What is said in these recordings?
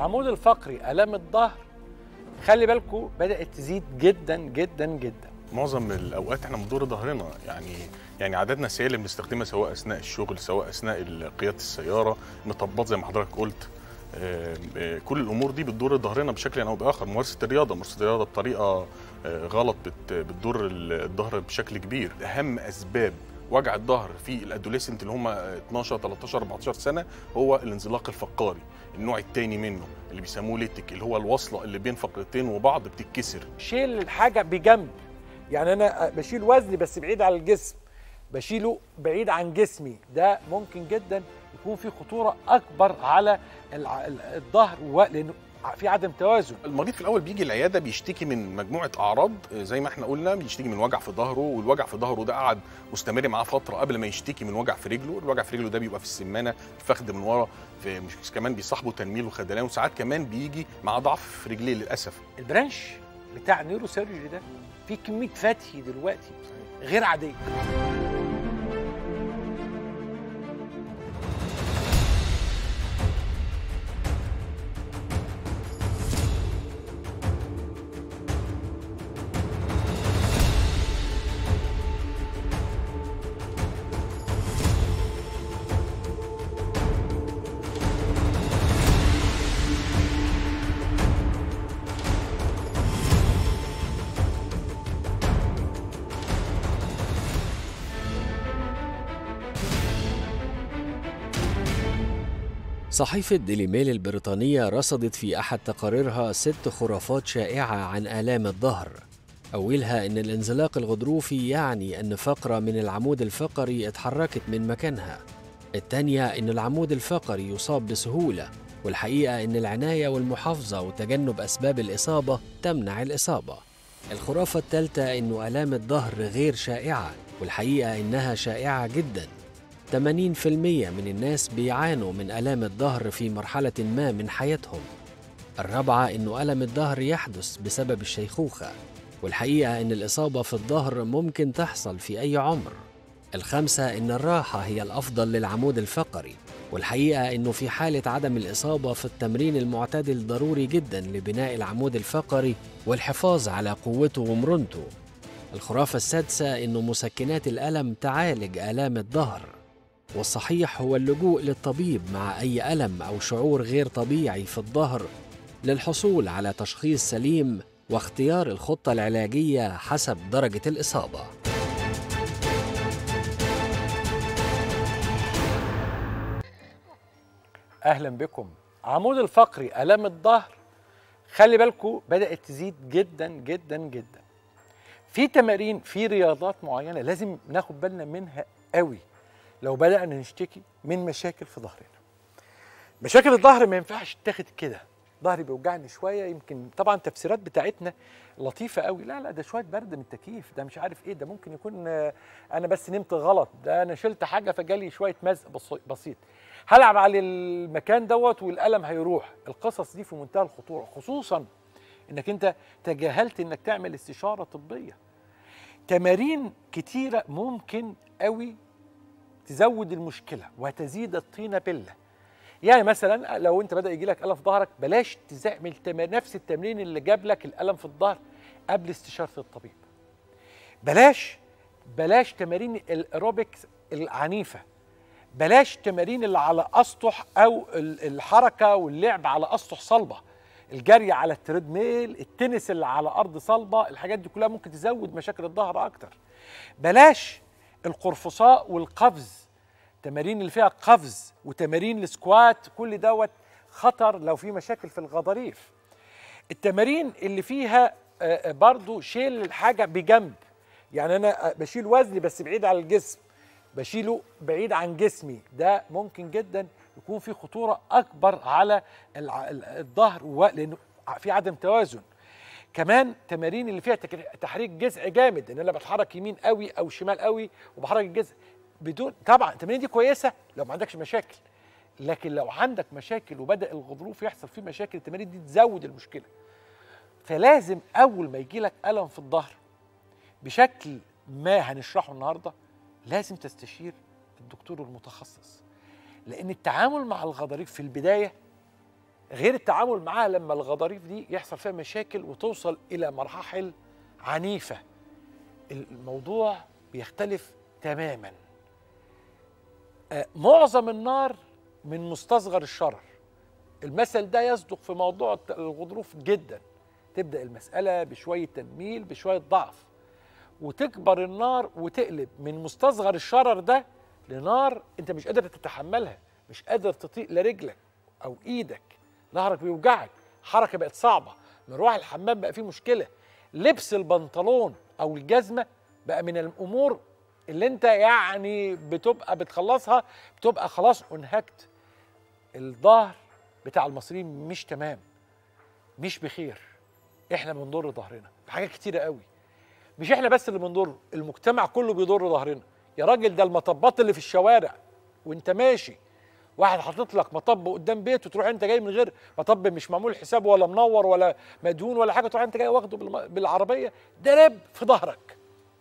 عمود الفقري الام الظهر خلي بالكم بدات تزيد جدا جدا جدا معظم الاوقات احنا بندور ظهرنا يعني يعني عددنا سائل بنستخدمها سواء اثناء الشغل سواء اثناء قياده السياره مطبات زي ما حضرتك قلت آه، آه، كل الامور دي بتضر ظهرنا بشكل او باخر ممارسه الرياضه ممارسه الرياضه بطريقه آه، غلط بت- بتضر الظهر بشكل كبير اهم اسباب وجع الظهر في الادوليسنت اللي هم 12 13 14 سنه هو الانزلاق الفقاري النوع الثاني منه اللي بيسموه ليتك اللي هو الوصله اللي بين فقرتين وبعض بتتكسر شيل الحاجه بجنب يعني انا بشيل وزني بس بعيد عن الجسم بشيله بعيد عن جسمي ده ممكن جدا يكون في خطوره اكبر على الع- ال- الظهر و- لانه في عدم توازن المريض في الاول بيجي العياده بيشتكي من مجموعه اعراض آه، زي ما احنا قلنا بيشتكي من وجع في ظهره والوجع في ظهره ده قعد مستمر معاه فتره قبل ما يشتكي من وجع في رجله الوجع في رجله ده بيبقى في السمانه الفخذ من ورا في مش كمان بيصاحبه تنميل وخدلان وساعات كمان بيجي مع ضعف في رجليه للاسف البرانش بتاع النيورو سيرجري ده في كميه فتحي دلوقتي غير عاديه صحيفة ديلي ميل البريطانية رصدت في أحد تقاريرها ست خرافات شائعة عن آلام الظهر أولها أن الانزلاق الغضروفي يعني أن فقرة من العمود الفقري اتحركت من مكانها الثانية أن العمود الفقري يصاب بسهولة والحقيقة أن العناية والمحافظة وتجنب أسباب الإصابة تمنع الإصابة الخرافة الثالثة أن آلام الظهر غير شائعة والحقيقة أنها شائعة جداً 80% من الناس بيعانوا من آلام الظهر في مرحلة ما من حياتهم. الرابعة إنه ألم الظهر يحدث بسبب الشيخوخة، والحقيقة إن الإصابة في الظهر ممكن تحصل في أي عمر. الخامسة إن الراحة هي الأفضل للعمود الفقري، والحقيقة إنه في حالة عدم الإصابة في التمرين المعتدل ضروري جدا لبناء العمود الفقري والحفاظ على قوته ومرونته. الخرافة السادسة إنه مسكنات الألم تعالج آلام الظهر والصحيح هو اللجوء للطبيب مع أي ألم أو شعور غير طبيعي في الظهر للحصول على تشخيص سليم واختيار الخطة العلاجية حسب درجة الإصابة. اهلا بكم عمود الفقري الام الظهر خلي بالكم بدات تزيد جدا جدا جدا في تمارين في رياضات معينه لازم ناخد بالنا منها قوي لو بدانا نشتكي من مشاكل في ظهرنا مشاكل الظهر ما ينفعش تاخد كده ظهري بيوجعني شويه يمكن طبعا التفسيرات بتاعتنا لطيفه قوي لا لا ده شويه برد من التكييف ده مش عارف ايه ده ممكن يكون آه، انا بس نمت غلط ده انا شلت حاجه فجالي شويه مزق بسي- بسيط هلعب على المكان دوت والالم هيروح القصص دي في منتهى الخطوره خصوصا انك انت تجاهلت انك تعمل استشاره طبيه تمارين كتيره ممكن قوي تزود المشكله وتزيد الطينه بله يعني مثلا لو انت بدا يجي لك الم في ظهرك بلاش تعمل تم- نفس التمرين اللي جاب لك الالم في الظهر قبل استشاره الطبيب بلاش بلاش تمارين الايروبكس العنيفه بلاش تمارين اللي على اسطح او ال- الحركه واللعب على اسطح صلبه الجري على التريد ميل التنس اللي على ارض صلبه الحاجات دي كلها ممكن تزود مشاكل الظهر اكتر بلاش القرفصاء والقفز تمارين اللي فيها قفز وتمارين السكوات كل دوت خطر لو في مشاكل في الغضاريف التمارين اللي فيها آه، آه، برضو شيل الحاجه بجنب يعني انا آه، بشيل وزني بس بعيد عن الجسم بشيله بعيد عن جسمي ده ممكن جدا يكون في خطوره اكبر على الع- ال- الظهر و- لانه في عدم توازن كمان تمارين اللي فيها تك- تحريك جذع جامد ان انا بتحرك يمين قوي او شمال قوي وبحرك الجذع بدون طبعا التمارين دي كويسه لو ما عندكش مشاكل لكن لو عندك مشاكل وبدا الغضروف يحصل فيه مشاكل التمارين دي تزود المشكله فلازم اول ما يجي لك الم في الظهر بشكل ما هنشرحه النهارده لازم تستشير الدكتور المتخصص لان التعامل مع الغضاريف في البدايه غير التعامل معاها لما الغضاريف دي يحصل فيها مشاكل وتوصل الى مراحل عنيفه الموضوع بيختلف تماما آه، معظم النار من مستصغر الشرر المثل ده يصدق في موضوع الت- الغضروف جدا تبدا المساله بشويه تنميل بشويه ضعف وتكبر النار وتقلب من مستصغر الشرر ده لنار انت مش قادر تتحملها مش قادر تطيق لا رجلك او ايدك ظهرك بيوجعك حركه بقت صعبه مروح الحمام بقى فيه مشكله لبس البنطلون او الجزمه بقى من الامور اللي انت يعني بتبقى بتخلصها بتبقى خلاص انهكت الظهر بتاع المصريين مش تمام مش بخير احنا بنضر ظهرنا بحاجات كتيره قوي مش احنا بس اللي بنضر المجتمع كله بيضر ظهرنا يا راجل ده المطبات اللي في الشوارع وانت ماشي واحد حاطط لك مطب قدام بيته تروح انت جاي من غير مطب مش معمول حسابه ولا منور ولا مدهون ولا حاجه تروح انت جاي واخده بالم- بالعربيه ده رب في ظهرك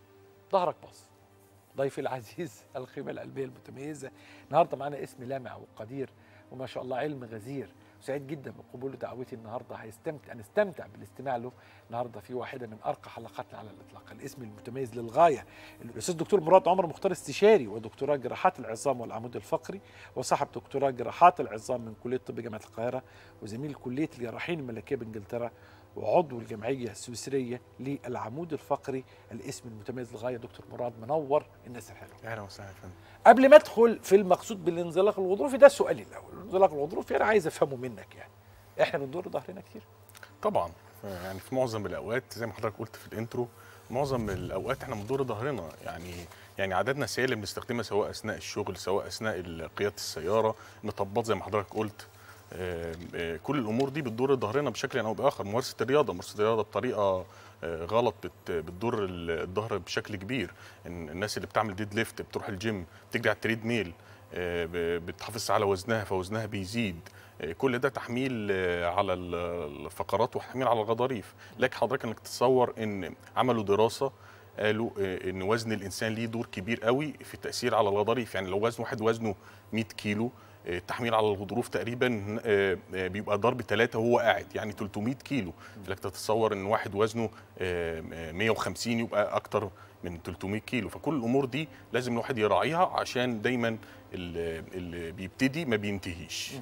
ظهرك باظ ضيفي العزيز القيمه القلبيه المتميزه النهارده معانا اسم لامع وقدير وما شاء الله علم غزير سعيد جدا بقبول دعوتي النهارده هيستمتع نستمتع بالاستماع له النهارده في واحده من ارقى حلقاتنا على الاطلاق الاسم المتميز للغايه الاستاذ دكتور مراد عمر مختار استشاري ودكتوراه جراحات العظام والعمود الفقري وصاحب دكتوراه جراحات العظام من كليه طب جامعه القاهره وزميل كليه الجراحين الملكيه بانجلترا وعضو الجمعيه السويسريه للعمود الفقري الاسم المتميز للغايه دكتور مراد منور الناس الحلوه اهلا وسهلا يا فندم قبل ما ادخل في المقصود بالانزلاق الغضروفي ده سؤالي الاول الانزلاق الغضروفي انا عايز افهمه منك يعني احنا بنضر ظهرنا كتير طبعا يعني في معظم الاوقات زي ما حضرتك قلت في الانترو معظم الاوقات احنا بندور ظهرنا يعني يعني عددنا سائل بنستخدمها سواء اثناء الشغل سواء اثناء ال- قياده السياره مطبات زي ما حضرتك قلت آه، آه، كل الامور دي بتضر ظهرنا بشكل او باخر ممارسه الرياضه ممارسه الرياضه بطريقه آه، غلط بت- بتضر ال- الظهر بشكل كبير إن الناس اللي بتعمل ديد ليفت بتروح الجيم بتجري على التريد ميل آه، ب- بتحافظ على وزنها فوزنها بيزيد آه، كل ده تحميل آه، على ال- الفقرات وتحميل على الغضاريف لكن حضرتك انك تتصور ان عملوا دراسه قالوا آه، ان وزن الانسان ليه دور كبير قوي في التاثير على الغضاريف يعني لو وزن واحد وزنه 100 كيلو آه، التحميل على الغضروف تقريبا آه، آه، بيبقى ضرب ثلاثة وهو قاعد يعني 300 كيلو فلك تتصور ان واحد وزنه آه، آه، 150 يبقى اكتر من 300 كيلو فكل الامور دي لازم الواحد يراعيها عشان دايما اللي اللي بيبتدي ما بينتهيش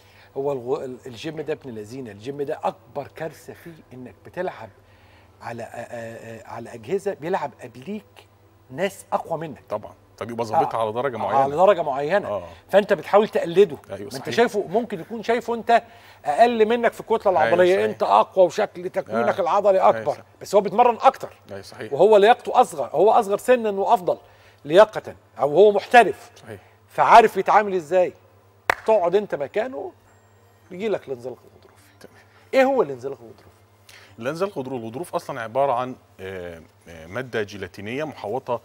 هو الغ... ال- الجيم ده ابن لذينه الجيم ده اكبر كارثه فيه انك بتلعب على آ- آ- آ- على اجهزه بيلعب قبليك ناس اقوى منك طبعا فبيبقى ظابطها آه. على درجه على معينه درجه معينه اه فانت بتحاول تقلده أيوة ما انت صحيح. شايفه ممكن يكون شايفه انت اقل منك في الكتله العضليه صحيح. انت اقوى وشكل تكوينك آه. العضلي أيوة اكبر صحيح. بس هو بيتمرن اكتر اي صحيح وهو لياقته اصغر هو اصغر سنا وافضل لياقه او هو محترف صحيح فعارف يتعامل ازاي تقعد انت مكانه يجي لك الانزلاق الغضروفي تمام. ايه هو الانزلاق الغضروفي الانزال الغضروف الغضروف اصلا عباره عن آه، آه، ماده جيلاتينيه محوطه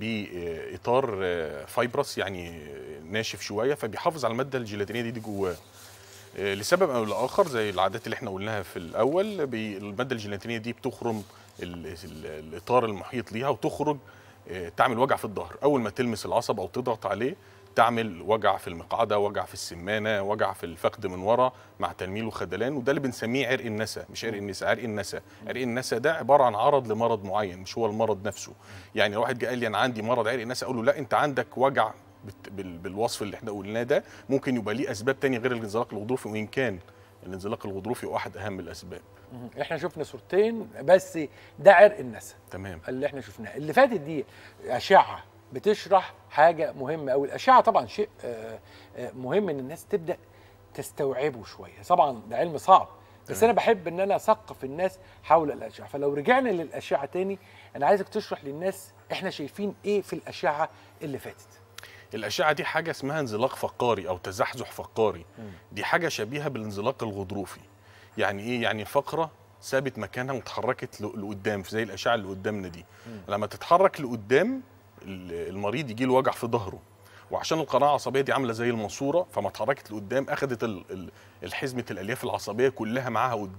باطار آه، فايبرس يعني آه، ناشف شويه فبيحافظ على الماده الجيلاتينيه دي, دي جواه آه، لسبب او لاخر زي العادات اللي احنا قلناها في الاول بي- الماده الجيلاتينيه دي بتخرم ال- ال- الاطار المحيط ليها وتخرج آه، تعمل وجع في الظهر اول ما تلمس العصب او تضغط عليه تعمل وجع في المقعده وجع في السمانه وجع في الفخذ من ورا مع تنميل وخدلان وده اللي بنسميه عرق النسا مش عرق النسا عرق النسا عرق النسا ده عباره عن عرض لمرض معين مش هو المرض نفسه يعني لو واحد جه قال لي انا عندي مرض عرق النسا اقول له لا انت عندك وجع بت- بال- بالوصف اللي احنا قلناه ده ممكن يبقى ليه اسباب تانية غير الانزلاق الغضروفي وان كان الانزلاق الغضروفي هو احد اهم الاسباب احنا شفنا صورتين بس ده عرق النسا تمام اللي احنا شفناه اللي فاتت دي اشعه بتشرح حاجه مهمه قوي الاشعه طبعا شيء آه، آه، مهم ان الناس تبدا تستوعبه شويه طبعا ده علم صعب بس انا بحب ان انا اثقف الناس حول الاشعه فلو رجعنا للاشعه تاني انا عايزك تشرح للناس احنا شايفين ايه في الاشعه اللي فاتت الاشعه دي حاجه اسمها انزلاق فقاري او تزحزح فقاري دي حاجه شبيهه بالانزلاق الغضروفي يعني ايه يعني فقره ثابت مكانها وتحركت ل- لقدام زي الاشعه اللي قدامنا دي لما تتحرك لقدام ال- المريض يجي له وجع في ظهره وعشان القناه العصبيه دي عامله زي الماسوره فما اتحركت لقدام اخذت ال- ال- الحزمه الالياف العصبيه كلها معاها قدام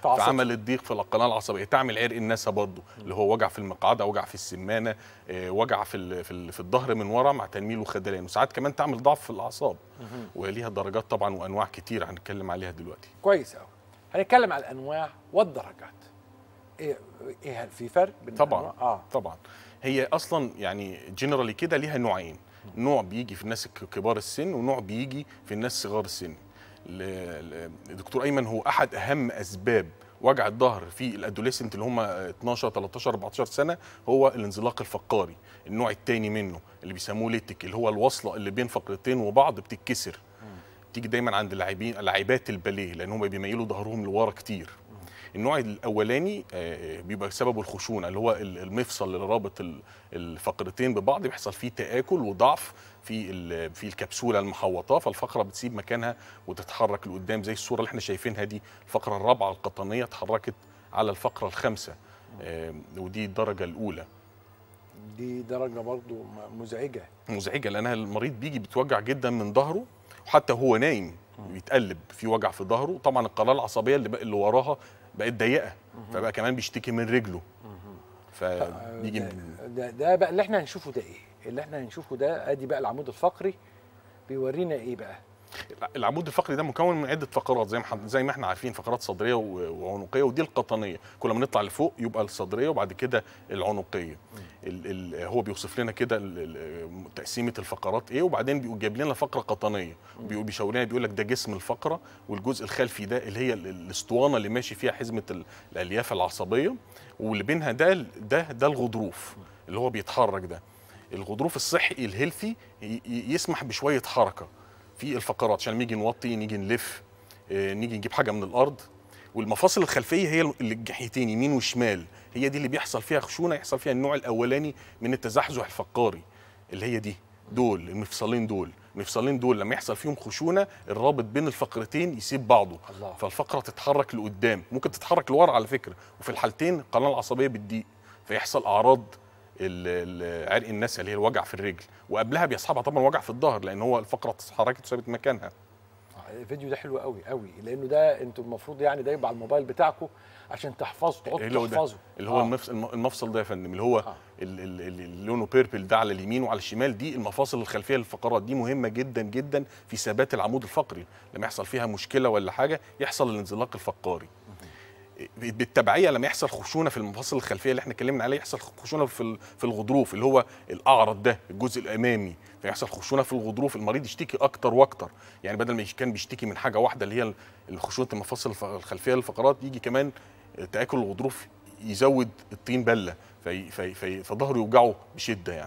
تعصب. فعملت ضيق في القناه العصبيه تعمل عرق النسا برضه اللي هو وجع في المقعده وجع في السمانه آه، وجع في ال- في, ال- في الظهر من ورا مع تنميل وخدلان وساعات كمان تعمل ضعف في الاعصاب وليها درجات طبعا وانواع كتير هنتكلم عليها دلوقتي كويس قوي هنتكلم على الانواع والدرجات ايه ايه هل في فرق بين طبعا الأنواع؟ اه طبعا هي اصلا يعني جنرالي كده ليها نوعين نوع بيجي في الناس الك- كبار السن ونوع بيجي في الناس صغار السن ل- ل- الدكتور ايمن هو احد اهم اسباب وجع الظهر في الادوليسنت اللي هم 12 13 14 سنه هو الانزلاق الفقاري النوع الثاني منه اللي بيسموه ليتك اللي هو الوصله اللي بين فقرتين وبعض بتتكسر تيجي دايما عند اللاعبين لاعبات الباليه لان هم بيميلوا ظهرهم لورا كتير النوع الاولاني آه، بيبقى سببه الخشونه اللي هو ال- المفصل اللي رابط ال- الفقرتين ببعض بيحصل فيه تاكل وضعف في ال- في الكبسوله المحوطه فالفقره بتسيب مكانها وتتحرك لقدام زي الصوره اللي احنا شايفينها دي الفقره الرابعه القطنيه اتحركت على الفقره الخامسه آه، ودي الدرجه الاولى دي درجه برضو م- مزعجه مزعجه لانها المريض بيجي بيتوجع جدا من ظهره وحتى هو نايم بيتقلب في وجع في ظهره طبعا القناه العصبيه اللي, بق- اللي وراها بقت ضيقه فبقى كمان بيشتكي من رجله فبيجي ده, ده, ده بقى اللي احنا هنشوفه ده ايه اللي احنا هنشوفه ده ادي بقى العمود الفقري بيورينا ايه بقى العمود الفقري ده مكون من عده فقرات زي ما حد- زي ما احنا عارفين فقرات صدريه و- وعنقيه ودي القطنيه كل ما نطلع لفوق يبقى الصدريه وبعد كده العنقيه ال ال هو بيوصف لنا كده ال- ال- تقسيمه الفقرات ايه وبعدين بيقول جايب لنا فقره قطنيه بيقول بيشاور لنا بيقول لك ده جسم الفقره والجزء الخلفي ده اللي هي ال- الاسطوانه اللي ماشي فيها حزمه ال- الالياف العصبيه واللي بينها ده ال- ده ده الغضروف اللي هو بيتحرك ده الغضروف الصحي الهيلثي ي- ي- يسمح بشويه حركه في الفقرات عشان نيجي نوطي نيجي نلف آه، نيجي نجيب حاجه من الارض والمفاصل الخلفيه هي اللي الجناحيتين يمين وشمال هي دي اللي بيحصل فيها خشونه يحصل فيها النوع الاولاني من التزحزح الفقاري اللي هي دي دول المفصلين دول المفصلين دول لما يحصل فيهم خشونه الرابط بين الفقرتين يسيب بعضه الله. فالفقره تتحرك لقدام ممكن تتحرك لورا على فكره وفي الحالتين القناه العصبيه بتضيق فيحصل اعراض ال- ال- عرق النسا اللي هي الوجع في الرجل وقبلها بيصحبها طبعا وجع في الظهر لان هو الفقره اتحركت وسابت مكانها آه، الفيديو ده حلو قوي قوي لانه ده انتوا المفروض يعني ده يبقى على الموبايل بتاعكم عشان تحفظوا تقعدوا اللي هو ده تحفظوا اللي هو آه. المفصل, الم- المفصل ده يا فندم اللي هو آه. ال- ال- ال- اللي لونه بيربل ده على اليمين وعلى الشمال دي المفاصل الخلفيه للفقرات دي مهمه جدا جدا في ثبات العمود الفقري لما يحصل فيها مشكله ولا حاجه يحصل الانزلاق الفقاري بالتبعيه لما يحصل خشونه في المفاصل الخلفيه اللي احنا اتكلمنا عليه يحصل خشونه في ال- في الغضروف اللي هو الاعرض ده الجزء الامامي فيحصل خشونه في الغضروف المريض يشتكي اكتر واكتر يعني بدل ما يش- كان بيشتكي من حاجه واحده اللي هي الخشونه المفاصل الف- الخلفيه للفقرات يجي كمان تاكل الغضروف يزود الطين بله في في في فظهره يوجعه بشده يعني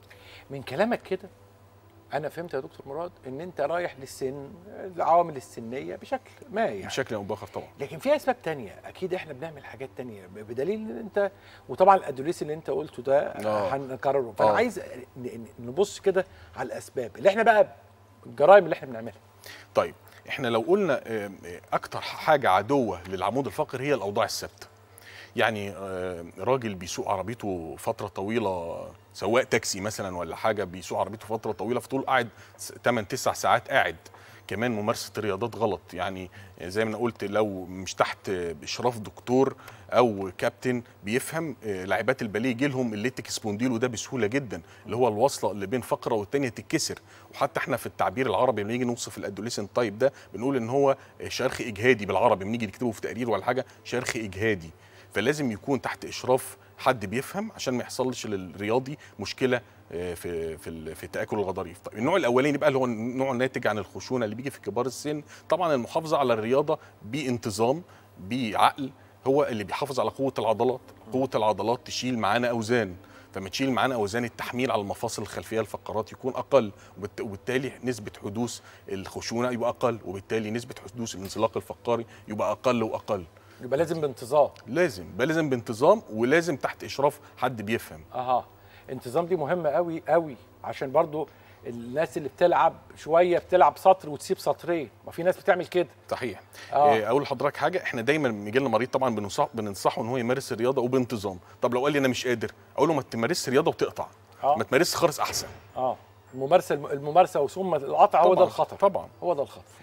من كلامك كده انا فهمت يا دكتور مراد ان انت رايح للسن العوامل السنيه بشكل ما يعني بشكل او باخر طبعا لكن في اسباب تانية اكيد احنا بنعمل حاجات تانية ب- بدليل ان انت وطبعا الادوليس اللي انت قلته ده آه. هنكرره فانا آه. عايز ن- ن- نبص كده على الاسباب اللي احنا بقى الجرائم اللي احنا بنعملها طيب احنا لو قلنا آم، آه، اكتر حاجه عدوه للعمود الفقري هي الاوضاع الثابته يعني آه، راجل بيسوق عربيته فتره طويله سواق تاكسي مثلا ولا حاجه بيسوق عربيته فتره طويله فطول قاعد 8 9 ساعات قاعد كمان ممارسه الرياضات غلط يعني زي ما انا قلت لو مش تحت اشراف دكتور او كابتن بيفهم آه، لاعبات الباليه يجي لهم الليتك سبونديلو ده بسهوله جدا اللي هو الوصله اللي بين فقره والتانيه تتكسر وحتى احنا في التعبير العربي لما نيجي نوصف الادوليسنت تايب ده بنقول ان هو شرخ اجهادي بالعربي بنيجي نكتبه في تقرير ولا حاجه شرخ اجهادي فلازم يكون تحت اشراف حد بيفهم عشان ما يحصلش للرياضي مشكله آه، في في ال- في تاكل الغضاريف طيب النوع الاولاني بقى اللي هو النوع الناتج عن الخشونه اللي بيجي في كبار السن طبعا المحافظه على الرياضه بانتظام بعقل هو اللي بيحافظ على قوه العضلات قوه العضلات تشيل معانا اوزان فما تشيل معانا اوزان التحميل على المفاصل الخلفيه الفقرات يكون اقل وبالت- وبالتالي نسبه حدوث الخشونه يبقى اقل وبالتالي نسبه حدوث الانزلاق الفقاري يبقى اقل واقل يبقى لازم بانتظام لازم بقى لازم بانتظام ولازم تحت اشراف حد بيفهم اها انتظام دي مهمه قوي قوي عشان برضو الناس اللي بتلعب شويه بتلعب سطر وتسيب سطرين ما في ناس بتعمل كده صحيح آه. آه. اقول لحضرتك حاجه احنا دايما بيجي لنا مريض طبعا بننصح بننصحه ان هو يمارس الرياضه وبانتظام طب لو قال لي انا مش قادر اقول له ما تمارسش رياضه وتقطع آه. ما تمارسش خالص احسن اه الممارسه الممارسه وثم القطع هو ده طبعاً، الخطر طبعا هو ده الخطر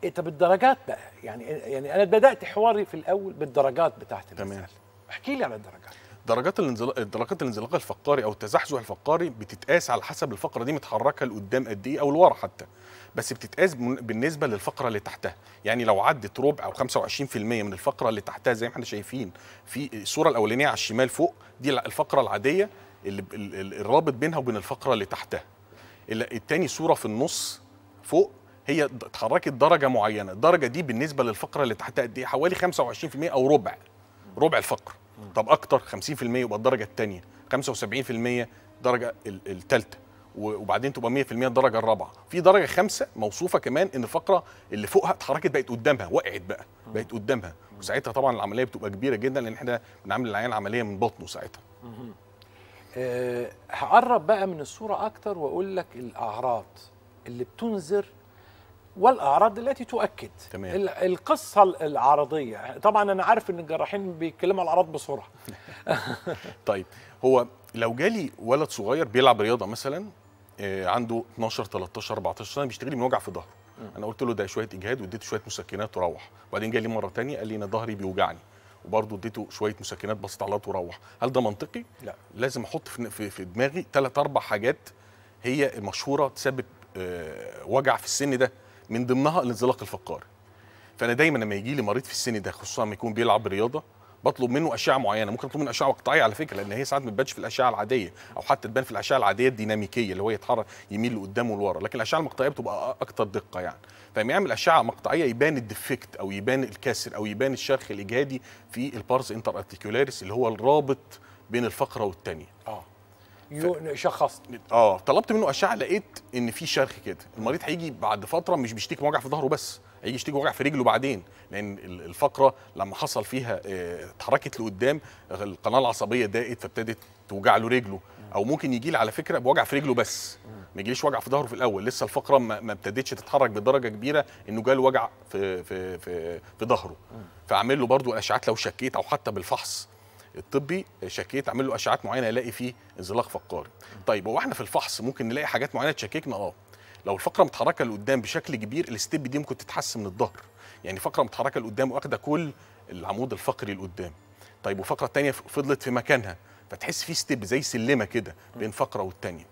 إيه طب الدرجات بقى يعني يعني انا بدات حواري في الاول بالدرجات بتاعت تمام. المسألة احكي لي على الدرجات درجات الانزلاق درجات الانزلاق الفقاري او التزحزح الفقاري بتتقاس على حسب الفقره دي متحركه لقدام قد ايه او لورا حتى بس بتتقاس بن- بالنسبه للفقره اللي تحتها يعني لو عدت ربع او 25% من الفقره اللي تحتها زي ما احنا شايفين في الصوره الاولانيه على الشمال فوق دي الفقره العاديه اللي ب- ال- ال- الرابط بينها وبين الفقره اللي تحتها ال- التاني صوره في النص فوق هي د- اتحركت درجه معينه الدرجه دي بالنسبه للفقره اللي تحتها قد ايه حوالي 25% او ربع ربع الفقر طب اكتر 50% يبقى الدرجه الثانيه 75% درجه الثالثه وبعدين تبقى 100% الدرجه الرابعه في درجه خمسه موصوفه كمان ان الفقره اللي فوقها اتحركت بقت قدامها وقعت بقى بقت قدامها وساعتها طبعا العمليه بتبقى كبيره جدا لان احنا بنعمل العيان عمليه من بطنه ساعتها أه هقرب بقى من الصوره اكتر واقول لك الاعراض اللي بتنذر والاعراض التي تؤكد تمام. ال- القصه العرضيه طبعا انا عارف ان الجراحين بيتكلموا على الاعراض بسرعه طيب هو لو جالي ولد صغير بيلعب رياضه مثلا آه، عنده 12 13 14 سنه بيشتغل من وجع في ظهره انا قلت له ده شويه اجهاد واديته شويه مسكنات وروح وبعدين جالي مره تانية قال لي انا ظهري بيوجعني وبرضه اديته شويه مسكنات بسيطه على وروح هل ده منطقي لا لازم احط في في, في دماغي ثلاث اربع حاجات هي المشهوره تسبب آه، وجع في السن ده من ضمنها الانزلاق الفقاري فانا دايما لما يجي لي مريض في السن ده خصوصا لما يكون بيلعب رياضه بطلب منه اشعه معينه ممكن اطلب منه اشعه مقطعيه على فكره لان هي ساعات ما بتبانش في الاشعه العاديه او حتى تبان في الاشعه العاديه الديناميكيه اللي هو يتحرك يميل لقدام ولورا لكن الاشعه المقطعيه بتبقى اكتر دقه يعني فلما يعمل اشعه مقطعيه يبان الديفكت او يبان الكسر او يبان الشرخ الاجهادي في البارز انتر ارتيكولاريس اللي هو الرابط بين الفقره والثانيه اه يو- شخصت اه طلبت منه اشعه لقيت ان في شرخ كده المريض هيجي بعد فتره مش بيشتكي من وجع في ظهره بس هيجي يشتكي وجع في رجله بعدين لان ال- الفقره لما حصل فيها آه، اتحركت لقدام القناه العصبيه ضاقت فابتدت توجع له رجله او ممكن يجي لي على فكره بوجع في رجله بس ما يجيليش وجع في ظهره في الاول لسه الفقره ما ما ابتدتش تتحرك بدرجه كبيره انه جاله وجع في في في في ظهره فاعمل له برضو اشعات لو شكيت او حتى بالفحص الطبي شكيت اعمل له اشعات معينه الاقي فيه انزلاق فقاري طيب هو احنا في الفحص ممكن نلاقي حاجات معينه تشككنا اه لو الفقره متحركه لقدام بشكل كبير الستيب دي ممكن تتحسن من الظهر يعني فقره متحركه لقدام واخده كل العمود الفقري لقدام طيب وفقره تانية فضلت في مكانها فتحس في ستيب زي سلمه كده بين فقره والتانية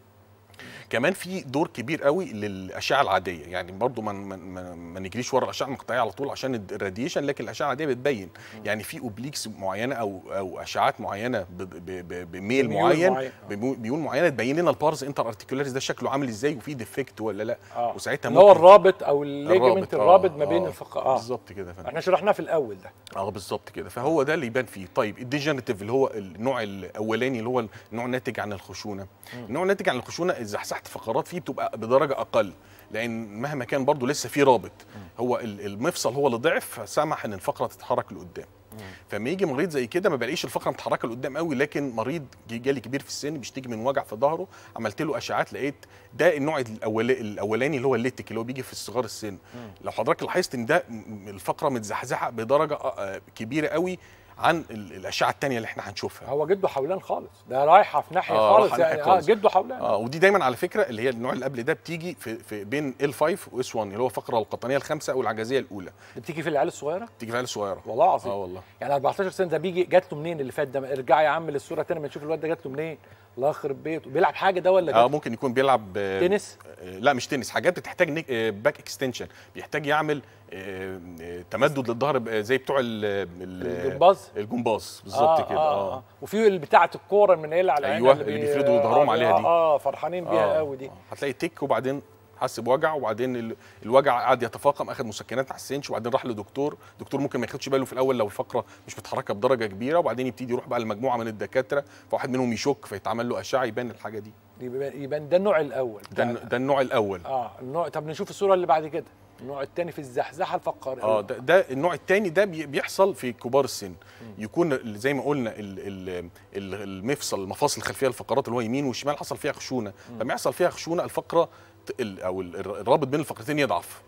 كمان في دور كبير قوي للاشعه العاديه يعني برضو ما ما, ما, ما نجريش ورا الاشعه المقطعيه على طول عشان الراديشن لكن الاشعه العاديه بتبين يعني في اوبليكس معينه او او اشعات معينه ب- ب- ب- بميل بميول معين معين. بميول بميول معينه تبين لنا البارز انتر ارتيكولاريس ده شكله عامل ازاي وفي ديفكت ولا لا اه وساعتها اللي هو الرابط او الليجمنت آه، الرابط ما بين آه، الفقرات اه بالظبط كده يا فندم احنا شرحناه في الاول ده اه بالظبط كده فهو ده اللي يبان فيه طيب الديجنريتيف اللي هو النوع الاولاني اللي هو النوع الناتج عن الخشونه النوع الناتج عن الخشونه اذا زحزحت فقرات فيه بتبقى بدرجه اقل لان مهما كان برضه لسه في رابط هو ال- المفصل هو اللي ضعف فسمح ان الفقره تتحرك لقدام فلما يجي مريض زي كده ما بلاقيش الفقره متحركه لقدام قوي لكن مريض جه- جالي كبير في السن بيشتكي من وجع في ظهره عملت له اشعات لقيت ده النوع الأول الاولاني اللي هو الليتك اللي هو بيجي في صغار السن لو حضرتك لاحظت ان ده م- الفقره متزحزحه بدرجه آه، كبيره قوي عن ال- الاشعه الثانيه اللي احنا هنشوفها هو جده حولان خالص ده رايحه في ناحيه آه، خالص رايحة يعني ناحية اه خالص. جده حولان اه ودي دايما على فكره اللي هي النوع اللي قبل ده بتيجي في, في بين ال5 واس 1 اللي هو الفقره القطنيه الخامسه او العجزيه الاولى دي بتيجي في العيال الصغيره بتيجي في العيال الصغيره والله العظيم اه والله يعني 14 سنه ده بيجي جات له منين اللي فات ده ارجع يا عم للصوره تاني ما نشوف الواد ده جات له منين الله يخرب بيته بيلعب حاجه ده ولا اه جات ممكن يكون بيلعب آه، تنس آه، لا مش تنس حاجات بتحتاج نيك- آه، باك اكستنشن بيحتاج يعمل آه، آه، تمدد للظهر ب- زي بتوع ال- ال- الجمباز الجمباز بالظبط كده آه, اه آه. وفي اللي بتاعه الكوره من اللي على أيوة، عينها اللي بي- بيفردوا ظهرهم آه عليها دي. اه, آه فرحانين بيها آه، قوي دي آه. هتلاقي تك وبعدين حس بوجع وبعدين ال- الوجع قعد يتفاقم اخذ مسكنات ما حسنش وبعدين راح لدكتور دكتور ممكن ما ياخدش باله في الاول لو الفقره مش متحركه بدرجه كبيره وبعدين يبتدي يروح بقى لمجموعه من الدكاتره فواحد منهم يشك فيتعمل له اشعه يبان الحاجه دي يبقى, يبقى ده النوع الاول ده, الن- ده النوع الاول اه النوع طب نشوف الصوره اللي بعد كده النوع الثاني في الزحزحه الفقاريه اه ده, ده النوع الثاني ده بي- بيحصل في كبار السن يكون ال- زي ما قلنا ال- ال- ال- المفصل المفاصل الخلفيه الفقرات اللي هو يمين وشمال حصل فيها خشونه لما يحصل فيها خشونه الفقره ت- ال- او ال- الرابط بين الفقرتين يضعف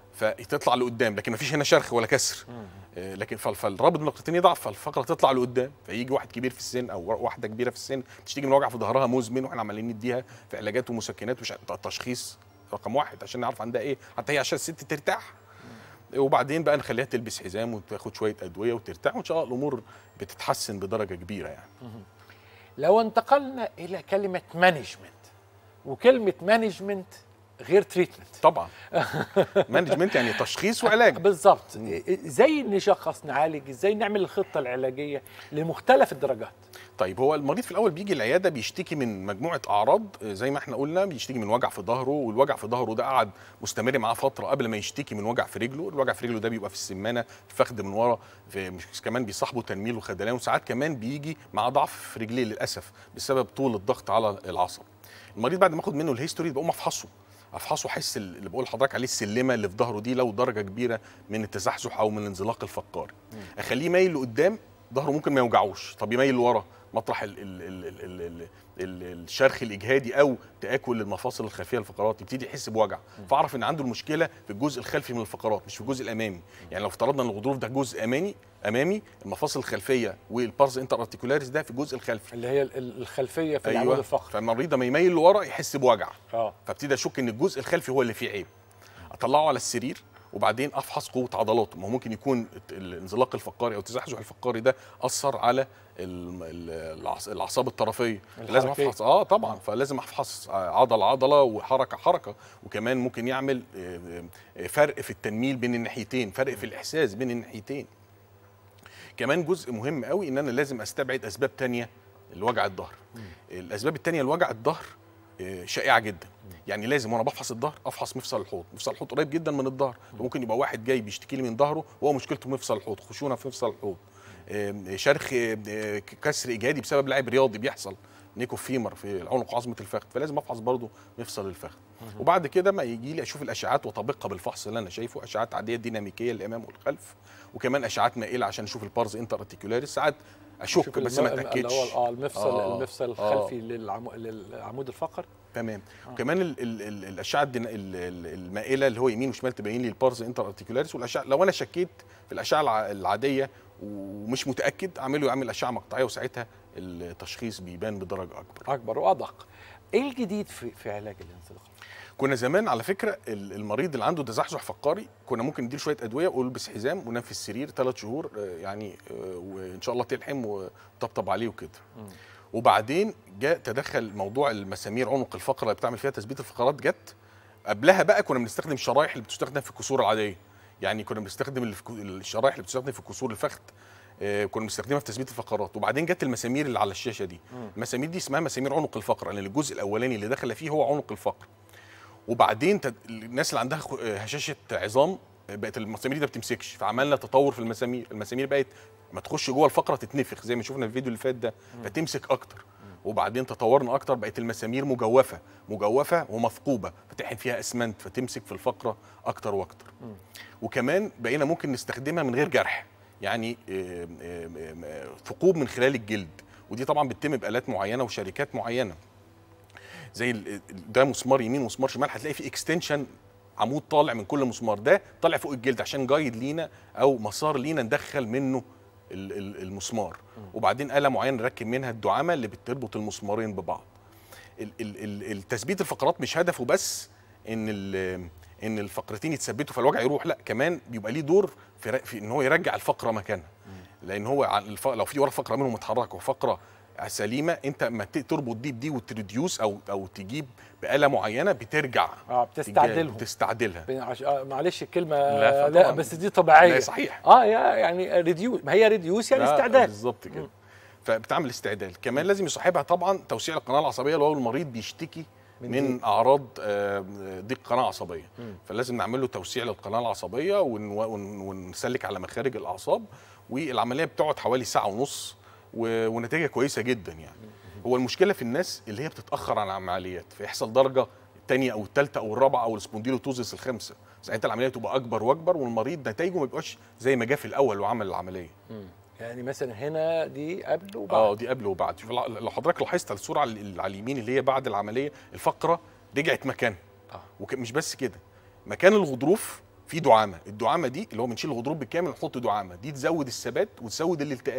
فتطلع لقدام لكن مفيش هنا شرخ ولا كسر آه، لكن فال- فالرابط بين الفقرتين يضعف فالفقره تطلع لقدام فيجي واحد كبير في السن او واحده كبيره في السن تشتكي من وجع في ظهرها مزمن واحنا عمالين نديها في علاجات ومسكنات وش التشخيص رقم واحد عشان نعرف عندها ايه حتى هي عشان الست ترتاح وبعدين بقى نخليها تلبس حزام وتاخد شويه ادويه وترتاح وان شاء الله الامور بتتحسن بدرجه كبيره يعني لو انتقلنا الى كلمه مانجمنت وكلمه مانجمنت غير تريتمنت طبعا مانجمنت يعني تشخيص وعلاج بالظبط ازاي نشخص نعالج ازاي نعمل الخطه العلاجيه لمختلف الدرجات طيب هو المريض في الاول بيجي العياده بيشتكي من مجموعه اعراض آه، زي ما احنا قلنا بيشتكي من وجع في ظهره والوجع في ظهره ده قعد مستمر معاه فتره قبل ما يشتكي من وجع في رجله الوجع في رجله ده بيبقى في السمانه الفخذ من ورا في مش كمان بيصاحبه تنميل وخدلان وساعات كمان بيجي مع ضعف في رجليه للاسف بسبب طول الضغط على العصب المريض بعد ما اخد منه الهيستوري بقوم افحصه افحصه احس اللي بقول لحضرتك عليه السلمه اللي في ظهره دي لو درجه كبيره من التزحزح او من الانزلاق الفقاري اخليه مايل لقدام ظهره ممكن ما يوجعوش طب يميل لورا مطرح ال ال ال ال ال ال ال الشرخ الاجهادي او تاكل المفاصل الخلفيه الفقرات يبتدي يحس بوجع فاعرف ان عنده المشكله في الجزء الخلفي من الفقرات مش في الجزء الامامي يعني لو افترضنا ان الغضروف ده جزء امامي امامي المفاصل الخلفيه والبارز انتر ارتيكولاريس ده في الجزء الخلفي اللي هي ال- ال- الخلفيه في العمود الفقري فالمريض لما يميل لورا يحس بوجع اه فابتدي اشك ان الجزء الخلفي هو اللي فيه عيب اطلعه على السرير وبعدين افحص قوه عضلاته ما هو ممكن يكون الانزلاق الفقاري او التزحزح الفقاري ده اثر على ال- ال- الأعص- الاعصاب الطرفيه لازم الحركية. افحص اه طبعا فلازم افحص عضله عضله وحركه حركه وكمان ممكن يعمل آه، آه، فرق في التنميل بين الناحيتين فرق في الاحساس بين الناحيتين كمان جزء مهم قوي ان انا لازم استبعد اسباب تانية لوجع الظهر الاسباب التانية لوجع الظهر آه، شائعه جدا يعني لازم وانا بفحص الظهر افحص مفصل الحوض مفصل الحوض قريب جدا من الظهر ممكن يبقى واحد جاي بيشتكي لي من ظهره وهو مشكلته مفصل الحوض خشونه في مفصل الحوض آم، شرخ آه، كسر اجهادي بسبب لعب رياضي بيحصل نيكو فيمر في العنق وعظمه الفخذ فلازم افحص برضه مفصل الفخذ وبعد كده ما يجي لي اشوف الاشعاعات واطبقها بالفحص اللي انا شايفه اشعاعات عاديه ديناميكيه للامام والخلف وكمان اشعاعات مائله عشان اشوف البارز انتر ارتيكولاريس ساعات اشك شوف بس الم- ما اتاكدش اللي هو اه المفصل آه، المفصل آه. الخلفي للعمو... للعمود الفقري تمام وكمان ال ال ال الاشعه الدنا- ال- ال- المائله اللي هو يمين وشمال تبين لي البارز انتر ارتيكولاريس والاشعه لو انا شكيت في الاشعه الع- العاديه ومش متاكد اعمله يعمل اشعه مقطعيه وساعتها التشخيص بيبان بدرجه اكبر اكبر وادق ايه الجديد في في علاج الانزلاق كنا زمان على فكره ال- المريض اللي عنده تزحزح فقاري كنا ممكن نديله شويه ادويه والبس حزام ونام في السرير ثلاث شهور آه، يعني آه، وان شاء الله تلحم وطبطب عليه وكده وبعدين جاء تدخل موضوع المسامير عنق الفقره اللي بتعمل فيها تثبيت الفقرات جت قبلها بقى كنا بنستخدم الشرايح اللي بتستخدم في الكسور العاديه يعني كنا بنستخدم اللي في كو- الشرايح اللي بتستخدم في كسور الفخذ آه، كنا بنستخدمها في تثبيت الفقرات وبعدين جت المسامير اللي على الشاشه دي المسامير دي اسمها مسامير عنق الفقره لان الجزء الاولاني اللي دخل فيه هو عنق الفقر وبعدين تد... الناس اللي عندها خ- هشاشه عظام بقت المسامير دي ما بتمسكش فعملنا تطور في المسامير المسامير بقت ما تخش جوه الفقره تتنفخ زي ما شفنا في الفيديو اللي فات ده فتمسك اكتر وبعدين تطورنا اكتر بقت المسامير مجوفه مجوفه ومثقوبه فتحن فيها اسمنت فتمسك في الفقره اكتر واكتر وكمان بقينا ممكن نستخدمها من غير جرح يعني آم، آم، آم، آه، ثقوب من خلال الجلد ودي طبعا بتتم بالات معينه وشركات معينه زي ال- ال- ده مسمار يمين ومسمار شمال هتلاقي في اكستنشن عمود طالع من كل مسمار ده طالع فوق الجلد عشان جايد لينا او مسار لينا ندخل منه ال- ال- المسمار وبعدين آلة معينة نركب منها الدعامة اللي بتربط المسمارين ببعض ال- ال- ال- التثبيت الفقرات مش هدفه بس ان ال- ان الفقرتين يتثبتوا فالوجع يروح لا كمان بيبقى ليه دور في, ر- في ان هو يرجع الفقره مكانها لان هو ع- الف- لو في ورا فقره منهم متحركه وفقره سليمه انت اما ت- تربط دي بدي وتريديوس او او تجيب باله معينه بترجع اه بتستعدلهم تستعدلها بين- عش- آه، معلش الكلمه لا، لا, طبعاً. بس دي طبيعيه لا، صحيح. اه يا يعني ريديوس ما هي ريديوس يعني لا، استعداد بالظبط كده فبتعمل استعدال كمان لازم يصاحبها طبعا توسيع القناه العصبيه لو المريض بيشتكي من من, ضيق. اعراض آه، ضيق قناه عصبيه فلازم نعمل له توسيع للقناه العصبيه ون- ون- ونسلك على مخارج الاعصاب والعمليه بتقعد حوالي ساعه ونص و- ونتيجه كويسه جدا يعني هو المشكله في الناس اللي هي بتتاخر عن العمليات فيحصل درجه الثانيه او الثالثه او الرابعه او السبونديلوتوزيس الخامسه ساعتها العمليه تبقى اكبر واكبر والمريض نتائجه ما يبقاش زي ما جه في الاول وعمل العمليه يعني مثلا هنا دي قبل اه وبعد دي قبل وبعد شوف لو لو حضرتك لاحظت على الصوره على, ال- على اليمين اللي هي بعد العمليه الفقره رجعت مكانها آه. ومش بس كده مكان الغضروف في دعامه الدعامه دي اللي هو بنشيل الغضروف بالكامل نحط دعامه دي تزود الثبات وتزود الالتئام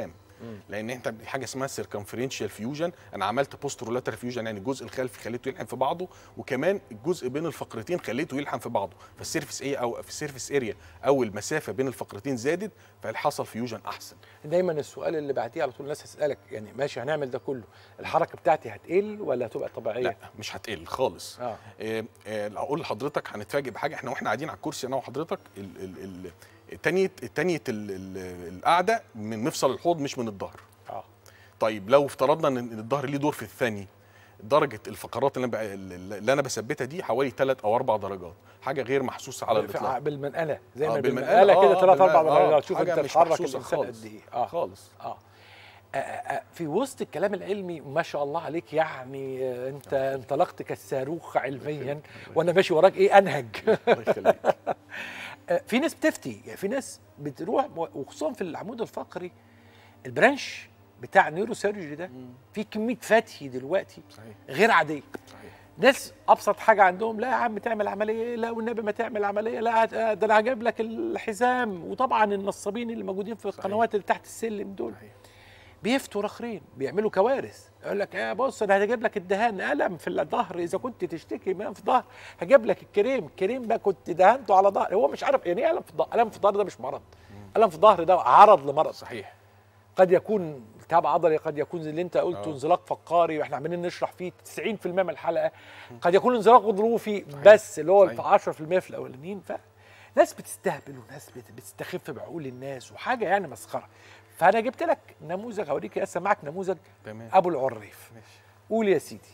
لان انت دي حاجه اسمها سيركمفرنشال فيوجن انا عملت بوسترولاتر فيوجن يعني الجزء الخلفي خليته يلحم في بعضه وكمان الجزء بين الفقرتين خليته يلحم في بعضه فالسيرفيس ايه او في السيرفيس اريا او المسافه بين الفقرتين زادت فحصل فيوجن احسن دايما السؤال اللي بعديه على طول الناس هتسالك يعني ماشي هنعمل ده كله الحركه بتاعتي هتقل ولا هتبقى طبيعيه لا مش هتقل خالص اه آه، آه، اقول لحضرتك هنتفاجئ بحاجه احنا واحنا قاعدين على الكرسي انا وحضرتك ال- ال- ال- التانية التانية ال- ال- القعده من مفصل الحوض مش من الظهر اه طيب لو افترضنا ان إن الظهر ليه دور في الثاني درجه الفقرات اللي انا ب- اللي انا بثبتها دي حوالي 3 او 4 درجات حاجه غير محسوسه على في- الاطلاق بالمنقله زي ما آه، بالمنقله بالمنقلة، كده آه، ثلاث اربع بالمنقلة، آه، درجات شوف حاجة انت مش تتحرك محسوسة الانسان خالص. قد ايه اه خالص اه آه، آه، في وسط الكلام العلمي ما شاء الله عليك يعني آه، انت انطلقت كالصاروخ علميا وانا ماشي وراك ايه انهج الله يخليك آه، في ناس بتفتي يعني في ناس بتروح وخصوصا في العمود الفقري البرانش بتاع النيورو سيرجري ده في كميه فتي دلوقتي صحيح غير عاديه صحيح ناس ابسط حاجه عندهم لا يا عم تعمل عمليه لا والنبي ما تعمل عمليه لا هت- آه، ده انا هجيب لك الحزام وطبعا النصابين اللي موجودين في القنوات اللي تحت السلم دول صحيح. بيفتوا رخرين بيعملوا كوارث يقول لك يا بص انا هجيب لك الدهان الم في الظهر اذا كنت تشتكي من في ظهر هجيب لك الكريم الكريم ده كنت دهنته على ظهر هو مش عارف يعني ايه الم في الظهر الم في الظهر ده مش مرض الم في الظهر ده عرض لمرض صحيح قد يكون التهاب عضلي قد يكون زي اللي انت قلته آه. انزلاق فقاري واحنا عمالين نشرح فيه 90% من الحلقه قد يكون انزلاق غضروفي بس اللي هو صحيح. في 10% في الاولانيين ف ناس بتستهبل وناس بت- بتستخف بعقول الناس وحاجه يعني مسخره فانا جبت لك نموذج اوريك يا معك نموذج تمام ابو العريف ماشي قول يا سيدي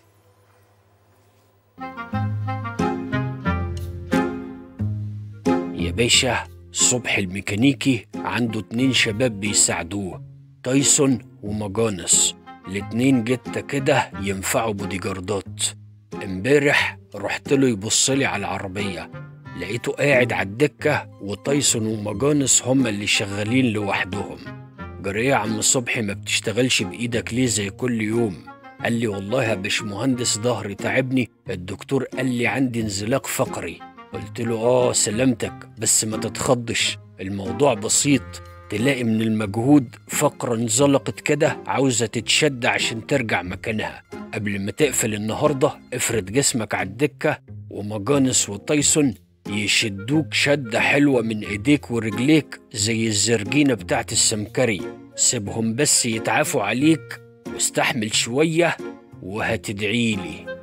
يا باشا الصبح الميكانيكي عنده اتنين شباب بيساعدوه تايسون ومجانس الاتنين جتة كده ينفعوا بوديجاردات امبارح رحت له يبص لي على العربية لقيته قاعد على الدكة وتايسون ومجانس هما اللي شغالين لوحدهم جريه يا عم صبحي ما بتشتغلش بإيدك ليه زي كل يوم قال لي والله يا باشمهندس ظهري تعبني الدكتور قال لي عندي انزلاق فقري قلت له اه سلامتك بس ما تتخضش الموضوع بسيط تلاقي من المجهود فقرة انزلقت كده عاوزة تتشد عشان ترجع مكانها قبل ما تقفل النهاردة افرد جسمك على الدكة ومجانس وتايسون يشدوك شدة حلوة من ايديك ورجليك زي الزرجينة بتاعت السمكري سيبهم بس يتعافوا عليك واستحمل شوية وهتدعيلي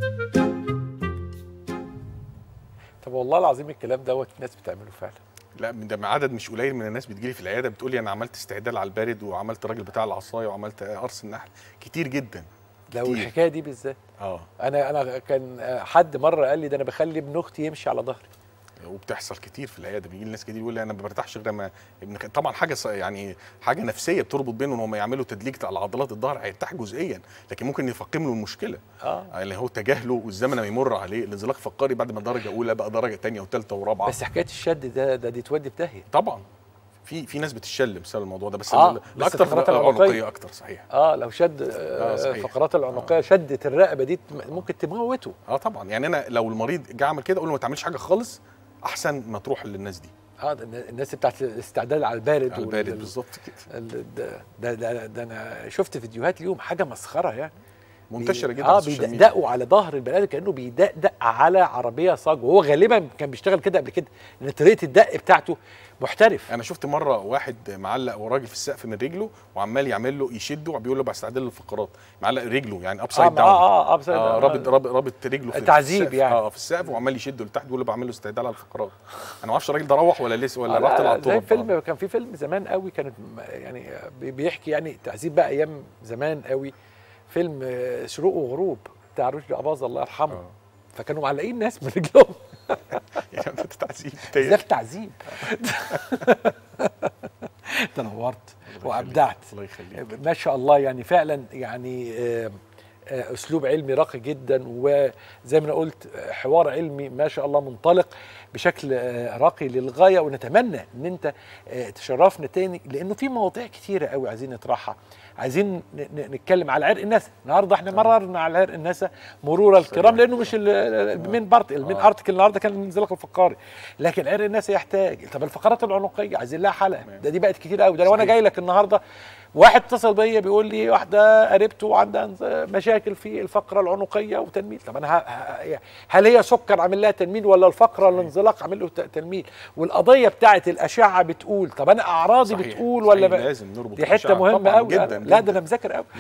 طب والله العظيم الكلام دوت الناس بتعمله فعلا لا ده عدد مش قليل من الناس بتجيلي في العياده بتقول لي انا عملت استعدال على البارد وعملت الراجل بتاع العصايه وعملت قرص النحل كتير جدا لو كتير. الحكايه دي بالذات اه انا انا كان آه، حد مره قال لي ده انا بخلي ابن اختي يمشي على ظهري وبتحصل كتير في العياده بيجي لي ناس كتير يقول لي انا ما برتاحش غير لما ابن خ- طبعا حاجه ص- يعني حاجه نفسيه بتربط بينهم ان هم يعملوا تدليك على عضلات الظهر هيرتاح جزئيا لكن ممكن يفقم له المشكله اه اللي هو تجاهله والزمن لما يمر عليه الانزلاق الفقاري بعد ما درجه اولى بقى درجه ثانيه وثالثه ورابعه بس حكايه الشد ده ده دي تودي في داهيه طبعا في في ناس بتشل بسبب الموضوع ده بس آه، ال- بس الاكتر في الفقرات العنقية. العنقيه اكتر صحيح اه لو شد آه، آه صحيح. الفقرات العنقيه شدت الرقبه دي ممكن تموته اه طبعا يعني انا لو المريض جه عمل كده اقول له ما تعملش حاجه خالص احسن ما تروح للناس دي اه ده الناس بتاعت الاستعداد على البارد على وال- البارد بالظبط كده ال- ده, ده, ده, ده انا شفت فيديوهات اليوم حاجه مسخره يعني منتشره جدا اه على السوشيال ميديا. بيدقدقوا على ظهر البني ادم كانه بيدقدق على عربيه صاج وهو غالبا كان بيشتغل كده قبل كده لان طريقه الدق بتاعته محترف انا شفت مره واحد معلق وراجل في السقف من رجله وعمال يعمل له يشده بيقول له باستعداد للفقرات معلق رجله يعني اب اه سايد داون اه اه, آه, آه رابط رابط رابط رجله في تعذيب السقف يعني. اه في السقف وعمال يشده لتحت بيقول له بعمل له استعداد على الفقرات انا ما اعرفش الراجل ده روح ولا لسه ولا آه راح لا، طلع لا، الطرق زي فيلم كان في فيلم زمان قوي كانت م- يعني بي- بيحكي يعني تعذيب بقى ايام زمان قوي فيلم آه، شروق وغروب بتاع رشدي اباظه الله يرحمه آه. فكانوا معلقين ناس من رجلهم يعني ده تعذيب ده في تعذيب تنورت وابدعت الله يخليك ما شاء الله يعني فعلا يعني آه، آه، اسلوب علمي راقي جدا وزي ما انا قلت آه، حوار علمي ما شاء الله منطلق بشكل آه، راقي للغايه ونتمنى ان انت آه، تشرفنا تاني لانه في مواضيع كتيره قوي عايزين نطرحها عايزين ن- ن- نتكلم على عرق الناس النهارده احنا مررنا على عرق الناس مرور الكرام لانه مش ال- ال- المين بارت المين آه. ارتكل النهارده كان الانزلاق الفقاري لكن عرق الناس يحتاج طب الفقرات العنقيه عايزين لها حلقه تمام. ده دي بقت كتير قوي ده لو انا صحيح. جاي لك النهارده واحد اتصل بيا بيقول لي واحده قريبته عندها مشاكل في الفقره العنقيه وتنميل طب انا ه- ه- هل هي سكر عامل لها تنميل ولا الفقره الانزلاق عامل له ت- تنميل والقضيه بتاعت الاشعه بتقول طب انا اعراضي صحيح، بتقول ولا صحيح، ب... لازم نربط دي الأشعة حته مهمه طبعاً قوي جداً، لا ده جداً. انا مذاكر قوي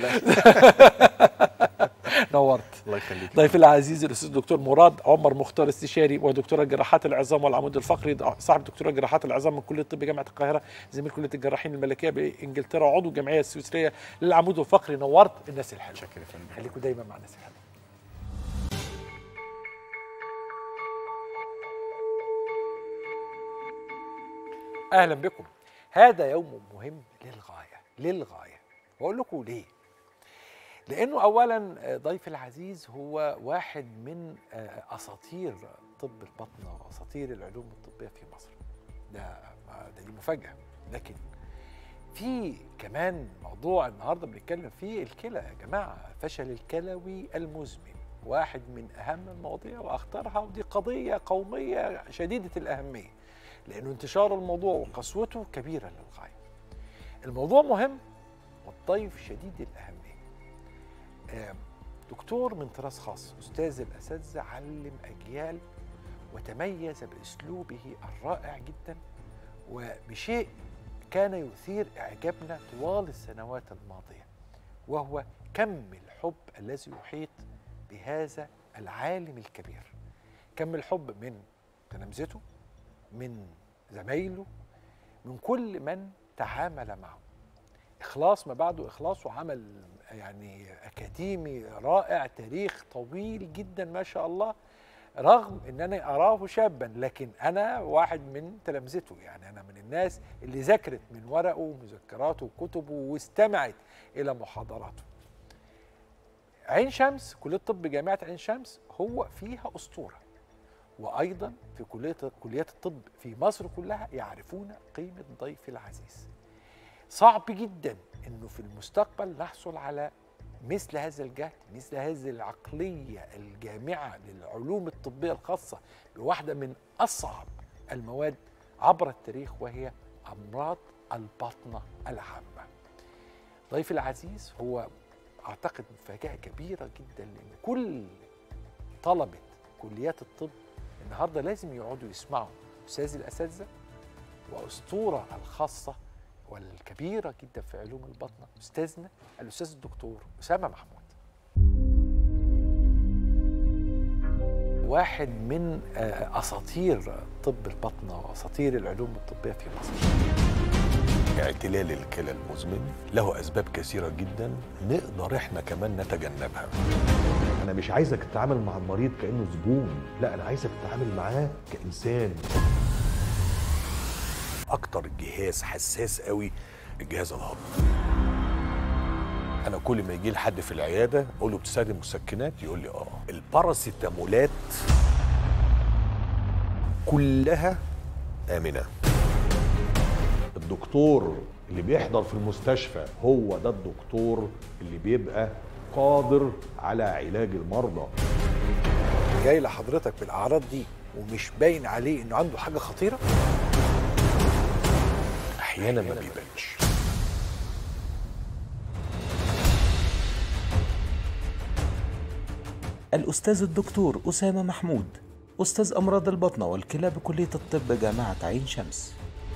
نورت الله يخليك ضيفي العزيز الاستاذ الدكتور مراد عمر مختار استشاري ودكتوره جراحات العظام والعمود الفقري صاحب دكتوره جراحات العظام من كليه الطب جامعه القاهره زميل كليه الجراحين الملكيه بانجلترا وعضو الجمعيه السويسريه للعمود الفقري نورت الناس الحلوه شكرا يا فندم خليكم دايما مع الناس الحلوه اهلا بكم هذا يوم مهم للغايه للغايه واقول لكم ليه لانه اولا ضيف العزيز هو واحد من اساطير طب البطنه واساطير العلوم الطبيه في مصر ده ده دي مفاجاه لكن في كمان موضوع النهارده بنتكلم فيه الكلى يا جماعه فشل الكلوي المزمن واحد من اهم المواضيع واخطرها ودي قضيه قوميه شديده الاهميه لانه انتشار الموضوع وقسوته كبيره للغايه الموضوع مهم والضيف شديد الاهميه آم، دكتور من طراز خاص استاذ الاساتذه علم اجيال وتميز باسلوبه الرائع جدا وبشيء كان يثير اعجابنا طوال السنوات الماضيه وهو كم الحب الذي يحيط بهذا العالم الكبير كم الحب من تلامذته من زمايله من كل من تعامل معه اخلاص ما بعده اخلاص وعمل يعني اكاديمي رائع تاريخ طويل جدا ما شاء الله رغم ان انا اراه شابا لكن انا واحد من تلامذته يعني انا من الناس اللي ذاكرت من ورقه ومذكراته وكتبه واستمعت الى محاضراته عين شمس كليه طب جامعه عين شمس هو فيها اسطوره وايضا في كليه كليات الطب في مصر كلها يعرفون قيمه ضيف العزيز صعب جدا انه في المستقبل نحصل على مثل هذا الجهد مثل هذه العقليه الجامعه للعلوم الطبيه الخاصه بواحده من اصعب المواد عبر التاريخ وهي امراض البطنه العامه ضيفي العزيز هو اعتقد مفاجاه كبيره جدا لان كل طلبه كليات الطب النهارده لازم يقعدوا يسمعوا استاذ الاساتذه واسطوره الخاصه والكبيره جدا في علوم البطنه استاذنا الاستاذ الدكتور اسامه محمود واحد من آه، اساطير طب البطنه واساطير العلوم الطبيه في مصر اعتلال الكلى المزمن له اسباب كثيره جدا نقدر احنا كمان نتجنبها انا مش عايزك تتعامل مع المريض كانه زبون لا انا عايزك تتعامل معاه كانسان اكتر جهاز حساس قوي الجهاز الهضمي انا كل ما يجي لي حد في العياده اقول له بتستخدم مسكنات يقول لي اه الباراسيتامولات كلها امنه الدكتور اللي بيحضر في المستشفى هو ده الدكتور اللي بيبقى قادر على علاج المرضى جاي لحضرتك بالاعراض دي ومش باين عليه انه عنده حاجه خطيره احيانا ما بيبانش الأستاذ الدكتور أسامة محمود أستاذ أمراض البطنة والكلى بكلية الطب جامعة عين شمس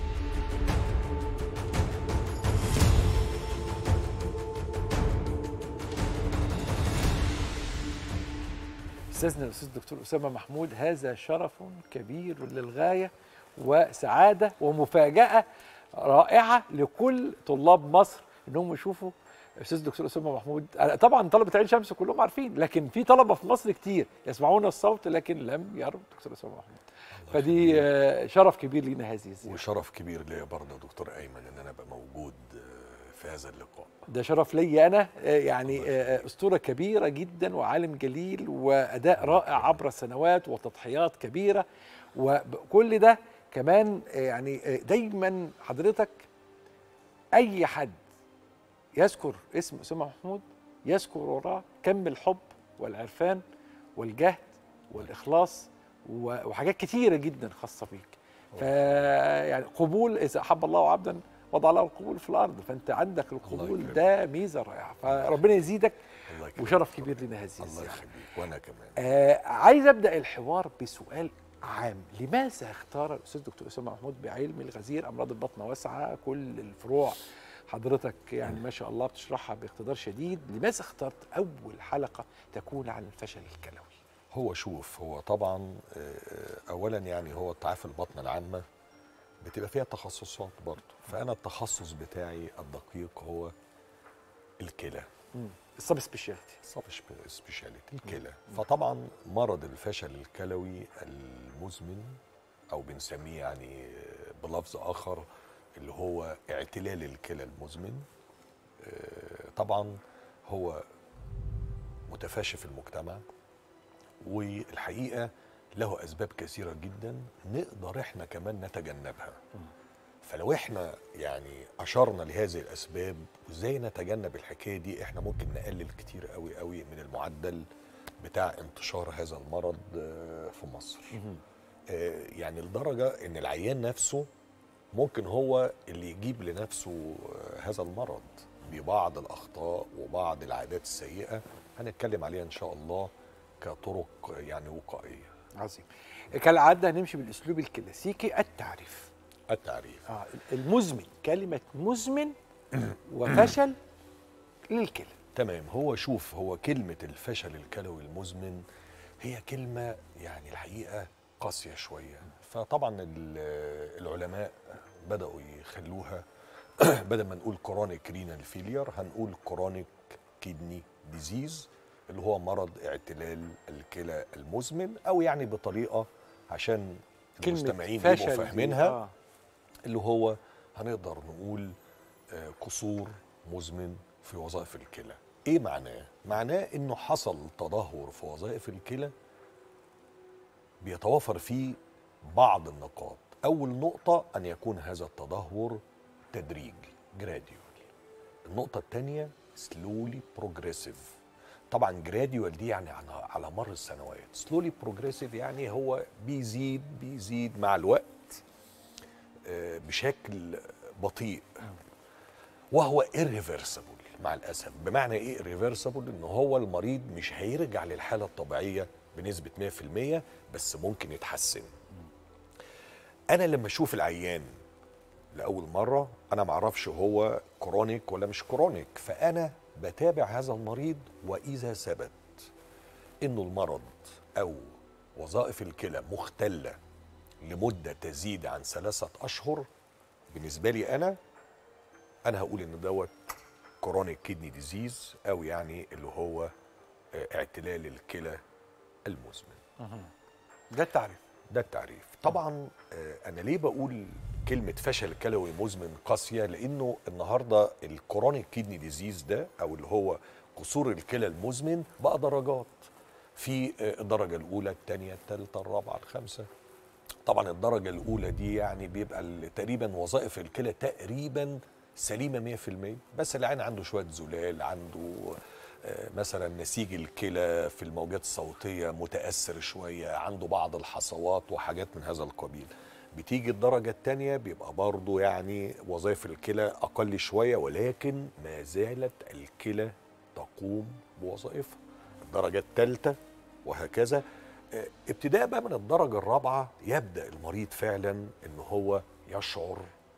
استاذنا الاستاذ الدكتور اسامه محمود هذا شرف كبير للغايه وسعاده ومفاجاه رائعه لكل طلاب مصر انهم يشوفوا استاذ الدكتور اسامه محمود طبعا طلبه عين شمس كلهم عارفين لكن في طلبه في مصر كتير يسمعون الصوت لكن لم يروا الدكتور اسامه محمود فدي آه، شرف كبير لينا هذه الزياره وشرف كبير ليا برضه يا دكتور ايمن ان انا ابقى موجود آه، في هذا اللقاء ده شرف لي انا آه، يعني آه، اسطوره كبيره جدا وعالم جليل واداء رائع عبر السنوات وتضحيات كبيره وكل ده كمان آه، يعني آه، دايما حضرتك اي حد يذكر اسم اسامه محمود يذكر وراه كم الحب والعرفان والجهد والاخلاص و- وحاجات كتيره جدا خاصه بيك فيعني قبول اذا احب الله عبدا وضع له القبول في الارض فانت عندك القبول يكرمك. ده ميزه رائعه فربنا يزيدك الله يكرمك. وشرف كبير لنا هذه الله الزياره يخليك وانا كمان آه عايز ابدا الحوار بسؤال عام لماذا اختار الاستاذ دكتور اسامه محمود بعلم الغزير امراض البطن واسعه كل الفروع حضرتك يعني ما شاء الله بتشرحها باقتدار شديد لماذا اخترت اول حلقه تكون عن الفشل الكلوي هو شوف هو طبعا آه، اولا يعني هو تعافي البطن العامه بتبقى فيها تخصصات برضه فانا التخصص بتاعي الدقيق هو الكلى السب سبيشاليتي سب سبيشاليتي الكلى فطبعا مرض الفشل الكلوي المزمن او بنسميه يعني بلفظ اخر اللي هو اعتلال الكلى المزمن آه، طبعا هو متفاشي في المجتمع والحقيقه له اسباب كثيره جدا نقدر احنا كمان نتجنبها فلو احنا يعني اشرنا لهذه الاسباب وازاي نتجنب الحكايه دي احنا ممكن نقلل كتير قوي قوي من المعدل بتاع انتشار هذا المرض آه، في مصر آه، يعني لدرجه ان العيان نفسه ممكن هو اللي يجيب لنفسه آه، هذا المرض ببعض الاخطاء وبعض العادات السيئه هنتكلم عليها ان شاء الله كطرق يعني وقائيه عظيم كالعاده هنمشي بالاسلوب الكلاسيكي التعريف التعريف آه المزمن كلمه مزمن وفشل للكلى تمام هو شوف هو كلمة الفشل الكلوي المزمن هي كلمة يعني الحقيقة قاسية شوية فطبعا ال- العلماء بدأوا يخلوها بدل ما نقول كرونيك رينال فيلير هنقول كرونيك كيدني ديزيز اللي هو مرض اعتلال الكلى المزمن او يعني بطريقة عشان المستمعين يبقوا فشل دي، فاهمينها آه. اللي هو هنقدر نقول آه، قصور مزمن في وظائف الكلى ايه معناه معناه انه حصل تدهور في وظائف الكلى بيتوافر فيه بعض النقاط اول نقطه ان يكون هذا التدهور تدريجي جراديوال النقطه الثانيه سلولي بروجريسيف طبعا جراديوال دي يعني على على مر السنوات سلولي بروجريسيف يعني هو بيزيد بيزيد مع الوقت آه، بشكل بطيء وهو irreversible مع الاسف بمعنى ايه irreversible ان هو المريض مش هيرجع للحاله الطبيعيه بنسبه 100% بس ممكن يتحسن انا لما اشوف العيان لاول مره انا معرفش هو كرونيك ولا مش كرونيك فانا بتابع هذا المريض واذا ثبت انه المرض او وظائف الكلى مختله لمده تزيد عن ثلاثه اشهر بالنسبه لي انا انا هقول ان دوت كرونيك كيدني ديزيز او يعني اللي هو آه، اعتلال الكلى المزمن ده التعريف ده التعريف طبعا آه، انا ليه بقول كلمه فشل كلوي مزمن قاسيه لانه النهارده الكرونيك كيدني ديزيز ده او اللي هو قصور الكلى المزمن بقى درجات في آه، الدرجه الاولى الثانيه الثالثه الرابعه الخامسه طبعا الدرجه الاولى دي يعني بيبقى ال- تقريبا وظائف الكلى تقريبا سليمه 100% بس العين عنده شويه زلال عنده آه، مثلا نسيج الكلى في الموجات الصوتيه متاثر شويه عنده بعض الحصوات وحاجات من هذا القبيل بتيجي الدرجه الثانيه بيبقى برضه يعني وظائف الكلى اقل شويه ولكن ما زالت الكلى تقوم بوظائفها الدرجه الثالثه وهكذا آه، ابتداء بقى من الدرجه الرابعه يبدا المريض فعلا ان هو يشعر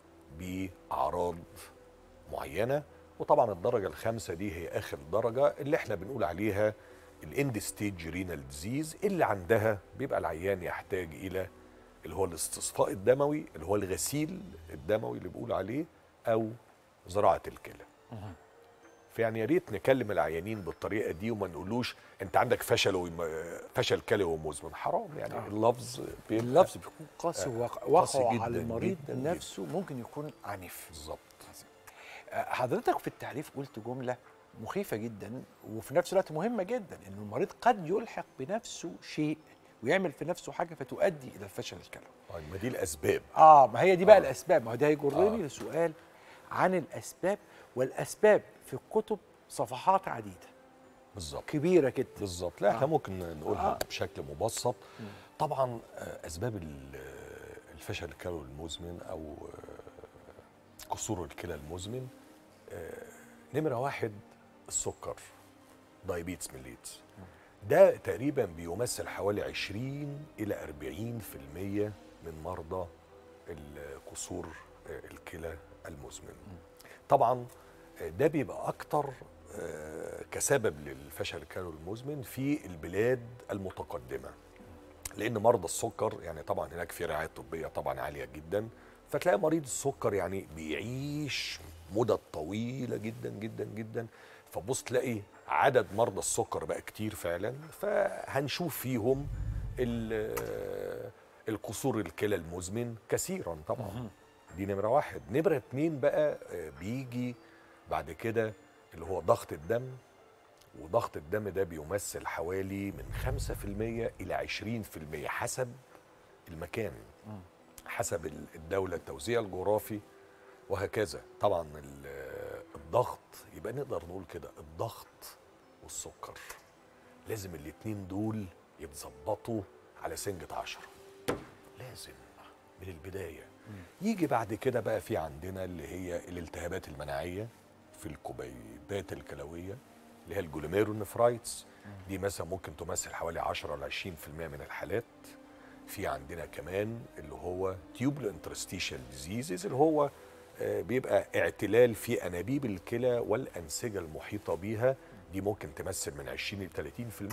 باعراض معينه وطبعا الدرجه الخامسه دي هي اخر درجه اللي احنا بنقول عليها الاند ستيج رينال ديزيز اللي عندها بيبقى العيان يحتاج الى اللي هو الاستصفاء الدموي اللي هو الغسيل الدموي اللي بيقول عليه او زراعه الكلى فيعني يا ريت نكلم العيانين بالطريقه دي وما نقولوش انت عندك فشل وم... فشل كلوي مزمن حرام يعني آه. اللفظ بيبقى اللفظ بيكون قاسي وواقع قاسي وقعه جداً على المريض جداً جداً. نفسه ممكن يكون عنيف بالظبط آه، حضرتك في التعريف قلت جملة مخيفة جدا وفي نفس الوقت مهمة جدا ان المريض قد يلحق بنفسه شيء ويعمل في نفسه حاجة فتؤدي الى الفشل الكلوي طيب ما دي الاسباب اه ما هي دي بقى آه. الاسباب ما هو ده هيجرني آه. لسؤال عن الاسباب والاسباب في الكتب صفحات عديدة بالظبط كبيرة كده بالظبط لا احنا آه. ممكن نقولها آه. بشكل مبسط طبعا آه، اسباب ال- الفشل الكلوي المزمن او آه، قصور الكلى المزمن آه، نمره واحد السكر دايبيتس ميليتس ده تقريبا بيمثل حوالي 20 الى 40% من مرضى القصور آه، الكلى المزمن طبعا آه، ده بيبقى اكتر آه، كسبب للفشل الكلوي المزمن في البلاد المتقدمه لان مرضى السكر يعني طبعا هناك في رعايه طبيه طبعا عاليه جدا فتلاقي مريض السكر يعني بيعيش مدة طويلة جدا جدا جدا فبص تلاقي عدد مرضى السكر بقى كتير فعلا فهنشوف فيهم ال- القصور الكلى المزمن كثيرا طبعا دي نمرة واحد نمرة اتنين بقى آه، بيجي بعد كده اللي هو ضغط الدم وضغط الدم ده بيمثل حوالي من 5% إلى 20% حسب المكان حسب ال- الدولة التوزيع الجغرافي وهكذا طبعا ال- الضغط يبقى نقدر نقول كده الضغط والسكر لازم الاتنين دول يتظبطوا على سنجة عشرة لازم من البداية يجي بعد كده بقى في عندنا اللي هي الالتهابات المناعية في الكبيبات الكلوية اللي هي الجلوميرونفرايتس دي مثلا ممكن تمثل حوالي 10 ل 20% من الحالات في عندنا كمان اللي هو تيوبل انترستيشال ديزيزز اللي هو آه، بيبقى اعتلال في انابيب الكلى والانسجه المحيطه بيها دي ممكن تمثل من 20 ل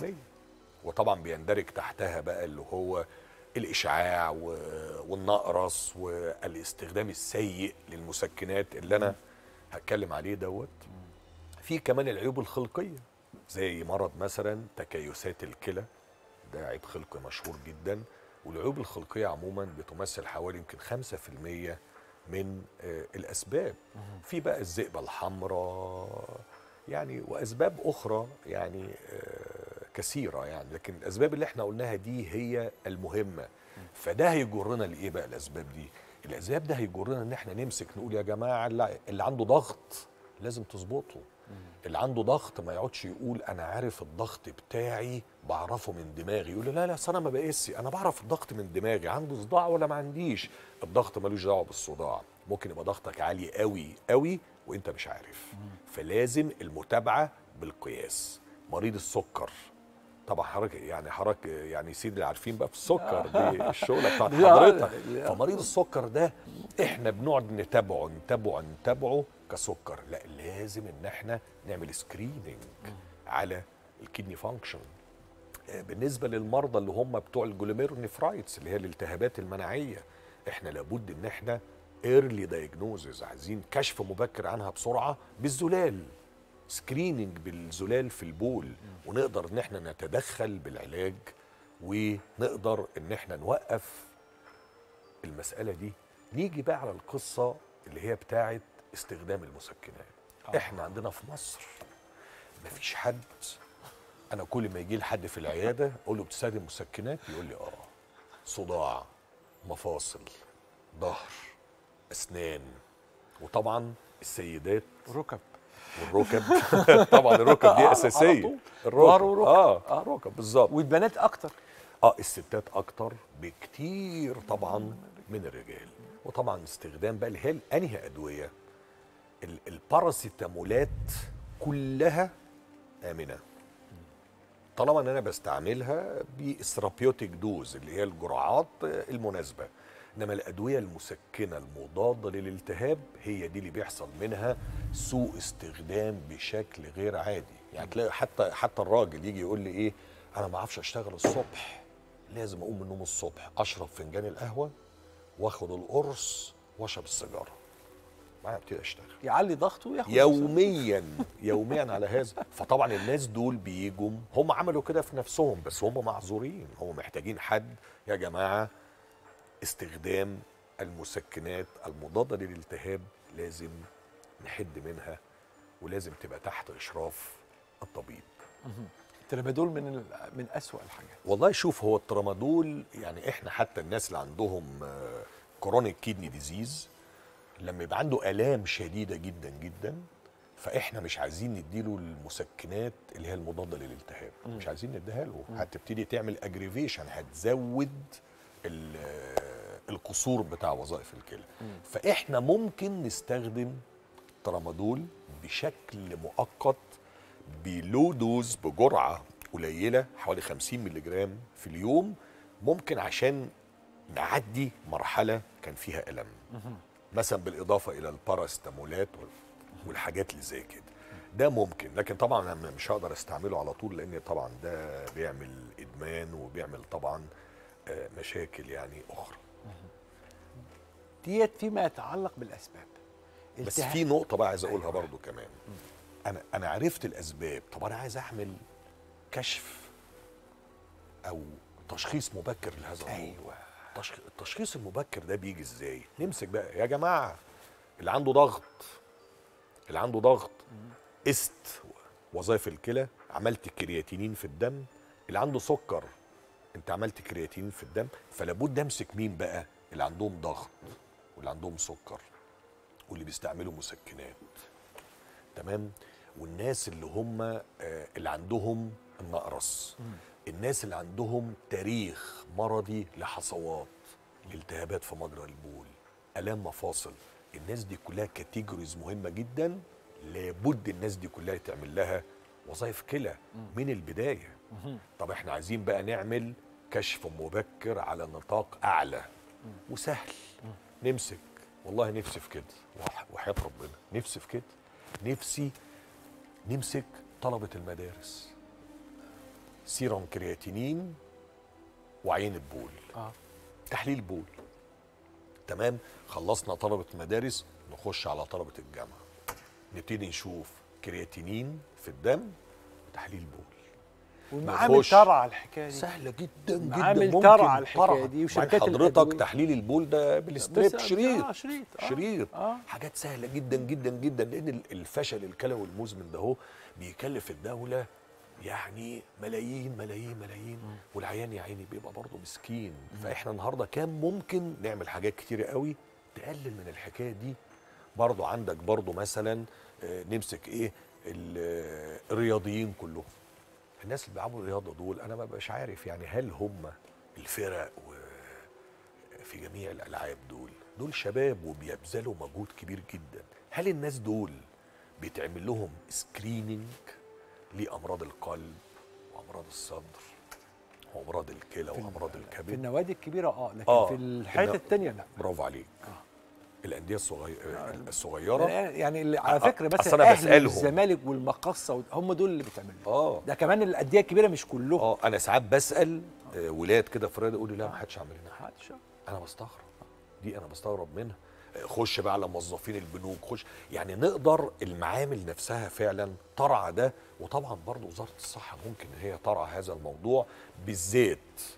30% وطبعا بيندرج تحتها بقى اللي هو الاشعاع و- والنقرس والاستخدام السيء للمسكنات اللي انا هتكلم عليه دوت في كمان العيوب الخلقيه زي مرض مثلا تكيسات الكلى ده عيب خلقي مشهور جدا والعيوب الخلقيه عموما بتمثل حوالي يمكن 5% من آه، الاسباب في بقى الذئبه الحمراء يعني واسباب اخرى يعني آه، كثيره يعني لكن الاسباب اللي احنا قلناها دي هي المهمه فده هيجرنا لايه بقى الاسباب دي الاسباب ده هيجرنا ان احنا نمسك نقول يا جماعه اللي اللي عنده ضغط لازم تظبطه اللي عنده ضغط ما يقعدش يقول انا عارف الضغط بتاعي بعرفه من دماغي يقول لي لا لا أصل انا ما بقيسي انا بعرف الضغط من دماغي عنده صداع ولا ما عنديش الضغط ملوش دعوه بالصداع ممكن يبقى ضغطك عالي قوي قوي وانت مش عارف فلازم المتابعه بالقياس مريض السكر طبعا حضرتك يعني حضرتك يعني سيدي اللي عارفين بقى في السكر دي الشغله بتاعت دي- حضرتك دي- فمريض السكر ده احنا بنقعد نتابعه نتابعه نتابعه كسكر لا لازم ان احنا نعمل سكريننج على الكدني فانكشن بالنسبه للمرضى اللي هم بتوع الجلوميرونيفرايتس اللي هي الالتهابات المناعيه احنا لابد ان احنا ايرلي دايجنوزز عايزين كشف مبكر عنها بسرعه بالزلال سكريننج بالزلال في البول ونقدر ان احنا نتدخل بالعلاج ونقدر ان احنا نوقف المساله دي نيجي بقى على القصه اللي هي بتاعه استخدام المسكنات احنا عندنا في مصر مفيش حد انا كل ما يجي لي حد في العياده اقول له بتستخدم مسكنات يقول لي اه صداع مفاصل ظهر اسنان وطبعا السيدات ركب والركب طبعا الركب دي على اساسيه طول. الركب ظهر وركب. اه آه. الركب بالظبط والبنات اكتر اه الستات اكتر بكتير طبعا من الرجال وطبعا استخدام بقى اللي هي انهي ادويه ال- الباراسيتامولات كلها امنه طالما ان انا بستعملها بالثيرابيوتيك دوز اللي هي الجرعات المناسبه انما الادويه المسكنه المضاده للالتهاب هي دي اللي بيحصل منها سوء استخدام بشكل غير عادي يعني تلاقي حتى حتى الراجل يجي يقول لي ايه انا ما اعرفش اشتغل الصبح لازم اقوم من النوم الصبح اشرب فنجان القهوه واخد القرص واشرب السيجاره معايا ابتدي اشتغل يعلي ضغطه وياخد يوميا يوميا على هذا فطبعا الناس دول بيجوا هم عملوا كده في نفسهم بس هم معذورين هم محتاجين حد يا جماعه استخدام المسكنات المضاده للالتهاب لازم نحد منها ولازم تبقى تحت اشراف الطبيب الترامادول من ال- من اسوأ الحاجات والله شوف هو الترامادول يعني احنا حتى الناس اللي عندهم كرونيك كيدني ديزيز لما يبقى عنده الام شديده جدا جدا فاحنا مش عايزين نديله المسكنات اللي هي المضاده للالتهاب مش عايزين نديها له هتبتدي تعمل اجريفيشن هتزود ال- القصور القصور بتاع وظائف الكلى فاحنا ممكن نستخدم ترامادول بشكل مؤقت بلو دوز بجرعه قليله حوالي 50 مللي جرام في اليوم ممكن عشان نعدي مرحله كان فيها الم مثلا بالاضافه الى الباراستامولات وال- والحاجات اللي زي كده ده ممكن لكن طبعا انا مش هقدر استعمله على طول لان طبعا ده بيعمل ادمان وبيعمل طبعا آه، مشاكل يعني اخرى ديت فيما يتعلق بالاسباب بس التهاب- في نقطه بقى عايز اقولها برضو كمان انا انا عرفت الاسباب طب انا عايز اعمل كشف او تشخيص مبكر لهذا الموضوع ايوه التشخ- التشخيص المبكر ده بيجي ازاي نمسك بقى يا جماعه اللي عنده ضغط اللي عنده ضغط قست وظائف الكلى عملت كرياتينين في الدم اللي عنده سكر انت عملت كرياتينين في الدم فلابد امسك مين بقى اللي عندهم ضغط واللي عندهم سكر واللي بيستعملوا مسكنات تمام والناس اللي هم آه، اللي عندهم النقرس الناس اللي عندهم تاريخ مرضي لحصوات التهابات في مجرى البول الام مفاصل الناس دي كلها كاتيجوريز مهمه جدا لابد الناس دي كلها يتعمل لها وظائف كلى من البدايه طب احنا عايزين بقى نعمل كشف مبكر على نطاق اعلى وسهل نمسك والله نفسي في كده وح- وحياه ربنا نفسي في كده نفسي نمسك طلبه المدارس سيرم كرياتينين وعين البول اه تحليل بول تمام خلصنا طلبه مدارس نخش على طلبه الجامعه نبتدي نشوف كرياتينين في الدم وتحليل بول والمعامل نخش. ترى على الحكايه دي سهله جدا جدا معامل ممكن ترى على الحكاية طرح. دي وبعدين وشركات حضرتك الأدوية. تحليل البول ده بالستريب بس- شريط آه، شريط، آه. شريط آه. حاجات سهله جدا جدا جدا لان ال- الفشل الكلوي المزمن ده هو بيكلف الدوله يعني ملايين ملايين ملايين والعيان يا عيني بيبقى برضه مسكين فاحنا النهارده كان ممكن نعمل حاجات كتيره قوي تقلل من الحكايه دي برضه عندك برضه مثلا آه، نمسك ايه ال- آه، الرياضيين كلهم الناس اللي بيلعبوا الرياضه دول انا ما بقاش عارف يعني هل هم الفرق و في جميع الالعاب دول دول شباب وبيبذلوا مجهود كبير جدا هل الناس دول بيتعمل لهم سكريننج لامراض القلب وامراض الصدر وامراض الكلى وامراض في الكبد النوادي الكبيره اه لكن آه. في الحته النو- الثانيه لا برافو عليك الانديه الصغيره الصغيره يعني اللي على آه، فكره أصل مثلا أنا اهلي بسألهم. والزمالك والمقصه وال- هم دول اللي بتعمل لهم. اه ده كمان الانديه الكبيره مش كلهم اه انا ساعات بسال آه، ولاد كده في الرياضه يقولوا لا ما حدش عامل لنا حاجه محدش. انا بستغرب دي انا بستغرب منها خش بقى على موظفين البنوك خش يعني نقدر المعامل نفسها فعلا ترعى ده وطبعا برضو وزاره الصحه ممكن ان هي ترعى هذا الموضوع بالذات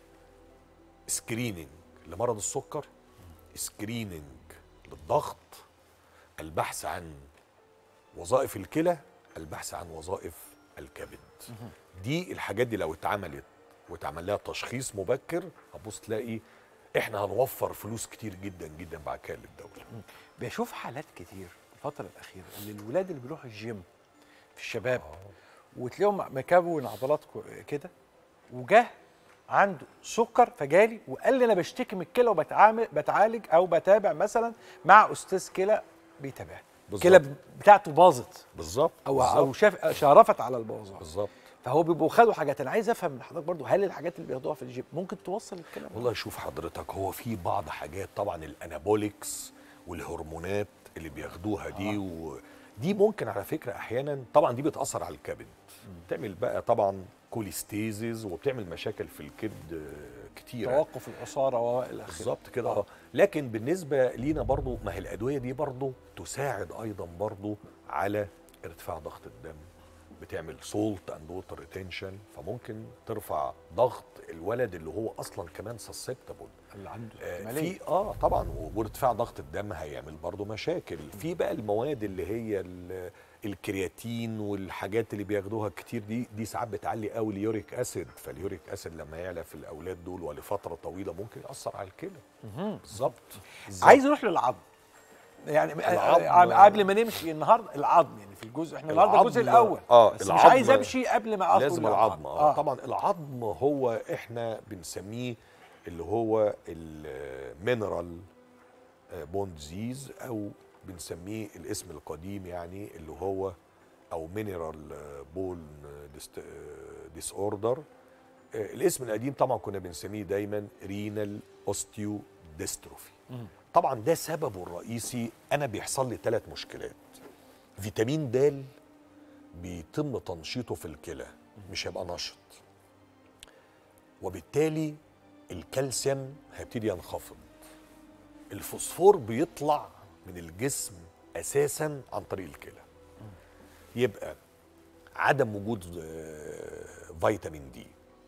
سكريننج لمرض السكر سكريننج للضغط البحث عن وظائف الكلى البحث عن وظائف الكبد دي الحاجات دي لو اتعملت واتعمل لها تشخيص مبكر هتبص تلاقي احنا هنوفر فلوس كتير جدا جدا بعد كده للدوله بشوف حالات كتير الفتره الاخيره ان الولاد اللي بيروحوا الجيم في الشباب وتلاقيهم مكون عضلات كو- كده وجه عنده سكر فجالي وقال لي انا بشتكي من الكلى وبتعامل بتعالج او بتابع مثلا مع استاذ كلى بيتابعني بالظبط. الكلى بتاعته باظت بالظبط او او بالظبط. شاف شرفت على البوظان بالظبط فهو بيبقوا خدوا حاجات انا عايز افهم من حضرتك برضو هل الحاجات اللي بياخدوها في الجيم ممكن توصل الكلام والله شوف حضرتك هو في بعض حاجات طبعا الانابوليكس والهرمونات اللي بياخدوها دي ودي ممكن على فكره احيانا طبعا دي بتاثر على الكبد بتعمل بقى طبعا كوليستيزز وبتعمل مشاكل في الكبد آه، كتيره توقف العصاره والى اخره بالظبط كده اه لكن بالنسبه لينا برضو ما هي الادويه دي برضو تساعد ايضا برضو على ارتفاع ضغط الدم بتعمل سولت اند ووتر ريتنشن فممكن ترفع ضغط الولد اللي هو اصلا كمان سسبتبل اللي عنده آه، احتماليه في اه طبعا وارتفاع ضغط الدم هيعمل برضو مشاكل في بقى المواد اللي هي ال- الكرياتين والحاجات اللي بياخدوها كتير دي دي ساعات بتعلي قوي اليوريك اسيد فاليوريك اسيد لما يعلى في الاولاد دول ولفتره طويله ممكن ياثر على الكلى بالظبط بالظبط. عايز نروح للعظم يعني العظم- آه، قبل ما نمشي النهارده العظم يعني في الجزء احنا النهارده الجزء العظم- الاول آه، بس مش العظم عايز امشي قبل ما ادخل لازم للعظم. العظم آه. طبعا العظم هو احنا بنسميه اللي هو ال- مينرال بون ديزيز او بنسميه الاسم القديم يعني اللي هو او مينرال بون ديس اوردر الاسم القديم طبعا كنا بنسميه دايما رينال اوستيو ديستروفي طبعا ده سببه الرئيسي انا بيحصل لي ثلاث مشكلات فيتامين د بيتم تنشيطه في الكلى مش هيبقى نشط وبالتالي الكالسيوم هيبتدي ينخفض الفوسفور بيطلع من الجسم اساسا عن طريق الكلى يبقى عدم وجود آه، فيتامين دي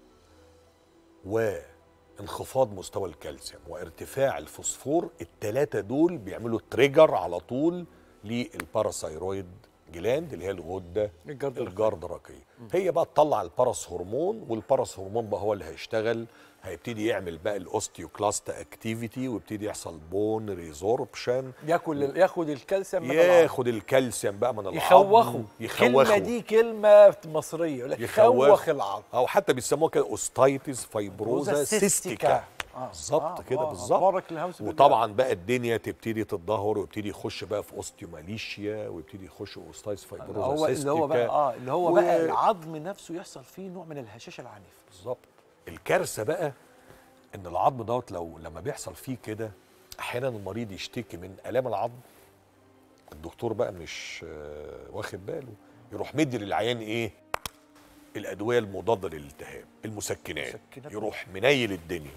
وانخفاض مستوى الكالسيوم وارتفاع الفوسفور الثلاثه دول بيعملوا تريجر على طول للباراثايرويد جلاند اللي هي الغده الجرد الجرد الرقيق هي بقى تطلع الباراس هرمون والباراس هرمون بقى هو اللي هيشتغل هيبتدي يعمل بقى الاوستيوكلاست اكتيفيتي ويبتدي يحصل بون ريزوربشن ياكل ياخد الكالسيوم من العظم. ياخد الكالسيوم بقى من العظم يخوخه يخوخه الكلمه دي كلمه مصريه يقول لك يخوخ. يخوخ العظم او حتى بيسموها كده اوستايتس فايبروزا سيستيكا آه. بالظبط آه، كده آه، بالظبط بارك الهوس بالله. وطبعا بقى الدنيا تبتدي تتدهور ويبتدي يخش بقى في اوستيوماليشيا ويبتدي يخش اوستايتس فايبروزا هو اللي هو بقى سيستيكا. اه اللي هو و- بقى العظم نفسه يحصل فيه نوع من الهشاشه العنيف بالظبط الكارثه بقى ان العظم دوت لو لما بيحصل فيه كده احيانا المريض يشتكي من الام العظم الدكتور بقى مش آه، واخد باله يروح مدي للعيان ايه الادويه المضاده للالتهاب المسكنات مسكنات. يروح منيل الدنيا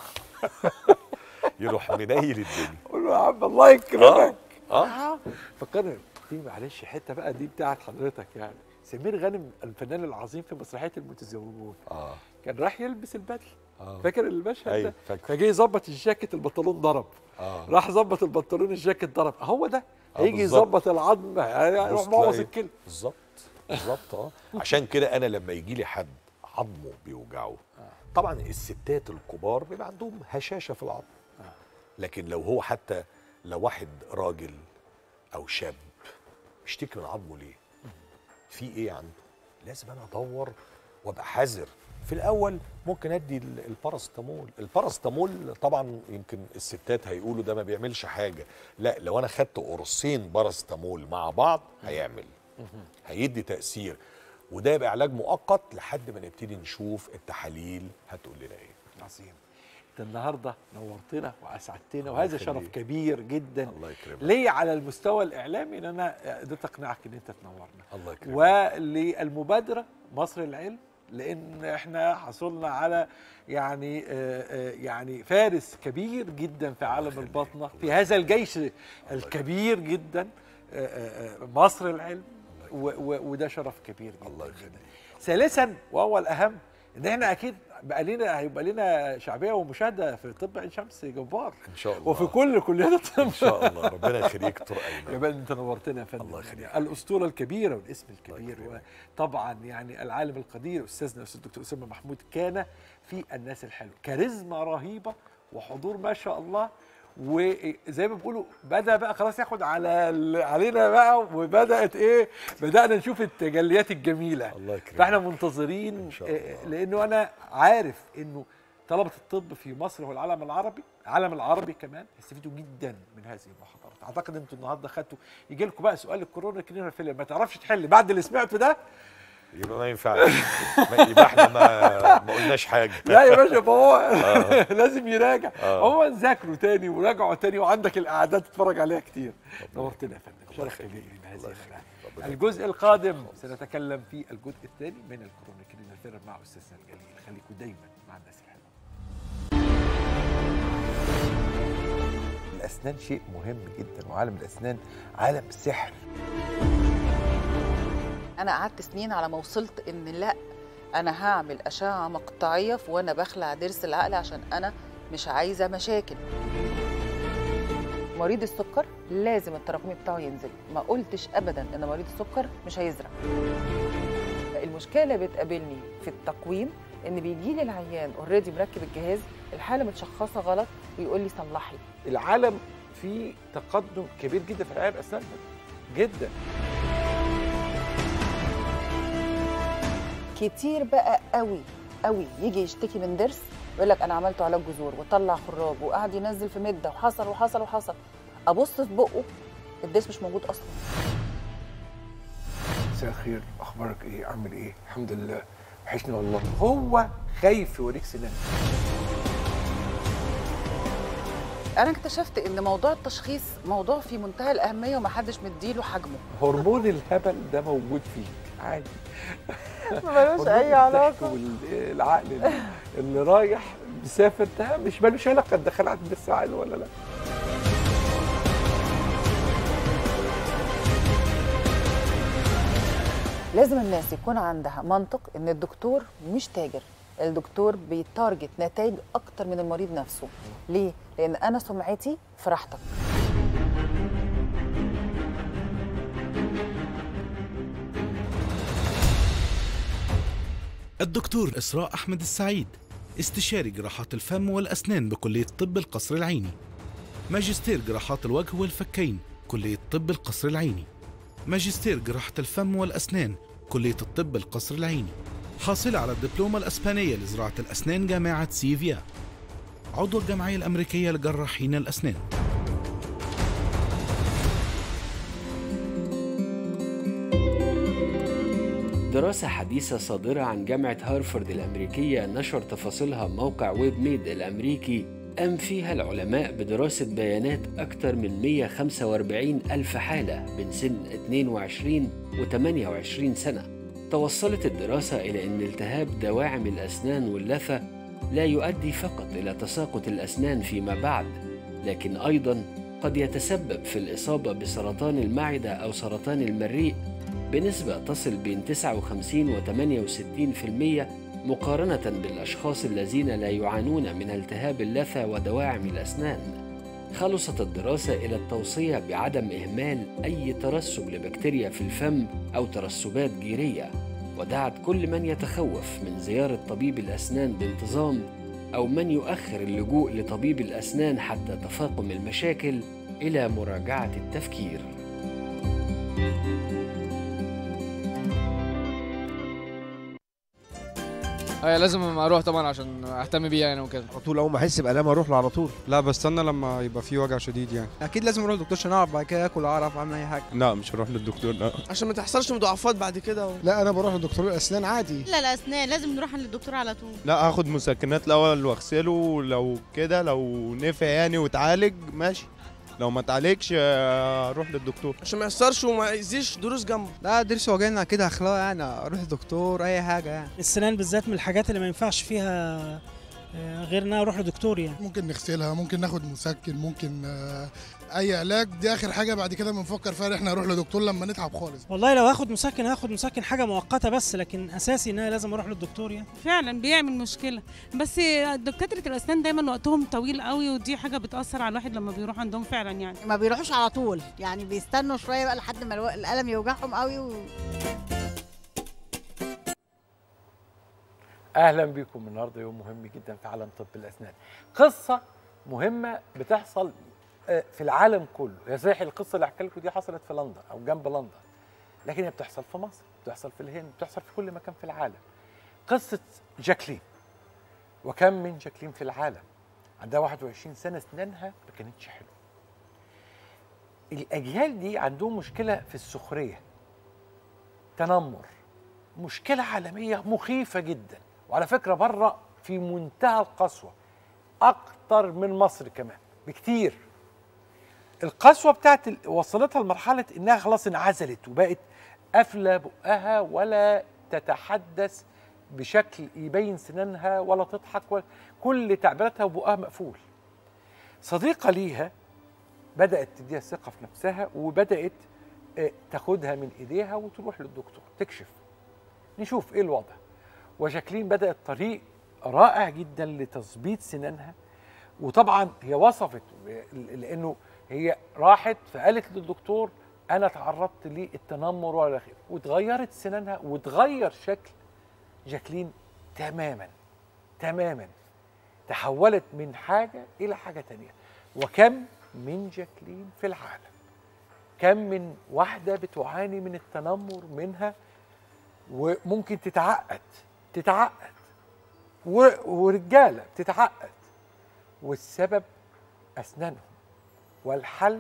يروح منيل الدنيا قول له يا عم الله يكرمك اه اه فكرني دي معلش حته بقى دي بتاعت حضرتك يعني سمير غانم الفنان العظيم في مسرحيه المتزوجون اه كان راح يلبس البدله آه. فاكر المشهد أيوة، ده فاكر. فجه يظبط الجاكيت البنطلون ضرب اه راح ظبط البنطلون الجاكيت ضرب هو ده آه، هيجي بالظبط. يظبط العظم هيروح بص مبوظ تلاقي- الكلى بالظبط بالظبط اه عشان كده انا لما يجي لي حد عظمه بيوجعه طبعا الستات الكبار بيبقى عندهم هشاشه في العظم لكن لو هو حتى لو واحد راجل او شاب بيشتكي من عظمه ليه في ايه عنده لازم انا ادور وابقى حذر في الاول ممكن ادي ال- الباراستامول الباراستامول طبعا يمكن الستات هيقولوا ده ما بيعملش حاجه لا لو انا خدت قرصين باراستامول مع بعض هيعمل هيدي تاثير وده يبقى علاج مؤقت لحد ما نبتدي نشوف التحاليل هتقول لنا ايه عظيم انت النهارده نورتنا واسعدتنا الله وهذا يخليك. شرف كبير جدا الله يكرمك. ليه على المستوى الاعلامي ان انا قدرت اقنعك ان انت تنورنا الله يكرمك وللمبادره مصر العلم لان احنا حصلنا على يعني آه، آه، يعني فارس كبير جدا في عالم يخليك. الباطنه في هذا الجيش الكبير جدا آه، آه، آه، مصر العلم و- و- وده شرف كبير جدا الله جدا. يخليك ثالثا وهو الاهم ان احنا اكيد بقى لنا هيبقى لنا شعبيه ومشاهده في طب عين شمس جبار ان شاء الله وفي كل كليات الطب ان شاء الله ربنا يخليك دكتور ايمن يبقى انت نورتنا يا فندم الله يخليك. يعني الاسطوره الكبيره والاسم الكبير يكرمك. وطبعا يعني العالم القدير استاذنا الاستاذ الدكتور اسامه محمود كان في الناس الحلوه كاريزما رهيبه وحضور ما شاء الله وزي ما بيقولوا بدا بقى خلاص ياخد على ال- علينا بقى وبدات ايه بدانا نشوف التجليات الجميله الله يكرمك. فاحنا منتظرين إن شاء آه، الله. لانه انا عارف انه طلبه الطب في مصر والعالم العربي العالم العربي كمان هيستفيدوا جدا من هذه المحاضرات اعتقد انتوا النهارده خدتوا يجي لكم بقى سؤال الكورونا كلينر فيلم ما تعرفش تحل بعد اللي سمعته ده يبقى ما ينفعش ما- يبقى احنا ما ما قلناش حاجه لا يا باشا فهو لازم يراجع هو ذاكره تاني وراجعه تاني وعندك الاعداد تتفرج عليها كتير نورتنا يا فندم شرف كبير لي بهذه الحلقه الجزء القادم سنتكلم في الجزء الثاني من الكورونا كلينر فيلم مع استاذنا الجليل خليكم دايما مع الناس الحلوه الاسنان شيء مهم جدا وعالم الاسنان عالم سحر انا قعدت سنين على ما وصلت ان لا انا هعمل اشعه مقطعيه في وانا بخلع ضرس العقل عشان انا مش عايزه مشاكل مريض السكر لازم التراكمي بتاعه ينزل ما قلتش ابدا ان مريض السكر مش هيزرع المشكله اللي بتقابلني في التقويم ان بيجي لي العيان اوريدي مركب الجهاز الحاله متشخصه غلط ويقول لي صلحي العالم فيه تقدم كبير جدا في العنايه باسنان جدا كتير بقى قوي قوي يجي يشتكي من ضرس يقول لك انا عملت علاج جذور وطلع خراج وقعد ينزل في مده وحصل وحصل وحصل ابص في بقه الضرس مش موجود اصلا مساء الخير اخبارك ايه عامل ايه الحمد لله وحشني والله هو خايف يوريك سنان انا اكتشفت ان موضوع التشخيص موضوع في منتهى الاهميه ومحدش مديله حجمه هرمون الهبل ده موجود فيك عادي ملوش هرمون اي الضحك علاقه والعقل اللي- اللي رايح مسافر ده مش مالوش علاقه تدخل بس عقل ولا لا لازم الناس يكون عندها منطق ان الدكتور مش تاجر الدكتور بيتارجت نتائج اكتر من المريض نفسه ليه لان انا سمعتي في راحتك الدكتور إسراء أحمد السعيد استشاري جراحات الفم والأسنان بكلية طب القصر العيني ماجستير جراحات الوجه والفكين كلية طب القصر العيني ماجستير جراحة الفم والأسنان كلية الطب القصر العيني حاصلة على الدبلومة الأسبانية لزراعة الأسنان جامعة سيفيا عضو الجمعية الأمريكية لجراحين الأسنان دراسة حديثة صادرة عن جامعة هارفارد الأمريكية نشر تفاصيلها موقع ويب ميد الأمريكي قام فيها العلماء بدراسة بيانات أكثر من 145 ألف حالة بين سن 22 و 28 سنة توصلت الدراسة إلى أن التهاب دواعم الأسنان واللثة لا يؤدي فقط إلى تساقط الأسنان فيما بعد لكن أيضا قد يتسبب في الإصابة بسرطان المعدة أو سرطان المريء بنسبة تصل بين 59 و 68% مقارنة بالأشخاص الذين لا يعانون من التهاب اللثة ودواعم الأسنان. خلصت الدراسة إلى التوصية بعدم إهمال أي ترسب لبكتيريا في الفم أو ترسبات جيرية، ودعت كل من يتخوف من زيارة طبيب الأسنان بانتظام أو من يؤخر اللجوء لطبيب الأسنان حتى تفاقم المشاكل إلى مراجعة التفكير. ايوه لازم اروح طبعا عشان اهتم بيها يعني وكده على طول اول ما احس بالام اروح له على طول لا بستنى لما يبقى في وجع شديد يعني اكيد لازم اروح للدكتور عشان اعرف بعد كده اكل اعرف اعمل اي حاجه لا مش هروح للدكتور لا عشان ما تحصلش مضاعفات بعد كده و... لا انا بروح لدكتور الاسنان عادي لا الاسنان لازم نروح للدكتور على طول لا هاخد مسكنات الاول واغسله لو كده لو نفع يعني واتعالج ماشي لو ما اتعالجش آه، اروح للدكتور عشان ما يأثرش وما يأذيش دروس جنبه لا ضرس وجعنا كده اخلاق يعني اروح للدكتور اي حاجه يعني السنان بالذات من الحاجات اللي ما ينفعش فيها آه، غير ان انا اروح لدكتور يعني ممكن نغسلها ممكن ناخد مسكن ممكن آه، اي علاج دي اخر حاجه بعد كده بنفكر فيها إن احنا نروح لدكتور لما نتعب خالص والله لو هاخد مسكن هاخد مسكن حاجه مؤقته بس لكن اساسي ان انا لازم اروح للدكتور يعني فعلا بيعمل مشكله بس دكاتره الاسنان دايما وقتهم طويل قوي ودي حاجه بتاثر على الواحد لما بيروح عندهم فعلا يعني ما بيروحوش على طول يعني بيستنوا شويه بقى لحد ما الو- الالم يوجعهم قوي و... اهلا بكم النهارده يوم مهم جدا في عالم طب الاسنان قصه مهمه بتحصل آه، في العالم كله يا صحيح القصه اللي هحكي لكم دي حصلت في لندن او جنب لندن لكن هي بتحصل في مصر بتحصل في الهند بتحصل في كل مكان في العالم قصه جاكلين وكم من جاكلين في العالم عندها 21 سنه اسنانها ما كانتش حلوه الاجيال دي عندهم مشكله في السخريه تنمر مشكله عالميه مخيفه جدا وعلى فكره بره في منتهى القسوه اكتر من مصر كمان بكتير القسوه بتاعت ال- وصلتها لمرحله انها خلاص انعزلت وبقت قافله بقها ولا تتحدث بشكل يبين سنانها ولا تضحك ولا كل تعبيراتها وبقها مقفول صديقه ليها بدات تديها ثقه في نفسها وبدات آه، تاخدها من ايديها وتروح للدكتور تكشف نشوف ايه الوضع وجاكلين بدات طريق رائع جدا لتظبيط سنانها وطبعا هي وصفت لانه هي راحت فقالت للدكتور انا تعرضت للتنمر ولا خير وتغيرت سنانها وتغير شكل جاكلين تماما تماما تحولت من حاجه الى حاجه تانية وكم من جاكلين في العالم كم من واحده بتعاني من التنمر منها وممكن تتعقد تتعقد و- ورجاله بتتعقد والسبب اسنانهم والحل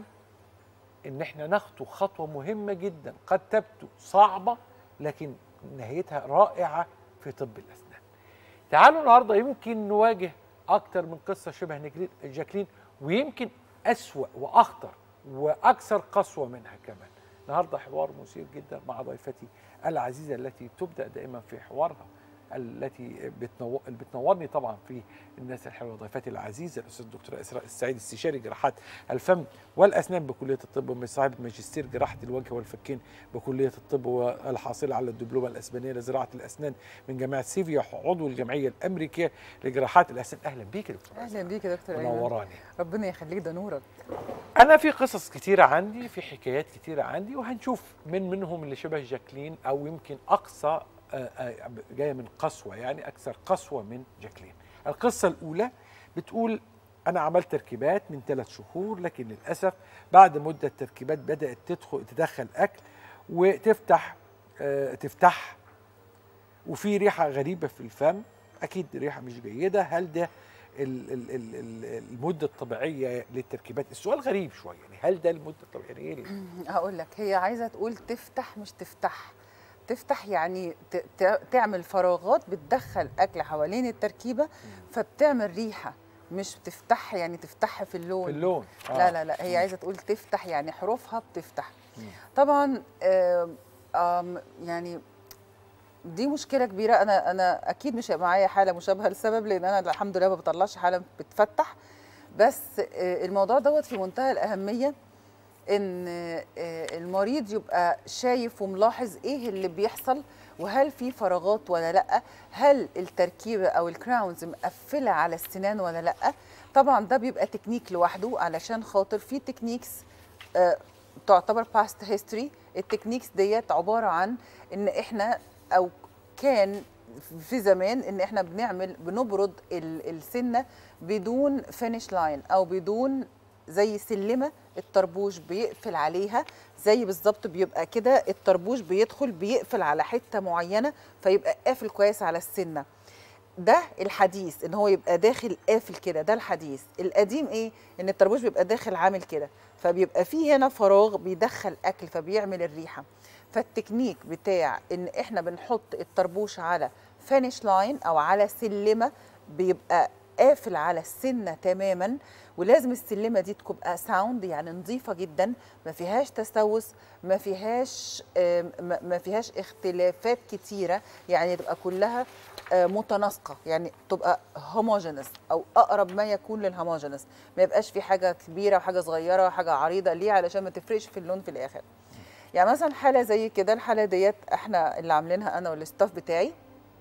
ان احنا نخطو خطوه مهمه جدا قد تبدو صعبه لكن نهايتها رائعه في طب الاسنان تعالوا النهارده يمكن نواجه اكتر من قصه شبه نجلي- جاكلين ويمكن اسوا واخطر واكثر قسوه منها كمان النهارده حوار مثير جدا مع ضيفتي العزيزه التي تبدا دائما في حوارها التي بتنو... اللي بتنورني طبعا في الناس الحلوه ضيفتي العزيزه الاستاذ الدكتوره اسراء السعيد استشاري جراحات الفم والاسنان بكليه الطب ومن صاحبه ماجستير جراحه الوجه والفكين بكليه الطب والحاصله على الدبلومه الاسبانيه لزراعه الاسنان من جامعه سيفيا عضو الجمعيه الامريكيه لجراحات الاسنان اهلا بيك يا دكتور اهلا بيك يا دكتور ايمن منوراني ربنا يخليك ده نورك انا في قصص كتيره عندي في حكايات كتيره عندي وهنشوف من منهم اللي شبه جاكلين او يمكن اقصى آه، آه، جايه من قسوه يعني اكثر قسوه من جاكلين القصه الاولى بتقول انا عملت تركيبات من ثلاث شهور لكن للاسف بعد مده تركيبات بدات تدخل تدخل اكل وتفتح آه، تفتح وفي ريحه غريبه في الفم اكيد ريحه مش جيده هل ده ال- ال- ال- ال- المده الطبيعيه للتركيبات السؤال غريب شويه يعني هل ده المده الطبيعيه يعني إيه؟ هقول لك هي عايزه تقول تفتح مش تفتح تفتح يعني ت- ت- تعمل فراغات بتدخل اكل حوالين التركيبه فبتعمل ريحه مش بتفتح يعني تفتح في اللون في اللون آه. لا لا لا هي عايزه تقول تفتح يعني حروفها بتفتح طبعا آم، آم، يعني دي مشكله كبيره انا انا اكيد مش هيبقى معايا حاله مشابهه لسبب لان انا الحمد لله ما بطلعش حاله بتفتح بس آه، الموضوع دوت في منتهى الاهميه ان آه، المريض يبقى شايف وملاحظ ايه اللي بيحصل وهل في فراغات ولا لا هل التركيبه او الكراونز مقفله على السنان ولا لا طبعا ده بيبقى تكنيك لوحده علشان خاطر في تكنيكس آه، تعتبر باست هيستوري التكنيكس ديت عباره عن ان احنا او كان في زمان ان احنا بنعمل بنبرد ال- السنه بدون فينش لاين او بدون زي سلمه الطربوش بيقفل عليها زي بالظبط بيبقى كده الطربوش بيدخل بيقفل على حته معينه فيبقى قافل كويس على السنه ده الحديث ان هو يبقى داخل قافل كده ده الحديث القديم ايه ان الطربوش بيبقى داخل عامل كده فبيبقى فيه هنا فراغ بيدخل اكل فبيعمل الريحه فالتكنيك بتاع ان احنا بنحط الطربوش على فينش لاين او على سلمه بيبقى قافل على السنه تماما ولازم السلمه دي تبقى ساوند يعني نظيفه جدا ما فيهاش تسوس ما فيهاش آم، ما ما فيهاش اختلافات كتيره يعني تبقى كلها آه، متناسقه يعني تبقى هوموجينس او اقرب ما يكون للهوموجينس ما يبقاش في حاجه كبيره وحاجه صغيره وحاجه عريضه ليه علشان ما تفرقش في اللون في الاخر يعني مثلا حاله زي كده الحاله ديت احنا اللي عاملينها انا والستاف بتاعي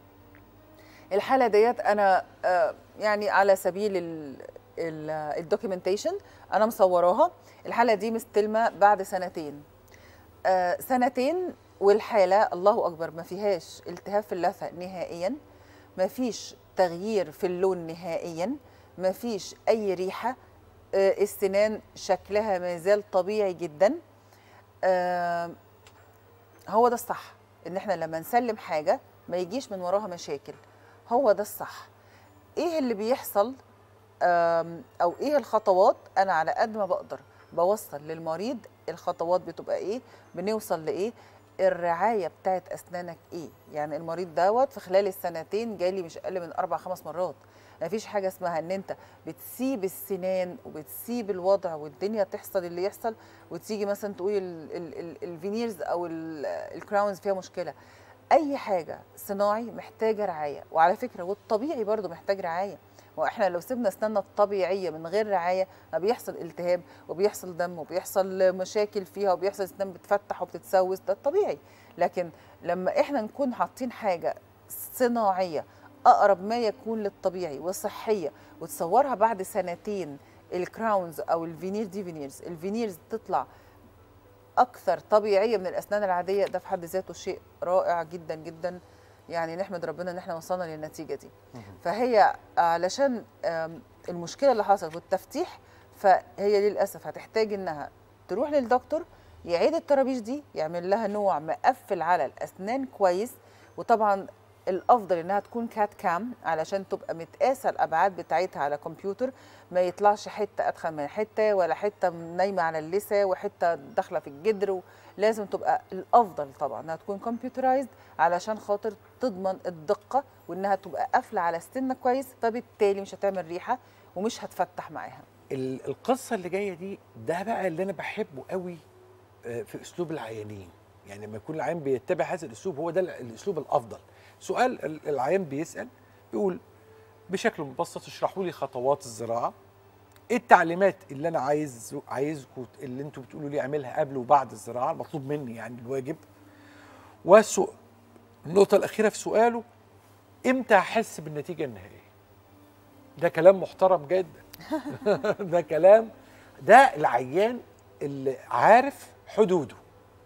الحاله ديت انا آه، يعني على سبيل الدوكيومنتيشن انا مصوراها الحاله دي مستلمه بعد سنتين آه، سنتين والحاله الله اكبر ما فيهاش التهاب في اللثه نهائيا ما فيش تغيير في اللون نهائيا ما فيش اي ريحه آه، السنان شكلها ما زال طبيعي جدا آه، هو ده الصح ان احنا لما نسلم حاجه ما يجيش من وراها مشاكل هو ده الصح ايه اللي بيحصل آم، او ايه الخطوات انا على قد ما بقدر بوصل للمريض الخطوات بتبقى ايه بنوصل لايه الرعايه بتاعت اسنانك ايه يعني المريض دوت في خلال السنتين جالي مش اقل من اربع خمس مرات مفيش حاجه اسمها ان انت بتسيب السنان وبتسيب الوضع والدنيا تحصل اللي يحصل وتيجي مثلا تقولي ال- ال- ال- الفينيرز او ال- الكراونز فيها مشكله اي حاجه صناعي محتاجه رعايه وعلى فكره والطبيعي برضو محتاج رعايه واحنا لو سيبنا اسناننا الطبيعيه من غير رعايه ما بيحصل التهاب وبيحصل دم وبيحصل مشاكل فيها وبيحصل اسنان بتفتح وبتتسوس ده الطبيعي لكن لما احنا نكون حاطين حاجه صناعيه اقرب ما يكون للطبيعي وصحيه وتصورها بعد سنتين الكراونز او الفينير دي فينيرز الفينيرز تطلع اكثر طبيعيه من الاسنان العاديه ده في حد ذاته شيء رائع جدا جدا يعني نحمد ربنا ان احنا وصلنا للنتيجه دي فهي علشان آم، المشكله اللي حصلت والتفتيح فهي للاسف هتحتاج انها تروح للدكتور يعيد الترابيش دي يعمل لها نوع مقفل على الاسنان كويس وطبعا الافضل انها تكون كات كام علشان تبقى متقاسه الابعاد بتاعتها على كمبيوتر ما يطلعش حته ادخل من حته ولا حته نايمه على اللثه وحته داخله في الجدر لازم تبقى الافضل طبعا انها تكون كمبيوترايزد علشان خاطر تضمن الدقه وانها تبقى قافله على السنه كويس فبالتالي مش هتعمل ريحه ومش هتفتح معاها ال- القصه اللي جايه دي ده بقى اللي انا بحبه قوي آه، في اسلوب العيانين يعني لما يكون العيان بيتبع هذا الاسلوب هو ده ال- الاسلوب الافضل سؤال ال- العيان بيسال بيقول بشكل مبسط اشرحوا لي خطوات الزراعه ايه التعليمات اللي انا عايز عايزكم اللي انتوا بتقولوا لي اعملها قبل وبعد الزراعه المطلوب مني يعني الواجب والسؤال النقطه الاخيره في سؤاله امتى احس بالنتيجه النهائيه ده كلام محترم جدا ده كلام ده العيان اللي عارف حدوده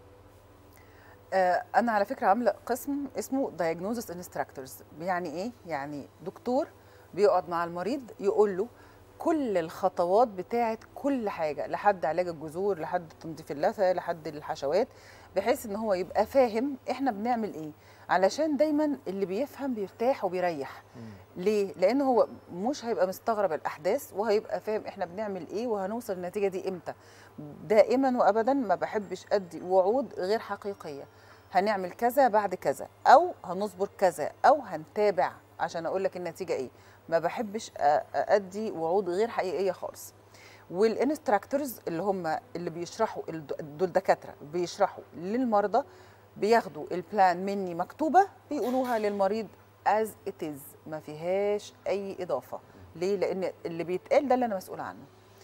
آه، انا على فكره عامله قسم اسمه diagnosis instructors يعني ايه يعني دكتور بيقعد مع المريض يقول له كل الخطوات بتاعه كل حاجه لحد علاج الجذور لحد تنظيف اللثه لحد الحشوات بحيث ان هو يبقى فاهم احنا بنعمل ايه علشان دايما اللي بيفهم بيرتاح وبيريح ليه لان هو مش هيبقى مستغرب الاحداث وهيبقى فاهم احنا بنعمل ايه وهنوصل للنتيجه دي امتى دائما وابدا ما بحبش ادي وعود غير حقيقيه هنعمل كذا بعد كذا او هنصبر كذا او هنتابع عشان اقول لك النتيجه ايه ما بحبش أ- ادي وعود غير حقيقيه خالص والانستراكتورز اللي هم اللي بيشرحوا الد- دول دكاتره بيشرحوا للمرضى بياخدوا البلان مني مكتوبه بيقولوها للمريض از ات از ما فيهاش اي اضافه ليه لان اللي بيتقال ده اللي انا مسؤول عنه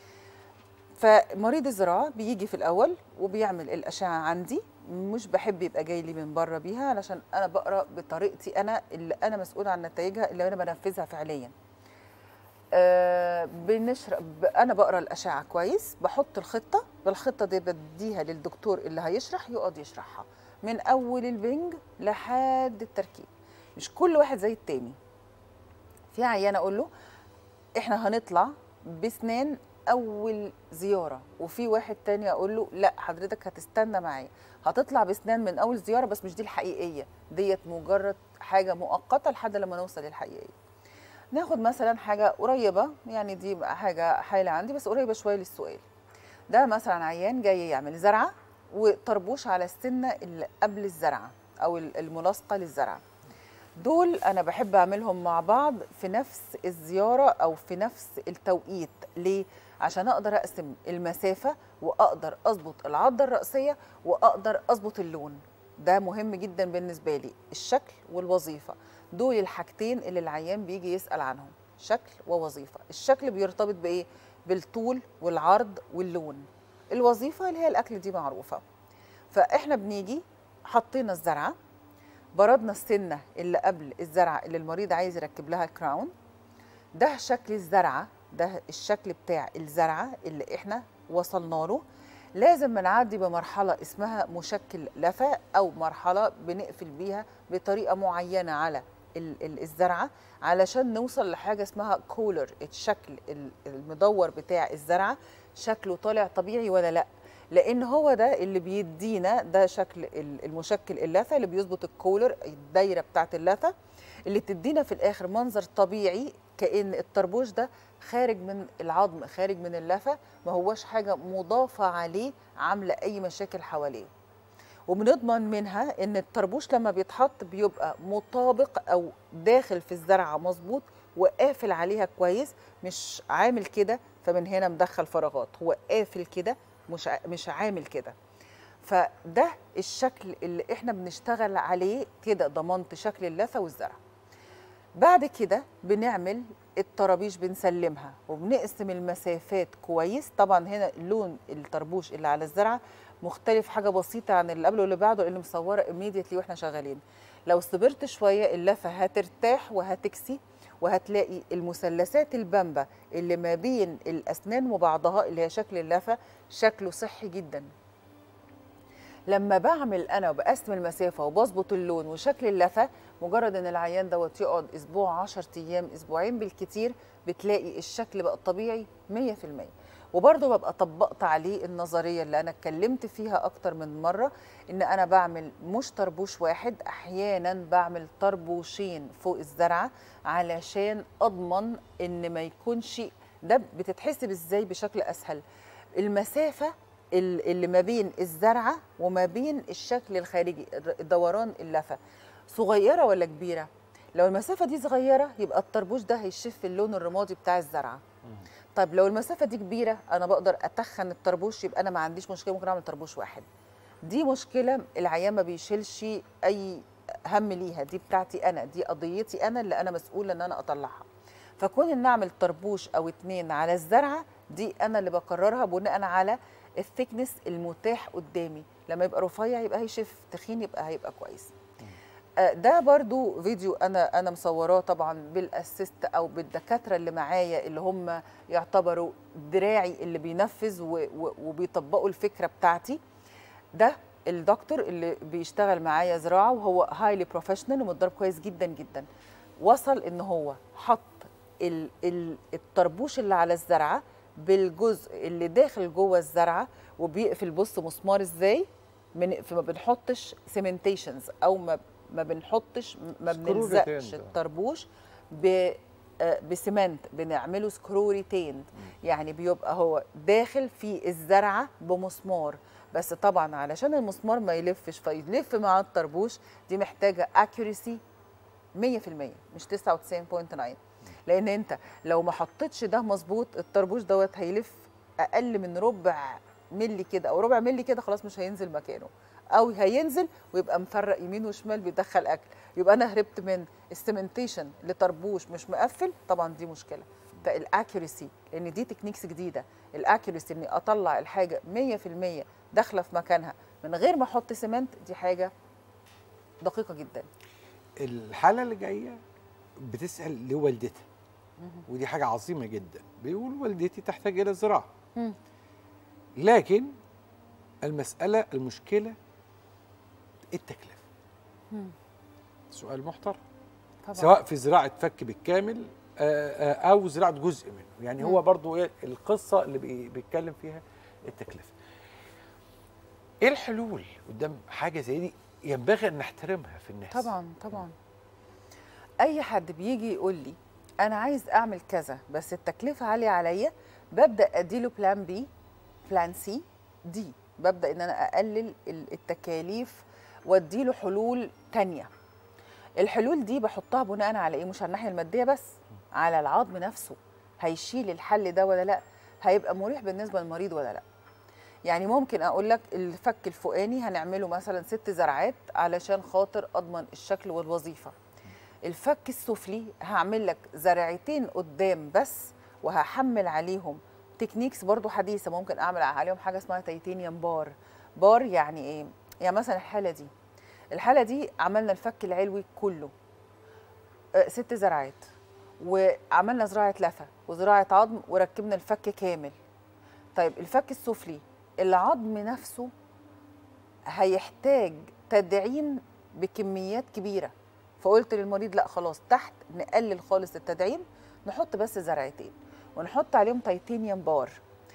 فمريض الزراعه بيجي في الاول وبيعمل الاشعه عندي مش بحب يبقى جاي لي من بره بيها علشان انا بقرا بطريقتي انا اللي انا مسؤول عن نتائجها اللي انا بنفذها فعليا آه بنشرب انا بقرا الاشعه كويس بحط الخطه بالخطه دي بديها للدكتور اللي هيشرح يقعد يشرحها من اول البنج لحد التركيب مش كل واحد زي التاني في عيان اقول له احنا هنطلع بسنان اول زياره وفي واحد تاني اقول له لا حضرتك هتستنى معايا هتطلع بسنان من اول زياره بس مش دي الحقيقيه ديت مجرد حاجه مؤقته لحد لما نوصل للحقيقيه ناخد مثلا حاجه قريبه يعني دي بقى حاجه حاله عندي بس قريبه شويه للسؤال ده مثلا عيان جاي يعمل زرعه وطربوش على السنه اللي قبل الزرعه او الملاصقه للزرعه دول انا بحب اعملهم مع بعض في نفس الزياره او في نفس التوقيت ليه عشان اقدر اقسم المسافه واقدر اظبط العضه الراسيه واقدر اظبط اللون ده مهم جدا بالنسبه لي الشكل والوظيفه دول الحاجتين اللي العيان بيجي يسال عنهم شكل ووظيفه الشكل بيرتبط بايه بالطول والعرض واللون الوظيفه اللي هي الاكل دي معروفه فاحنا بنيجي حطينا الزرعه بردنا السنه اللي قبل الزرعه اللي المريض عايز يركب لها كراون ده شكل الزرعه ده الشكل بتاع الزرعه اللي احنا وصلنا له لازم بنعدي بمرحله اسمها مشكل لفه او مرحله بنقفل بيها بطريقه معينه على ال- ال- الزرعه علشان نوصل لحاجه اسمها كولر الشكل ال- المدور بتاع الزرعه شكله طالع طبيعي ولا لا لان هو ده اللي بيدينا ده شكل ال- المشكل اللثه اللي بيظبط الكولر الدايره بتاعت اللثه اللي تدينا في الاخر منظر طبيعي كان الطربوش ده خارج من العظم خارج من اللثه ما هوش حاجه مضافه عليه عامله اي مشاكل حواليه وبنضمن منها ان الطربوش لما بيتحط بيبقى مطابق او داخل في الزرعه مظبوط وقافل عليها كويس مش عامل كده فمن هنا مدخل فراغات هو قافل كده مش ع- مش عامل كده فده الشكل اللي احنا بنشتغل عليه كده ضمنت شكل اللثه والزرع بعد كده بنعمل الطرابيش بنسلمها وبنقسم المسافات كويس طبعا هنا لون الطربوش اللي على الزرعه مختلف حاجه بسيطه عن اللي قبله واللي بعده اللي مصوره immediately واحنا شغالين لو صبرت شويه اللفه هترتاح وهتكسي وهتلاقي المثلثات البامبا اللي ما بين الاسنان وبعضها اللي هي شكل اللفه شكله صحي جدا لما بعمل انا وبقسم المسافه وبظبط اللون وشكل اللثه مجرد ان العيان دوت يقعد اسبوع 10 ايام اسبوعين بالكتير بتلاقي الشكل بقى طبيعي 100% وبرضه ببقى طبقت عليه النظريه اللي انا اتكلمت فيها اكتر من مره ان انا بعمل مش طربوش واحد احيانا بعمل طربوشين فوق الزرعه علشان اضمن ان ما يكونش ده بتتحسب ازاي بشكل اسهل المسافه ال- اللي ما بين الزرعه وما بين الشكل الخارجي الر- دوران اللفه صغيره ولا كبيره لو المسافه دي صغيره يبقى الطربوش ده هيشف اللون الرمادي بتاع الزرعه طيب لو المسافه دي كبيره انا بقدر اتخن الطربوش يبقى انا ما عنديش مشكله ممكن اعمل طربوش واحد دي مشكله العيان ما بيشيلش اي هم ليها دي بتاعتي انا دي قضيتي انا اللي انا مسؤوله ان انا اطلعها فكون ان اعمل طربوش او اتنين على الزرعه دي انا اللي بقررها بناء على الثيكنس المتاح قدامي لما يبقى رفيع يبقى هيشف تخين يبقى هيبقى كويس آه، ده برضو فيديو انا انا مصوراه طبعا بالاسيست او بالدكاتره اللي معايا اللي هم يعتبروا دراعي اللي بينفذ و- و- وبيطبقوا الفكره بتاعتي ده الدكتور اللي بيشتغل معايا زراعه وهو هايلي بروفيشنال ومتدرب كويس جدا جدا وصل ان هو حط ال- ال- الطربوش اللي على الزرعه بالجزء اللي داخل جوه الزرعه وبيقفل بص مسمار ازاي من فما بنحطش سيمنتيشنز او ما ما بنحطش ما سكرو بنلزقش ريتيند. الطربوش ب آه، بسمنت بنعمله سكرو ريتيند يعني بيبقى هو داخل في الزرعه بمسمار بس طبعا علشان المسمار ما يلفش فيلف مع الطربوش دي محتاجه اكيوريسي 100% مش 99.9 لان انت لو ما حطيتش ده مظبوط الطربوش دوت هيلف اقل من ربع ملي كده او ربع ملي كده خلاص مش هينزل مكانه او هينزل ويبقى مفرق يمين وشمال بيدخل اكل يبقى انا هربت من السيمنتيشن لطربوش مش مقفل طبعا دي مشكله فالاكيوريسي لان دي تكنيكس جديده الاكيوريسي اني اطلع الحاجه 100% داخله في مكانها من غير ما احط سمنت دي حاجه دقيقه جدا الحاله اللي جايه بتسال لوالدتها ودي حاجه عظيمه جدا بيقول والدتي تحتاج الى زراعه مم. لكن المساله المشكله التكلفه مم. سؤال محترم طبعا. سواء في زراعه فك بالكامل آه، آه، او زراعه جزء منه يعني هو مم. برضو إيه القصه اللي بي- بيتكلم فيها التكلفه ايه الحلول قدام حاجه زي دي ينبغي ان نحترمها في الناس طبعا طبعا اي حد بيجي يقول لي انا عايز اعمل كذا بس التكلفه عاليه عليا ببدا اديله بلان بي بلان سي دي ببدا ان انا اقلل ال- التكاليف واديله حلول تانية الحلول دي بحطها بناء على ايه مش على الناحيه الماديه بس على العظم نفسه هيشيل الحل ده ولا لا هيبقى مريح بالنسبه للمريض ولا لا يعني ممكن اقول لك الفك الفوقاني هنعمله مثلا ست زرعات علشان خاطر اضمن الشكل والوظيفه الفك السفلي هعمل لك زرعتين قدام بس وهحمل عليهم تكنيكس برضو حديثه ممكن اعمل عليهم حاجه اسمها تيتانيوم بار بار يعني ايه يعني مثلا الحاله دي الحاله دي عملنا الفك العلوي كله آه، ست زرعات وعملنا زراعه لفه وزراعه عظم وركبنا الفك كامل طيب الفك السفلي العظم نفسه هيحتاج تدعيم بكميات كبيره فقلت للمريض لا خلاص تحت نقلل خالص التدعيم نحط بس زرعتين ونحط عليهم تيتانيوم بار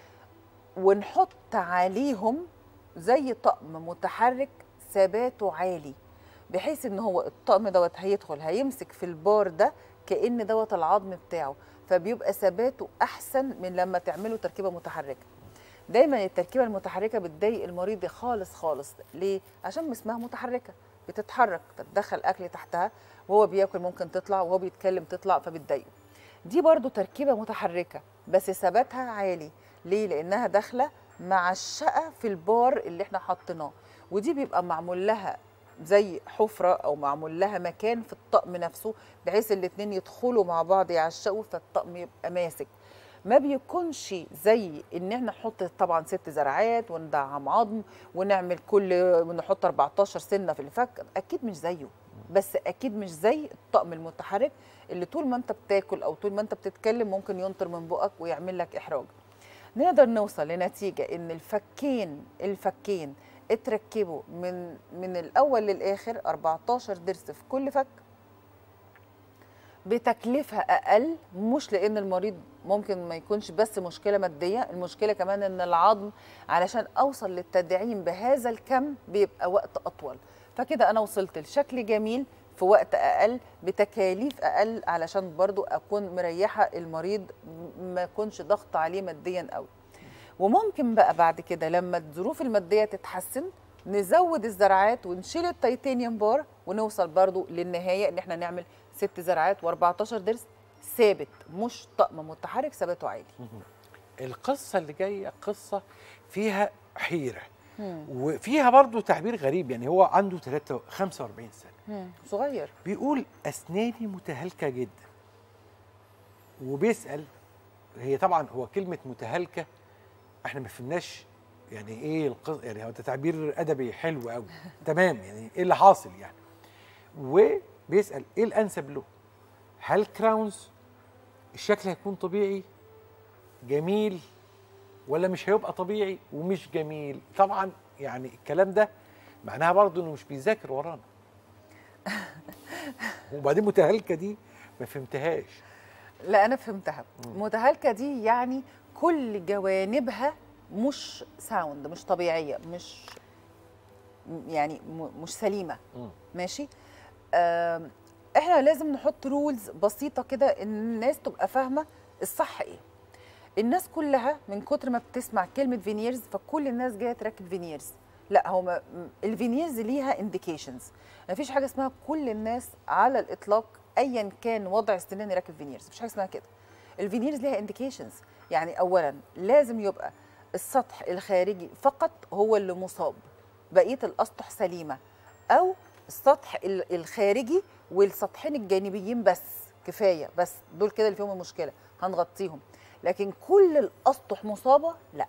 ونحط عليهم زي طقم متحرك ثباته عالي بحيث ان هو الطقم دوت هيدخل هيمسك في البار ده كان دوت العظم بتاعه فبيبقى ثباته احسن من لما تعمله تركيبه متحركه دايما التركيبه المتحركه بتضايق المريض خالص خالص ليه عشان اسمها متحركه بتتحرك تدخل اكل تحتها وهو بياكل ممكن تطلع وهو بيتكلم تطلع فبتضايقه دي برضو تركيبه متحركه بس ثباتها عالي ليه لانها داخله مع الشقه في البار اللي احنا حاطيناه ودي بيبقى معمول لها زي حفره او معمول لها مكان في الطقم نفسه بحيث الاتنين يدخلوا مع بعض يعشقوا فالطقم يبقى ماسك ما بيكونش زي ان احنا نحط طبعا ست زرعات وندعم عظم ونعمل كل ونحط 14 سنه في الفك اكيد مش زيه بس اكيد مش زي الطقم المتحرك اللي طول ما انت بتاكل او طول ما انت بتتكلم ممكن ينطر من بقك ويعمل لك احراج نقدر نوصل لنتيجه ان الفكين الفكين اتركبوا من من الاول للاخر 14 ضرس في كل فك بتكلفه اقل مش لان المريض ممكن ما يكونش بس مشكله ماديه المشكله كمان ان العظم علشان اوصل للتدعيم بهذا الكم بيبقى وقت اطول فكده انا وصلت لشكل جميل في وقت اقل بتكاليف اقل علشان برضو اكون مريحه المريض ما يكونش ضغط عليه ماديا قوي وممكن بقى بعد كده لما الظروف الماديه تتحسن نزود الزرعات ونشيل التيتانيوم بار ونوصل برضو للنهايه ان احنا نعمل ست زرعات و14 ضرس ثابت مش طقم متحرك ثباته عالي القصه اللي جايه قصه فيها حيره وفيها برضو تعبير غريب يعني هو عنده 3 45 سنه مم. صغير بيقول اسناني متهالكه جدا وبيسال هي طبعا هو كلمه متهالكه احنا ما فهمناش يعني ايه القص... يعني هو ده تعبير ادبي حلو قوي تمام يعني ايه اللي حاصل يعني وبيسال ايه الانسب له هل كراونز الشكل هيكون طبيعي جميل ولا مش هيبقى طبيعي ومش جميل طبعا يعني الكلام ده معناها برضه انه مش بيذاكر ورانا وبعدين متهالكه دي ما فهمتهاش لا انا فهمتها متهالكه دي يعني كل جوانبها مش ساوند مش طبيعيه مش يعني م- مش سليمه ماشي آم، احنا لازم نحط رولز بسيطه كده ان الناس تبقى فاهمه الصح ايه الناس كلها من كتر ما بتسمع كلمه فينيرز فكل الناس جايه تركب فينيرز لا هو ما- م- الفينيرز ليها انديكيشنز مفيش حاجه اسمها كل الناس على الاطلاق ايا كان وضع السنان يركب فينيرز مفيش حاجه اسمها كده الفينيرز ليها انديكيشنز يعني اولا لازم يبقى السطح الخارجي فقط هو اللي مصاب بقيه الاسطح سليمه او السطح ال- الخارجي والسطحين الجانبيين بس كفايه بس دول كده اللي فيهم المشكله هنغطيهم لكن كل الاسطح مصابه لا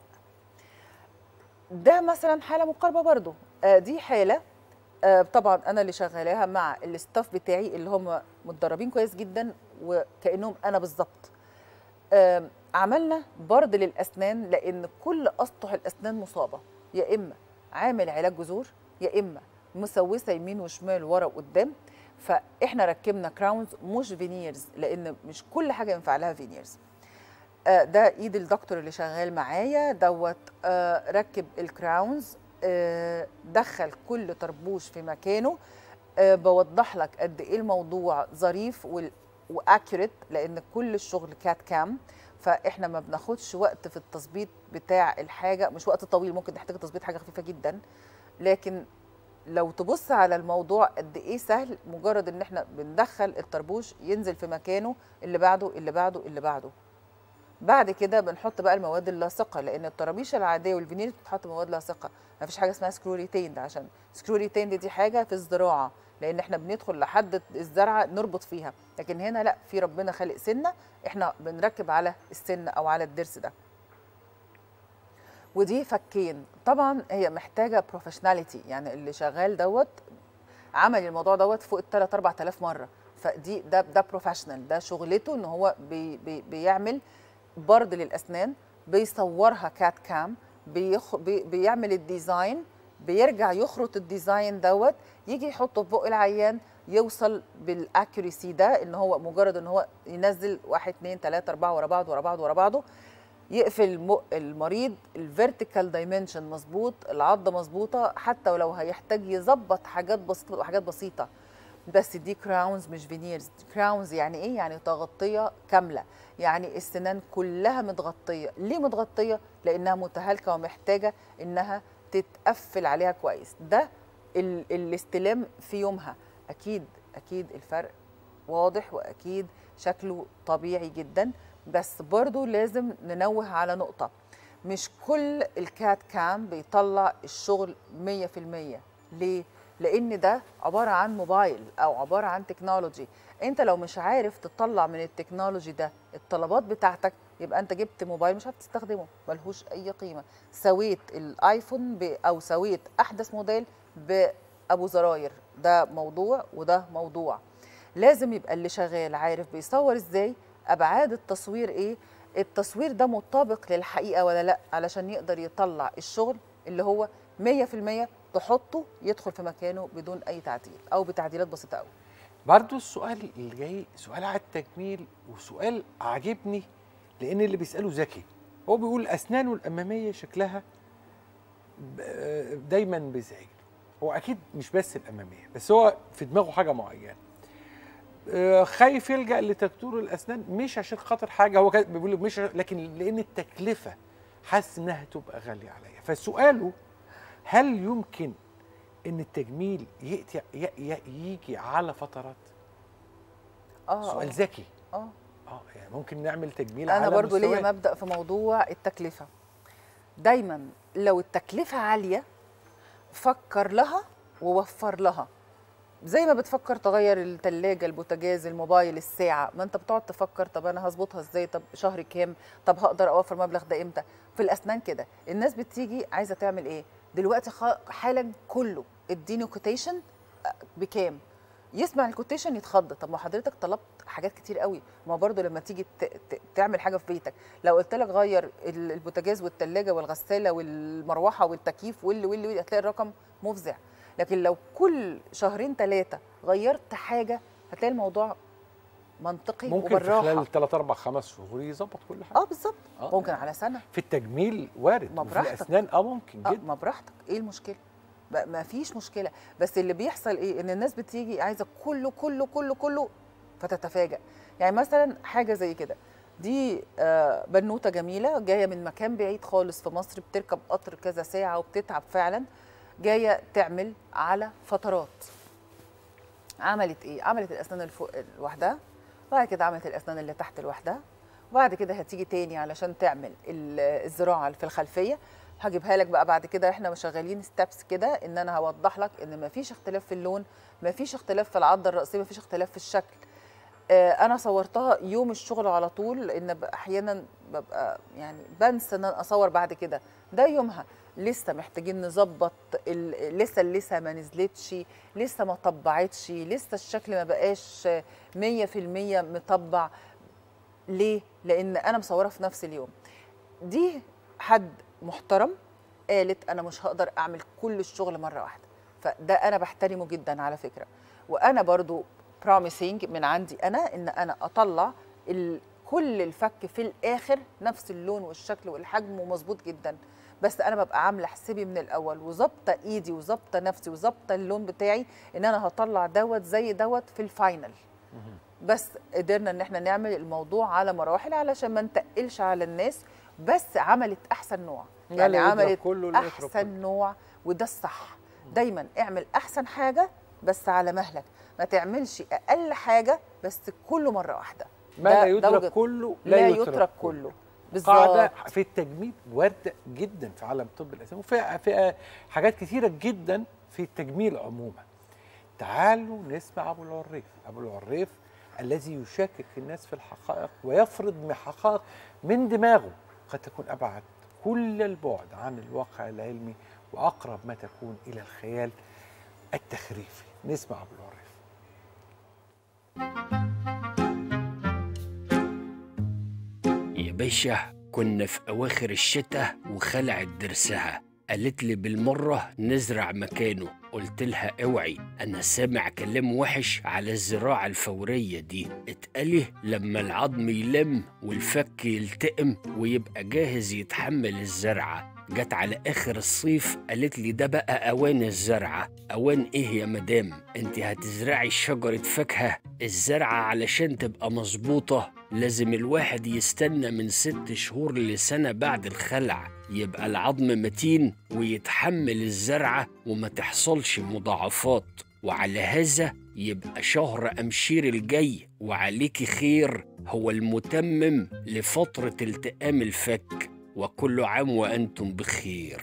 ده مثلا حاله مقاربه برضو آه دي حاله آه طبعا انا اللي شغالاها مع الاستاف بتاعي اللي هم متدربين كويس جدا وكانهم انا بالظبط آم، عملنا برد للاسنان لان كل اسطح الاسنان مصابه يا اما عامل علاج جذور يا اما مسوسه يمين وشمال ورا وقدام فاحنا ركبنا كراونز مش فينيرز لان مش كل حاجه ينفع لها فينيرز آه، ده ايد الدكتور اللي شغال معايا دوت آه، ركب الكراونز آه، دخل كل طربوش في مكانه آه، بوضح لك قد ايه الموضوع ظريف واكيوريت لان كل الشغل كات كام فاحنا ما بناخدش وقت في التظبيط بتاع الحاجه مش وقت طويل ممكن تحتاج تظبيط حاجه خفيفه جدا لكن لو تبص على الموضوع قد ايه سهل مجرد ان احنا بندخل الطربوش ينزل في مكانه اللي بعده اللي بعده اللي بعده بعد كده بنحط بقى المواد اللاصقه لان الطرابيش العاديه والفينير بتحط مواد لاصقه ما فيش حاجه اسمها سكرو ريتيند عشان سكرو ريتيند دي حاجه في الزراعه لان احنا بندخل لحد الزرعه نربط فيها لكن هنا لا في ربنا خالق سنه احنا بنركب على السن او على الضرس ده ودي فكين طبعا هي محتاجه بروفيشناليتي يعني اللي شغال دوت عمل الموضوع دوت فوق ال 3 4000 مره فدي ده ده بروفيشنال ده شغلته ان هو بي بي بيعمل برد للاسنان بيصورها كات كام بيخ بي بيعمل الديزاين بيرجع يخرط الديزاين دوت يجي يحطه في بق العيان يوصل بالاكيوريسي ده ان هو مجرد ان هو ينزل واحد اتنين تلاته اربعه ورا بعض ورا بعض ورا بعضه يقفل الم- المريض الفيرتيكال دايمنشن مظبوط العضه مظبوطه حتى ولو هيحتاج يظبط حاجات بسيطه بتبقى حاجات بسيطه بس دي كراونز مش فينيرز كراونز يعني ايه يعني تغطيه كامله يعني السنان كلها متغطيه ليه متغطيه لانها متهالكه ومحتاجه انها تتقفل عليها كويس ده ال- الاستلام في يومها اكيد اكيد الفرق واضح واكيد شكله طبيعي جدا بس برضو لازم ننوه على نقطه مش كل الكات كام بيطلع الشغل 100% ليه لان ده عباره عن موبايل او عباره عن تكنولوجي انت لو مش عارف تطلع من التكنولوجي ده الطلبات بتاعتك يبقى انت جبت موبايل مش عارف تستخدمه ملهوش اي قيمه سويت الايفون ب او سويت احدث موديل بابو زراير ده موضوع وده موضوع لازم يبقى اللي شغال عارف بيصور ازاي ابعاد التصوير ايه التصوير ده مطابق للحقيقه ولا لا علشان يقدر يطلع الشغل اللي هو 100% تحطه يدخل في مكانه بدون اي تعديل او بتعديلات بسيطه قوي برضو السؤال اللي جاي سؤال على التجميل وسؤال عاجبني لان اللي بيساله ذكي هو بيقول اسنانه الاماميه شكلها ب- دايما بيزعج هو اكيد مش بس الاماميه بس هو في دماغه حاجه معينه آه، خايف يلجا لدكتور الاسنان مش عشان خاطر حاجه هو كان بيقول مش لكن لان التكلفه حاسس انها تبقى غاليه عليا فسؤاله هل يمكن ان التجميل يأتي ي- ي- يجي على فترات اه سؤال آه. ذكي اه اه يعني ممكن نعمل تجميل انا على برضو ليا مستويات. مبدا في موضوع التكلفه دايما لو التكلفه عاليه فكر لها ووفر لها زي ما بتفكر تغير التلاجة البوتاجاز الموبايل الساعة ما انت بتقعد تفكر طب انا هظبطها ازاي طب شهر كام طب هقدر اوفر مبلغ ده امتى في الاسنان كده الناس بتيجي عايزة تعمل ايه دلوقتي خ- حالا كله اديني كوتيشن بكام يسمع الكوتيشن يتخض طب ما حضرتك طلبت حاجات كتير قوي ما برضو لما تيجي ت- ت- تعمل حاجه في بيتك لو قلت لك غير ال- البوتاجاز والثلاجه والغساله والمروحه والتكييف واللي واللي واللي هتلاقي الرقم مفزع لكن لو كل شهرين ثلاثه غيرت حاجه هتلاقي الموضوع منطقي ممكن في وبالراحه خلال 3 4 5 شهور يظبط كل حاجه اه بالظبط ممكن على سنه في التجميل وارد ما وفي براحتك. الاسنان اه ممكن آه جدا ما براحتك ايه المشكله ما ما فيش مشكله بس اللي بيحصل ايه ان الناس بتيجي عايزه كله كله كله كله فتتفاجأ يعني مثلا حاجه زي كده دي آه، بنوته جميله جايه من مكان بعيد خالص في مصر بتركب قطر كذا ساعه وبتتعب فعلا جايه تعمل على فترات عملت ايه عملت الاسنان اللي فوق لوحدها وبعد كده عملت الاسنان اللي تحت لوحدها وبعد كده هتيجي تاني علشان تعمل ال- الزراعه اللي في الخلفيه هجيبها لك بقى بعد كده احنا شغالين ستابس كده ان انا هوضح لك ان مفيش اختلاف في اللون مفيش اختلاف في العضه الرئيسيه مفيش اختلاف في الشكل آه، انا صورتها يوم الشغل على طول لان ب- احيانا ببقى يعني بنسى ان انا اصور بعد كده ده يومها لسه محتاجين نظبط ال- لسه اللسه ما نزلتش لسه ما طبعتش لسه الشكل ما بقاش آه، 100% مطبع ليه لان انا مصوره في نفس اليوم دي حد محترم قالت انا مش هقدر اعمل كل الشغل مره واحده فده انا بحترمه جدا على فكره وانا برضو بروميسنج من عندي انا ان انا اطلع ال- كل الفك في الاخر نفس اللون والشكل والحجم ومظبوط جدا بس انا ببقى عامله حسابي من الاول وظابطه ايدي وظابطه نفسي وظابطه اللون بتاعي ان انا هطلع دوت زي دوت في الفاينل بس قدرنا ان احنا نعمل الموضوع على مراحل علشان ما نتقلش على الناس بس عملت احسن نوع لا، يعني لا يترك عملت كله، لا يترك احسن نوع وده الصح دايما اعمل احسن حاجه بس على مهلك ما تعملش اقل حاجه بس كله مره واحده ما ده- لا ده يدرك وجهة- كله لا يترك كله قاعده بالظبط في التجميل وارده جدا في عالم طب الاسنان وفي في حاجات كثيره جدا في التجميل عموما تعالوا نسمع ابو العريف ابو العريف الذي يشكك الناس في الحقائق ويفرض من حقائق من دماغه قد تكون ابعد كل البعد عن الواقع العلمي واقرب ما تكون الى الخيال التخريفي نسمع ابو العريف يا باشا كنا في أواخر الشتاء وخلعت درسها قالت لي بالمرة نزرع مكانه قلت لها اوعي أنا سامع كلام وحش على الزراعة الفورية دي اتقالي لما العظم يلم والفك يلتئم ويبقى جاهز يتحمل الزرعة جت على آخر الصيف قالت لي ده بقى أوان الزرعة أوان إيه يا مدام أنت هتزرعي شجرة فاكهة الزرعة علشان تبقى مظبوطة لازم الواحد يستنى من ست شهور لسنة بعد الخلع يبقى العظم متين ويتحمل الزرعة وما تحصلش مضاعفات وعلى هذا يبقى شهر أمشير الجاي وعليك خير هو المتمم لفترة التئام الفك وكل عام وأنتم بخير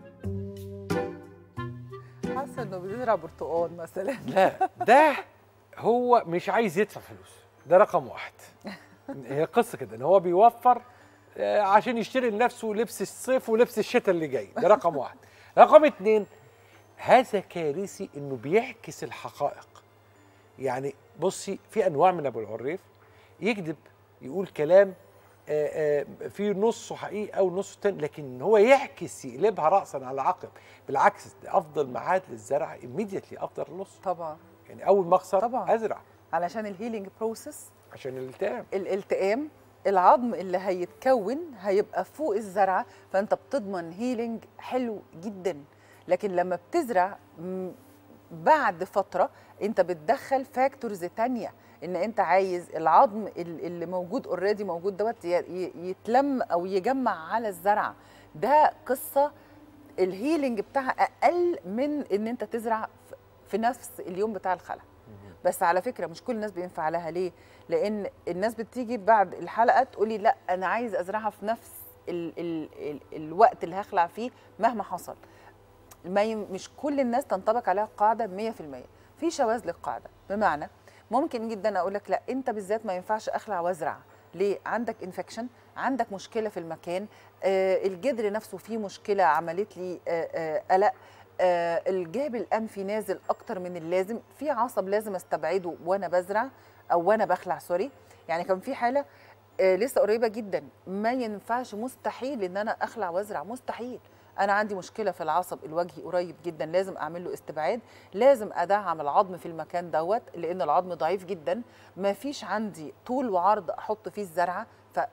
حاسه انه بيزرع برتقال مثلا لا ده هو مش عايز يدفع فلوس ده رقم واحد هي قصه كده ان هو بيوفر آه، عشان يشتري لنفسه لبس الصيف ولبس الشتاء اللي جاي ده رقم واحد رقم اتنين هذا كارثي انه بيعكس الحقائق يعني بصي في انواع من ابو العريف يكذب يقول كلام آه، آه، في نصه حقيقي او نصه تاني لكن هو يعكس يقلبها راسا على عقب بالعكس ده افضل ميعاد للزرع immediately افضل النص طبعا يعني اول ما اخسر طبعا ازرع علشان الهيلينج بروسيس عشان الالتئام الالتئام العظم اللي هيتكون هيبقى فوق الزرعه فانت بتضمن هيلينج حلو جدا لكن لما بتزرع م- بعد فتره انت بتدخل فاكتورز تانية ان انت عايز العظم ال- اللي موجود اوريدي موجود دوت ي- ي- يتلم او يجمع على الزرعه ده قصه الهيلينج بتاعها اقل من ان انت تزرع ف- في نفس اليوم بتاع الخلع بس على فكره مش كل الناس بينفع لها ليه لان الناس بتيجي بعد الحلقه تقولي لا انا عايز ازرعها في نفس ال ال ال الوقت اللي هخلع فيه مهما حصل ما ي- مش كل الناس تنطبق عليها قاعده 100% في شواذ للقاعده بمعنى ممكن جدا اقول لك لا انت بالذات ما ينفعش اخلع وازرع ليه عندك انفكشن عندك مشكله في المكان آه الجدر نفسه فيه مشكله عملت لي آه آه قلق آه الجهب الانفي نازل اكتر من اللازم في عصب لازم استبعده وانا بزرع او وانا بخلع سوري يعني كان في حاله آه لسه قريبه جدا ما ينفعش مستحيل ان انا اخلع وازرع مستحيل انا عندي مشكله في العصب الوجهي قريب جدا لازم اعمل له استبعاد لازم ادعم العظم في المكان دوت لان العظم ضعيف جدا ما فيش عندي طول وعرض احط فيه الزرعه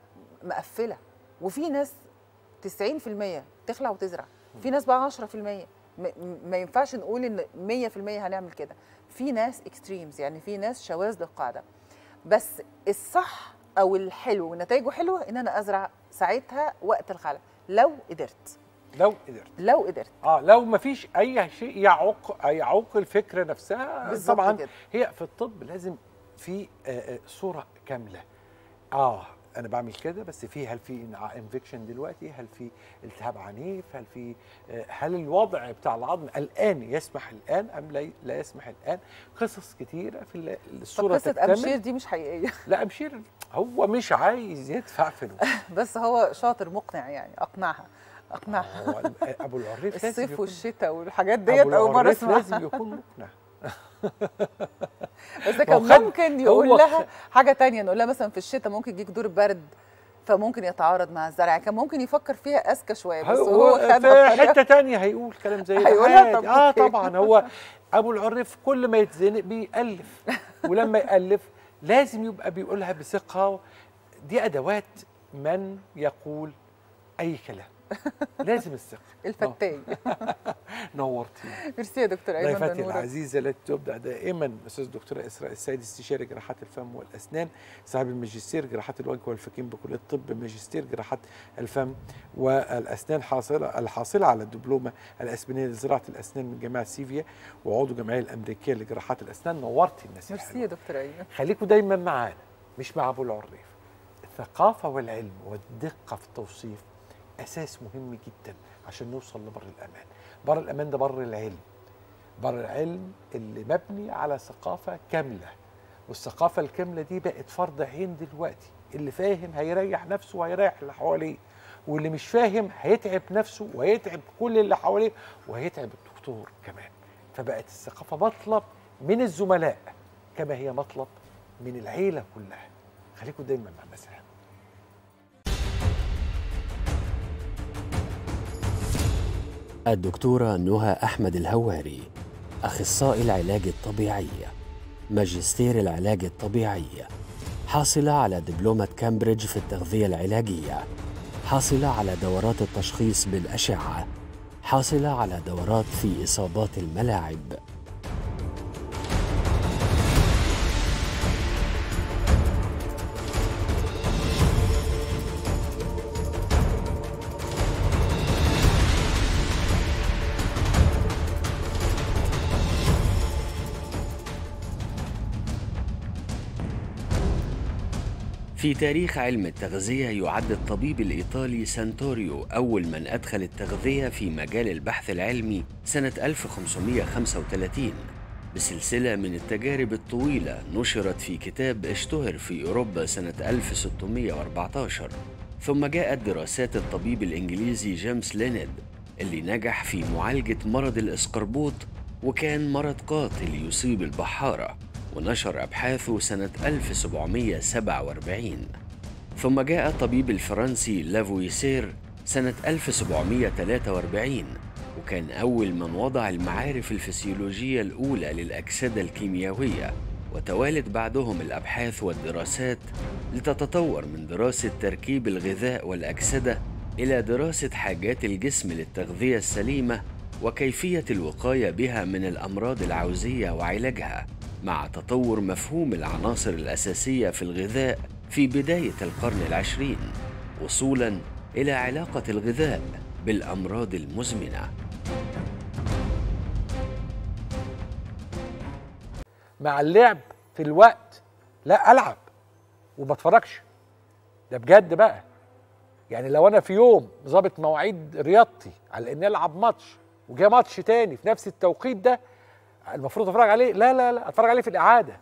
فمقفله وفي ناس 90% تخلع وتزرع في ناس بقى 10% م- م- ما ينفعش نقول ان 100% هنعمل كده في ناس اكستريمز يعني في ناس شواذ للقاعده بس الصح او الحلو ونتائجه حلوه ان انا ازرع ساعتها وقت الخلع لو قدرت لو قدرت لو قدرت اه لو ما فيش اي شيء يعوق يعوق الفكره نفسها بالظبط طبعا كده. هي في الطب لازم في آه، آه، صوره كامله اه انا بعمل كده بس في هل في انفكشن دلوقتي هل في التهاب عنيف هل في آه، هل الوضع بتاع العظم الان يسمح الان ام لا لا يسمح الان قصص كتيره في ال- طب الصوره قصه تكتمل. ابشير دي مش حقيقيه لا ابشير هو مش عايز يدفع فلوس بس هو شاطر مقنع يعني اقنعها اقنعها هو ابو العريف لازم الصيف يكون- والشتاء والحاجات ديت أبو اول مره العريف اسمعها لازم يكون مقنع بس هو كان خد- ممكن يقول هو لها حاجه تانية نقول لها مثلا في الشتاء ممكن يجيك دور برد فممكن يتعارض مع الزرع كان ممكن يفكر فيها اذكى شويه بس هو هو خدها في بطريقة- حته تانية هيقول كلام زي ده هيقولها؟ عادي. طب اه أوكي. طبعا هو ابو العريف كل ما يتزنق بيألف ولما يألف لازم يبقى بيقولها بثقه دي ادوات من يقول اي كلام لازم الثقه الفتاي نورتيني ميرسي يا دكتور ايمن ضيفتي بنورك العزيزه التي تبدع دائما الاستاذ الدكتوره اسراء السيد استشاري جراحات الفم والاسنان صاحب الماجستير جراحات الوجه والفكين بكليه الطب ماجستير جراحات الفم والاسنان حاصله الحاصله على الدبلومه الاسبانيه لزراعه الاسنان من جامعه سيفيا وعضو الجمعيه الامريكيه لجراحات الاسنان نورتي الناس ميرسي يا دكتور ايمن خليكم دايما معانا مش مع ابو العريف الثقافه والعلم والدقه في التوصيف اساس مهم جدا عشان نوصل لبر الامان بر الامان ده بر العلم بر العلم اللي مبني على ثقافه كامله والثقافه الكامله دي بقت فرض عين دلوقتي اللي فاهم هيريح نفسه وهيريح اللي حواليه واللي مش فاهم هيتعب نفسه وهيتعب كل اللي حواليه وهيتعب الدكتور كمان فبقت الثقافه مطلب من الزملاء كما هي مطلب من العيله كلها خليكم دايما مع مساء الدكتورة نهى أحمد الهواري أخصائي العلاج الطبيعي ماجستير العلاج الطبيعي حاصلة على دبلومة كامبريدج في التغذية العلاجية حاصلة على دورات التشخيص بالأشعة حاصلة على دورات في إصابات الملاعب في تاريخ علم التغذية يعد الطبيب الإيطالي سانتوريو أول من أدخل التغذية في مجال البحث العلمي سنة 1535 بسلسلة من التجارب الطويلة نشرت في كتاب اشتهر في أوروبا سنة 1614 ثم جاءت دراسات الطبيب الإنجليزي جيمس لينيد اللي نجح في معالجة مرض الإسقربوط وكان مرض قاتل يصيب البحارة ونشر أبحاثه سنة 1747 ثم جاء الطبيب الفرنسي لافويسير سنة 1743 وكان أول من وضع المعارف الفسيولوجية الأولى للأكسدة الكيميائية وتوالت بعدهم الأبحاث والدراسات لتتطور من دراسة تركيب الغذاء والأكسدة إلى دراسة حاجات الجسم للتغذية السليمة وكيفية الوقاية بها من الأمراض العوزية وعلاجها مع تطور مفهوم العناصر الأساسية في الغذاء في بداية القرن العشرين وصولا إلى علاقة الغذاء بالأمراض المزمنة مع اللعب في الوقت لا العب وما اتفرجش ده بجد بقى يعني لو انا في يوم ظابط مواعيد رياضتي على اني العب ماتش وجاء ماتش تاني في نفس التوقيت ده المفروض اتفرج عليه لا لا لا اتفرج عليه في الاعاده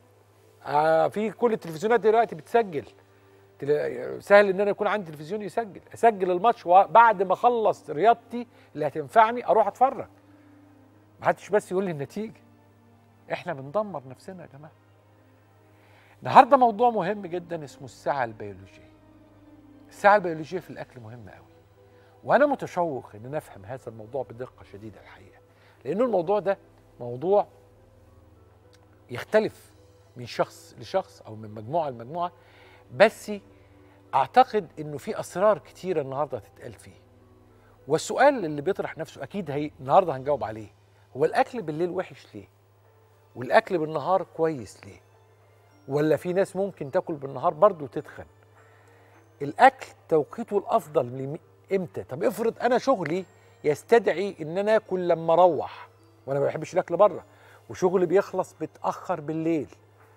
آه في كل التلفزيونات دلوقتي بتسجل تل- سهل ان انا يكون عندي تلفزيون يسجل اسجل الماتش وبعد ما اخلص رياضتي اللي هتنفعني اروح اتفرج ما حدش بس يقول لي النتيجه احنا بندمر نفسنا يا جماعه النهارده موضوع مهم جدا اسمه الساعه البيولوجيه الساعه البيولوجيه في الاكل مهمه قوي وانا متشوق ان أنا افهم هذا الموضوع بدقه شديده الحقيقه لانه الموضوع ده موضوع يختلف من شخص لشخص او من مجموعه لمجموعه بس اعتقد انه في اسرار كتيره النهارده هتتقال فيه والسؤال اللي بيطرح نفسه اكيد هي النهارده هنجاوب عليه هو الاكل بالليل وحش ليه والاكل بالنهار كويس ليه ولا في ناس ممكن تاكل بالنهار برضه تتخن الاكل توقيته الافضل لم- امتى طب افرض انا شغلي يستدعي ان انا اكل لما اروح وانا ما بحبش الاكل بره وشغلي بيخلص متاخر بالليل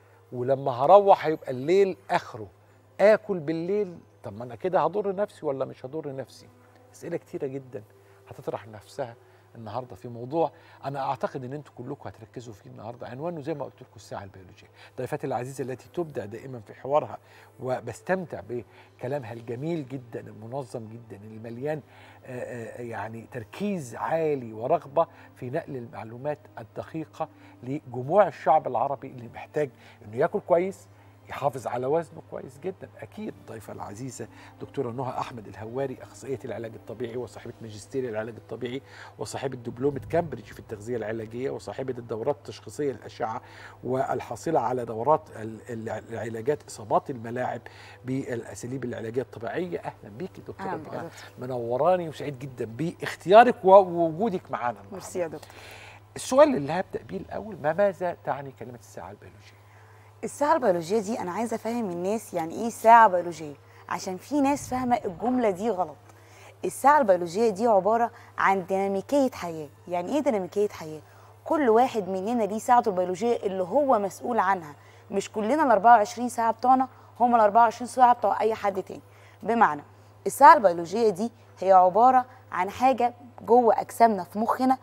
ولما هروح هيبقى الليل اخره اكل بالليل طب ما انا كده هضر نفسي ولا مش هضر نفسي اسئله كتيره جدا هتطرح نفسها النهارده في موضوع انا اعتقد ان انتم كلكم هتركزوا فيه النهارده عنوانه زي ما قلت لكم الساعه البيولوجيه ضيفتي العزيزه التي تبدع دائما في حوارها وبستمتع بكلامها الجميل جدا المنظم جدا المليان آه، آه، يعني تركيز عالي ورغبه في نقل المعلومات الدقيقه لجموع الشعب العربي اللي محتاج انه ياكل كويس يحافظ على وزنه كويس جدا اكيد الضيفه العزيزه دكتوره نهى احمد الهواري اخصائيه العلاج الطبيعي وصاحبه ماجستير العلاج الطبيعي وصاحبه دبلومه كامبريدج في التغذيه العلاجيه وصاحبه الدورات التشخيصيه للاشعه والحاصله على دورات ال- ال- العلاجات اصابات الملاعب بالاساليب العلاجيه الطبيعيه اهلا بيكي دكتوره أهلا نهى بحضرتك. منوراني وسعيد جدا باختيارك ووجودك معانا النهاردة. ميرسي يا دكتور السؤال اللي هبدا بيه الاول ما ماذا تعني كلمه الساعه البيولوجيه الساعة البيولوجية دي أنا عايزة أفهم الناس يعني إيه ساعة بيولوجية عشان في ناس فاهمة الجملة دي غلط الساعة البيولوجية دي عبارة عن ديناميكية حياة يعني إيه ديناميكية حياة؟ كل واحد مننا ليه ساعته البيولوجية اللي هو مسؤول عنها مش كلنا ال 24 ساعة بتوعنا هم ال 24 ساعة بتوع أي حد تاني بمعنى الساعة البيولوجية دي هي عبارة عن حاجة جوه أجسامنا في مخنا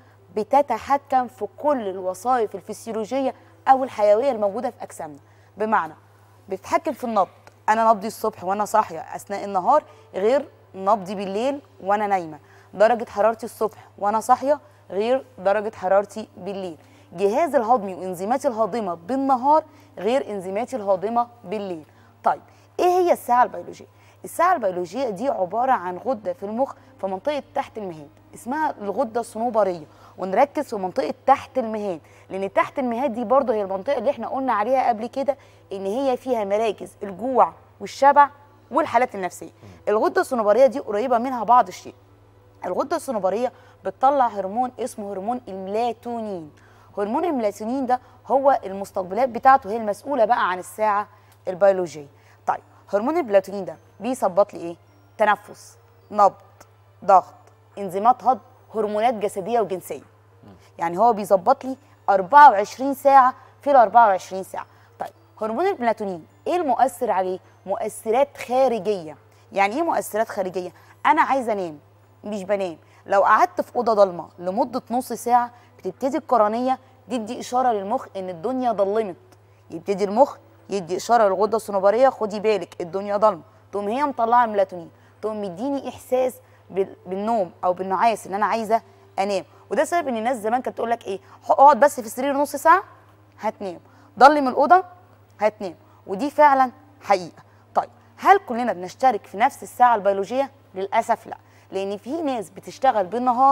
بتتحكم في كل الوظائف الفسيولوجية أو الحيوية الموجودة في أجسامنا بمعنى بتتحكم في النبض أنا نبضي الصبح وأنا صاحية أثناء النهار غير نبضي بالليل وأنا نايمة درجة حرارتي الصبح وأنا صاحية غير درجة حرارتي بالليل جهاز الهضمي وانزيماتي الهاضمة بالنهار غير انزيماتي الهاضمة بالليل طيب ايه هي الساعة البيولوجية؟ الساعة البيولوجية دي عبارة عن غدة في المخ في منطقة تحت المهاد اسمها الغدة الصنوبرية ونركز في منطقة تحت المهاد لأن تحت المهاد دي برضه هي المنطقة اللي احنا قلنا عليها قبل كده إن هي فيها مراكز الجوع والشبع والحالات النفسية الغدة الصنوبرية دي قريبة منها بعض الشيء الغدة الصنوبرية بتطلع هرمون اسمه هرمون الميلاتونين هرمون الميلاتونين ده هو المستقبلات بتاعته هي المسؤولة بقى عن الساعة البيولوجية طيب هرمون الميلاتونين ده بيظبط لي ايه تنفس نبض ضغط انزيمات هضم هرمونات جسدية وجنسية يعني هو بيظبط لي 24 ساعة في ال 24 ساعة طيب هرمون الميلاتونين ايه المؤثر عليه مؤثرات خارجية يعني ايه مؤثرات خارجية انا عايزة انام مش بنام لو قعدت في اوضه ضلمه لمده نص ساعه بتبتدي القرنيه تدي اشاره للمخ ان الدنيا ضلمت يبتدي المخ يدي اشاره للغده الصنوبريه خدي بالك الدنيا ضلمه تقوم هي مطلعه ميلاتونين تقوم مديني احساس بال- بالنوم او بالنعاس ان انا عايزه انام وده سبب ان الناس زمان كانت تقول لك ايه اقعد بس في السرير نص ساعه هتنام ضلم الاوضه هتنام ودي فعلا حقيقه طيب هل كلنا بنشترك في نفس الساعه البيولوجيه للاسف لا لان في ناس بتشتغل بالنهار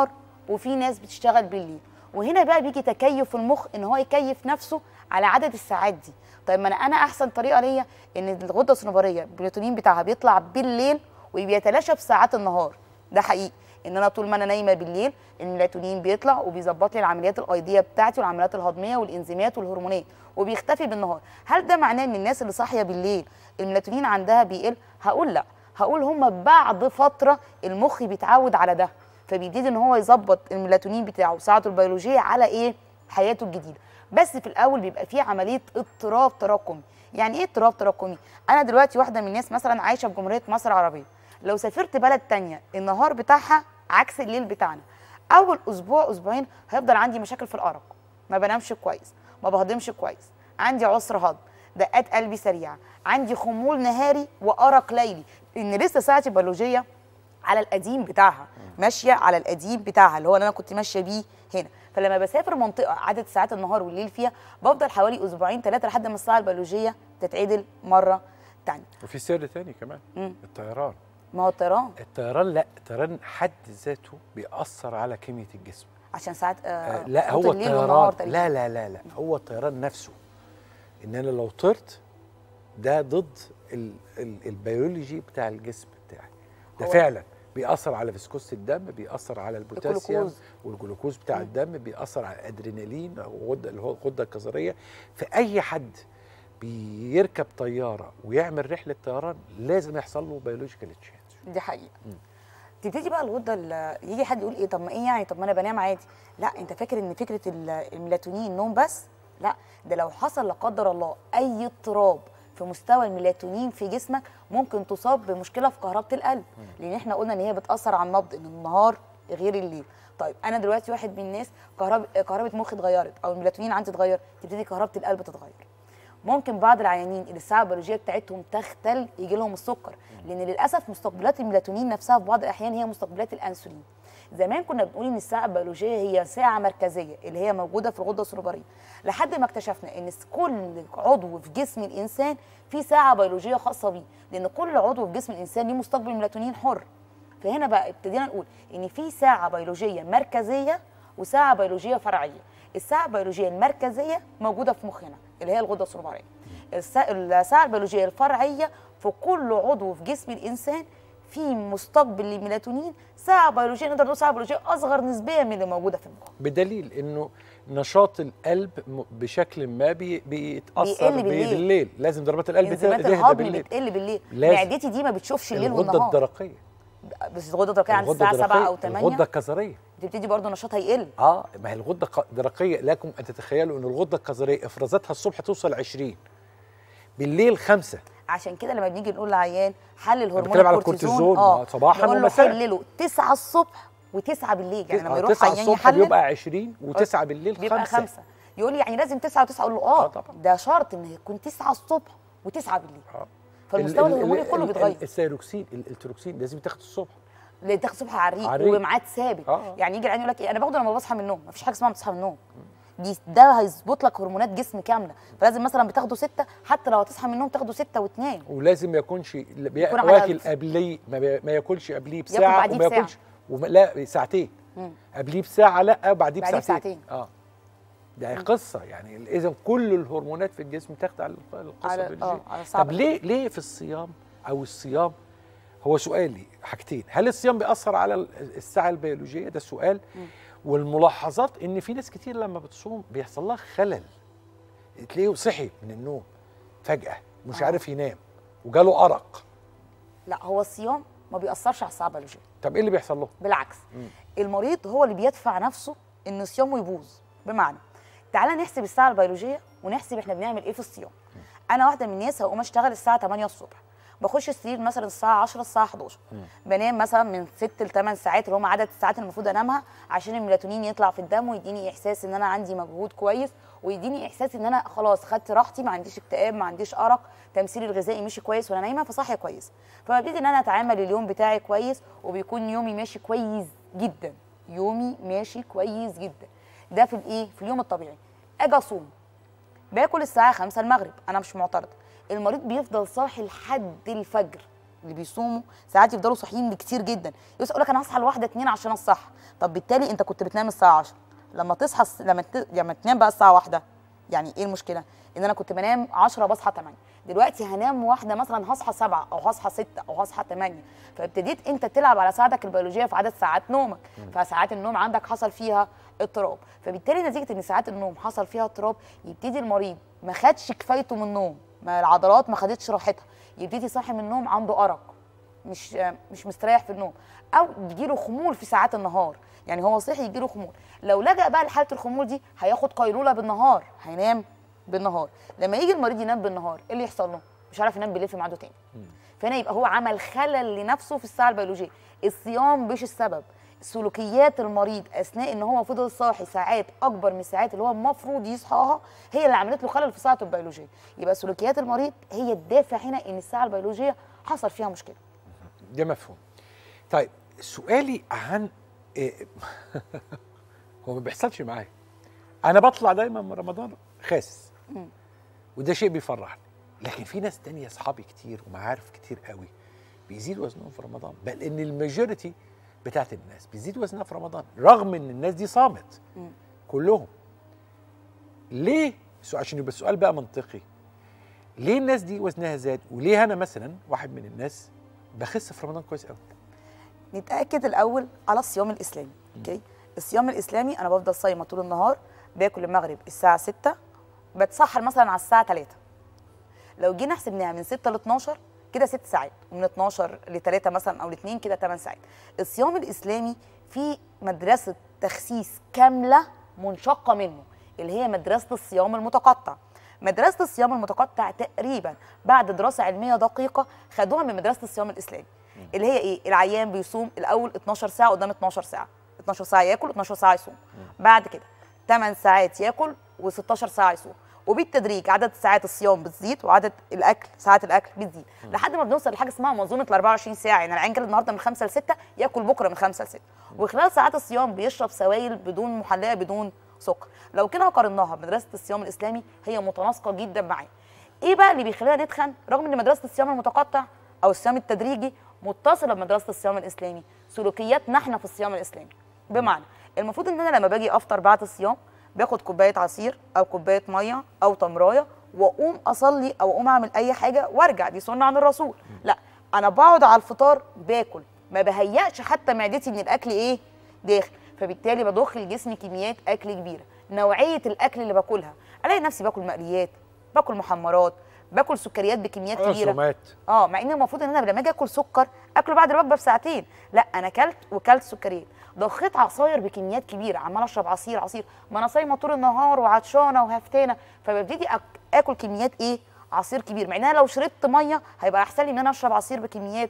وفي ناس بتشتغل بالليل وهنا بقى بيجي تكيف المخ ان هو يكيف نفسه على عدد الساعات دي طيب ما انا انا احسن طريقه ليا ان الغده الصنوبريه البروتين بتاعها بيطلع بالليل وبيتلاشى في ساعات النهار ده حقيقي ان انا طول ما انا نايمه بالليل الميلاتونين بيطلع وبيظبط لي العمليات الايضيه بتاعتي والعمليات الهضميه والانزيمات والهرمونات وبيختفي بالنهار هل ده معناه ان الناس اللي صاحيه بالليل الميلاتونين عندها بيقل هقول لا هقول هم بعد فتره المخ بيتعود على ده فبيبتدي ان هو يظبط الميلاتونين بتاعه ساعته البيولوجيه على ايه حياته الجديده بس في الاول بيبقى فيه عمليه اضطراب تراكمي يعني ايه اضطراب تراكمي انا دلوقتي واحده من الناس مثلا عايشه في جمهوريه مصر العربيه لو سافرت بلد تانية النهار بتاعها عكس الليل بتاعنا اول اسبوع اسبوعين هيفضل عندي مشاكل في الارق ما بنامش كويس ما بهضمش كويس عندي عسر هضم دقات قلبي سريعه عندي خمول نهاري وارق ليلي ان لسه ساعتي البيولوجيه على القديم بتاعها ماشيه على القديم بتاعها اللي هو اللي انا كنت ماشيه بيه هنا فلما بسافر منطقه عدد ساعات النهار والليل فيها بفضل حوالي اسبوعين ثلاثه لحد ما الساعه البيولوجيه تتعدل مره ثانيه وفي سر تاني كمان مم. الطيران ما هو الطيران الطيران لا الطيران حد ذاته بيأثر على كمية الجسم عشان ساعات آه آه لا خطوط هو الليل والنهار الطيران تقريباً. لا لا لا لا هو الطيران نفسه ان انا لو طرت ده ضد ال ال البيولوجي بتاع الجسم بتاعي ده هو- فعلا بيأثر على فيسكوس الدم بيأثر على البوتاسيوم الجلوكوز. والجلوكوز بتاع الدم بيأثر على الادرينالين او غده اللي هو الغده الكظريه فاي حد بيركب طياره ويعمل رحله طيران لازم يحصل له بيولوجيكال تشينج دي حقيقه تبتدي بقى الغده ال- يجي حد يقول ايه طب ما ايه يعني طب ما انا بنام عادي لا انت فاكر ان فكره ال- الميلاتونين نوم بس لا ده لو حصل لا قدر الله اي اضطراب في مستوى الميلاتونين في جسمك ممكن تصاب بمشكله في كهربه القلب لان احنا قلنا ان هي بتاثر على النبض ان النهار غير الليل طيب انا دلوقتي واحد من الناس كهرباء كهرباء مخي اتغيرت او الميلاتونين عندي اتغير تبتدي كهربه القلب تتغير ممكن بعض العيانين اللي الساعه البيولوجيه بتاعتهم تختل يجي لهم السكر لان للاسف مستقبلات الميلاتونين نفسها في بعض الاحيان هي مستقبلات الانسولين زمان كنا بنقول ان الساعه البيولوجيه هي ساعه مركزيه اللي هي موجوده في الغده الصنوبريه لحد ما اكتشفنا ان كل عضو في جسم الانسان فيه ساعه بيولوجيه خاصه بيه لان كل عضو في جسم الانسان ليه مستقبل ميلاتونين حر فهنا بقى ابتدينا نقول ان في ساعه بيولوجيه مركزيه وساعه بيولوجيه فرعيه الساعه البيولوجيه المركزيه موجوده في مخنا اللي هي الغده الصنوبريه السا- الساعه البيولوجيه الفرعيه في كل عضو في جسم الانسان في مستقبل للميلاتونين ساعه بيولوجيه نقدر نقول ساعه بيولوجيه اصغر نسبيا من اللي موجوده في المخ بدليل انه نشاط القلب م- بشكل ما بي بيتاثر بيقل بالليل. بالليل لازم ضربات القلب انزيمات تهدى الهضم بالليل بتقل بالليل لازم. معدتي دي ما بتشوفش الليل الغده والنهار الدرقيه بس الغده الدرقيه عند الغدة الساعه 7 او الدرقية، 8 الغده الكظريه تبتدي برضه نشاطها يقل اه ما هي الغده ق- الدرقيه لكم ان تتخيلوا ان الغده الكظريه افرازاتها الصبح توصل 20 بالليل خمسة عشان كده لما بنيجي نقول لعيان حلل هرمون بتكلم على الكورتيزون الكورتيزون، آه، صباحاً نقول له ومساء. حلله 9 الصبح و9 بالليل يعني لما آه، يروح 9 عيان الصبح يحلل بيبقى 20 و9 بالليل بيبقى خمسة. خمسة يقول لي يعني لازم 9 و9 اقول له اه ده شرط ان يكون 9 الصبح و9 بالليل فالمستوى ال- ال- الهرموني ال- كله ال- بيتغير السيروكسين ال- التروكسين لازم تاخد الصبح اللي تاخد الصبح على الريق على الريق. وبميعاد ثابت آه. يعني يجي العيان يقول لك ايه انا باخده لما بصحى من النوم مفيش حاجه اسمها بتصحى من النوم دي ده هيظبط لك هرمونات جسم كامله فلازم مثلا بتاخده ستة حتى لو هتصحى من النوم تاخده ستة واتنين ولازم ما يكونش ل- بي- يكون على واكل الف. قبليه ما, بي- ما ياكلش قبليه ياكل بساعه بعديه وما بساعة. ياكلش وما لا ساعتين مم. قبليه بساعه لا وبعديه بعديه بساعتين بساعتين. اه ده قصه يعني اذا كل الهرمونات في الجسم تخضع للق- للقصه على- البيولوجيه آه، على الصعب طب ليه ليه في الصيام او الصيام هو سؤالي حاجتين هل الصيام بيأثر على ال- الساعه البيولوجيه ده السؤال والملاحظات ان في ناس كتير لما بتصوم بيحصل لها خلل تلاقيه صحي من النوم فجأة مش آه. عارف ينام وجاله أرق لا هو الصيام ما بيأثرش على الساعه البيولوجيه طب ايه اللي بيحصل له؟ بالعكس مم. المريض هو اللي بيدفع نفسه ان صيامه يبوظ بمعنى تعالى نحسب الساعه البيولوجيه ونحسب احنا بنعمل ايه في الصيام انا واحده من الناس هقوم اشتغل الساعه 8 الصبح بخش السرير مثلا الساعه 10 الساعه 11 بنام مثلا من 6 ل 8 ساعات اللي هم عدد الساعات اللي المفروض انامها عشان الميلاتونين يطلع في الدم ويديني احساس ان انا عندي مجهود كويس ويديني احساس ان انا خلاص خدت راحتي ما عنديش اكتئاب ما عنديش ارق تمثيلي الغذائي مشي كويس وانا نايمه فصاحيه كويس فببتدي ان انا اتعامل اليوم بتاعي كويس وبيكون يومي ماشي كويس جدا يومي ماشي كويس جدا ده في الايه في اليوم الطبيعي اجي اصوم باكل الساعه 5 المغرب انا مش معترض المريض بيفضل صاحي لحد الفجر اللي بيصوموا ساعات يفضلوا صاحيين كتير جدا يقول لك انا هصحى الواحده اتنين عشان الصح طب بالتالي انت كنت بتنام الساعه 10 لما تصحى الس- لما ت... لما تنام بقى الساعه واحدة يعني ايه المشكله ان انا كنت بنام 10 بصحى 8 دلوقتي هنام واحده مثلا هصحى 7 او هصحى 6 او هصحى 8 فابتديت انت تلعب على ساعتك البيولوجيه في عدد ساعات نومك فساعات النوم عندك حصل فيها اضطراب فبالتالي نتيجه ان ساعات النوم حصل فيها اضطراب يبتدي المريض ما خدش كفايته من النوم ما العضلات ما خدتش راحتها يبتدي صاحي من النوم عنده ارق مش مش مستريح في النوم او يجيله خمول في ساعات النهار يعني هو صحي يجيله خمول لو لجأ بقى لحاله الخمول دي هياخد قيلوله بالنهار هينام بالنهار لما يجي المريض ينام بالنهار ايه اللي يحصل له مش عارف ينام بالليل في ميعاده تاني فهنا يبقى هو عمل خلل لنفسه في الساعه البيولوجيه الصيام مش السبب سلوكيات المريض اثناء ان هو فضل صاحي ساعات اكبر من الساعات اللي هو المفروض يصحاها هي اللي عملت له خلل في ساعته البيولوجيه يبقى سلوكيات المريض هي الدافع هنا ان الساعه البيولوجيه حصل فيها مشكله ده مفهوم طيب سؤالي عن إيه هو ما بيحصلش معايا انا بطلع دايما من رمضان خاسس مم. وده شيء بيفرحني لكن في ناس تانية اصحابي كتير ومعارف كتير قوي بيزيد وزنهم في رمضان بل ان الماجوريتي بتاعت الناس بيزيد وزنها في رمضان رغم ان الناس دي صامت مم. كلهم ليه سؤال عشان يبقى السؤال بقى منطقي ليه الناس دي وزنها زاد وليه انا مثلا واحد من الناس بخس في رمضان كويس قوي نتاكد الاول على الصيام الاسلامي اوكي الصيام الاسلامي انا بفضل صايمه طول النهار باكل المغرب الساعه 6 بتسحر مثلا على الساعه 3 لو جينا حسبناها من 6 ل 12 كده 6 ساعات ومن 12 ل 3 مثلا او ل 2 كده 8 ساعات الصيام الاسلامي فيه مدرسه تخسيس كامله منشقه منه اللي هي مدرسه الصيام المتقطع مدرسه الصيام المتقطع تقريبا بعد دراسه علميه دقيقه خدوها من مدرسه الصيام الاسلامي اللي هي ايه العيان بيصوم الاول 12 ساعه قدام 12 ساعه 12 ساعه ياكل 12 ساعه يصوم بعد كده 8 ساعات ياكل و16 ساعه يصوم وبالتدريج عدد ساعات الصيام بتزيد وعدد الاكل ساعات الاكل بتزيد لحد ما بنوصل لحاجه اسمها منظومه ال 24 ساعه يعني العيان كده النهارده من 5 ل 6 ياكل بكره من 5 ل 6 وخلال ساعات الصيام بيشرب سوائل بدون محليه بدون سكر لو كده قارناها بمدرسه الصيام الاسلامي هي متناسقه جدا معاه ايه بقى اللي بيخلينا نتخن رغم ان مدرسه الصيام المتقطع او الصيام التدريجي متصله بمدرسه الصيام الاسلامي سلوكياتنا احنا في الصيام الاسلامي بمعنى المفروض ان انا لما باجي افطر بعد الصيام باخد كوبايه عصير او كوبايه ميه او تمرايه واقوم اصلي او اقوم اعمل اي حاجه وارجع دي سنه عن الرسول لا انا بقعد على الفطار باكل ما بهيأش حتى معدتي من الاكل ايه داخل فبالتالي بضخ لجسمي كميات اكل كبيره نوعيه الاكل اللي باكلها الاقي نفسي باكل مقليات باكل محمرات باكل سكريات بكميات كبيره رسومات اه مع ان المفروض ان انا لما اجي اكل سكر اكله بعد الوجبه بساعتين لا انا اكلت وكلت سكريات ضخيت عصاير بكميات كبيره عمال اشرب عصير عصير ما انا صايمه طول النهار وعطشانه وهفتانه فببتدي أك- اكل كميات ايه عصير كبير مع ان انا لو شربت ميه هيبقى احسن لي ان انا اشرب عصير بكميات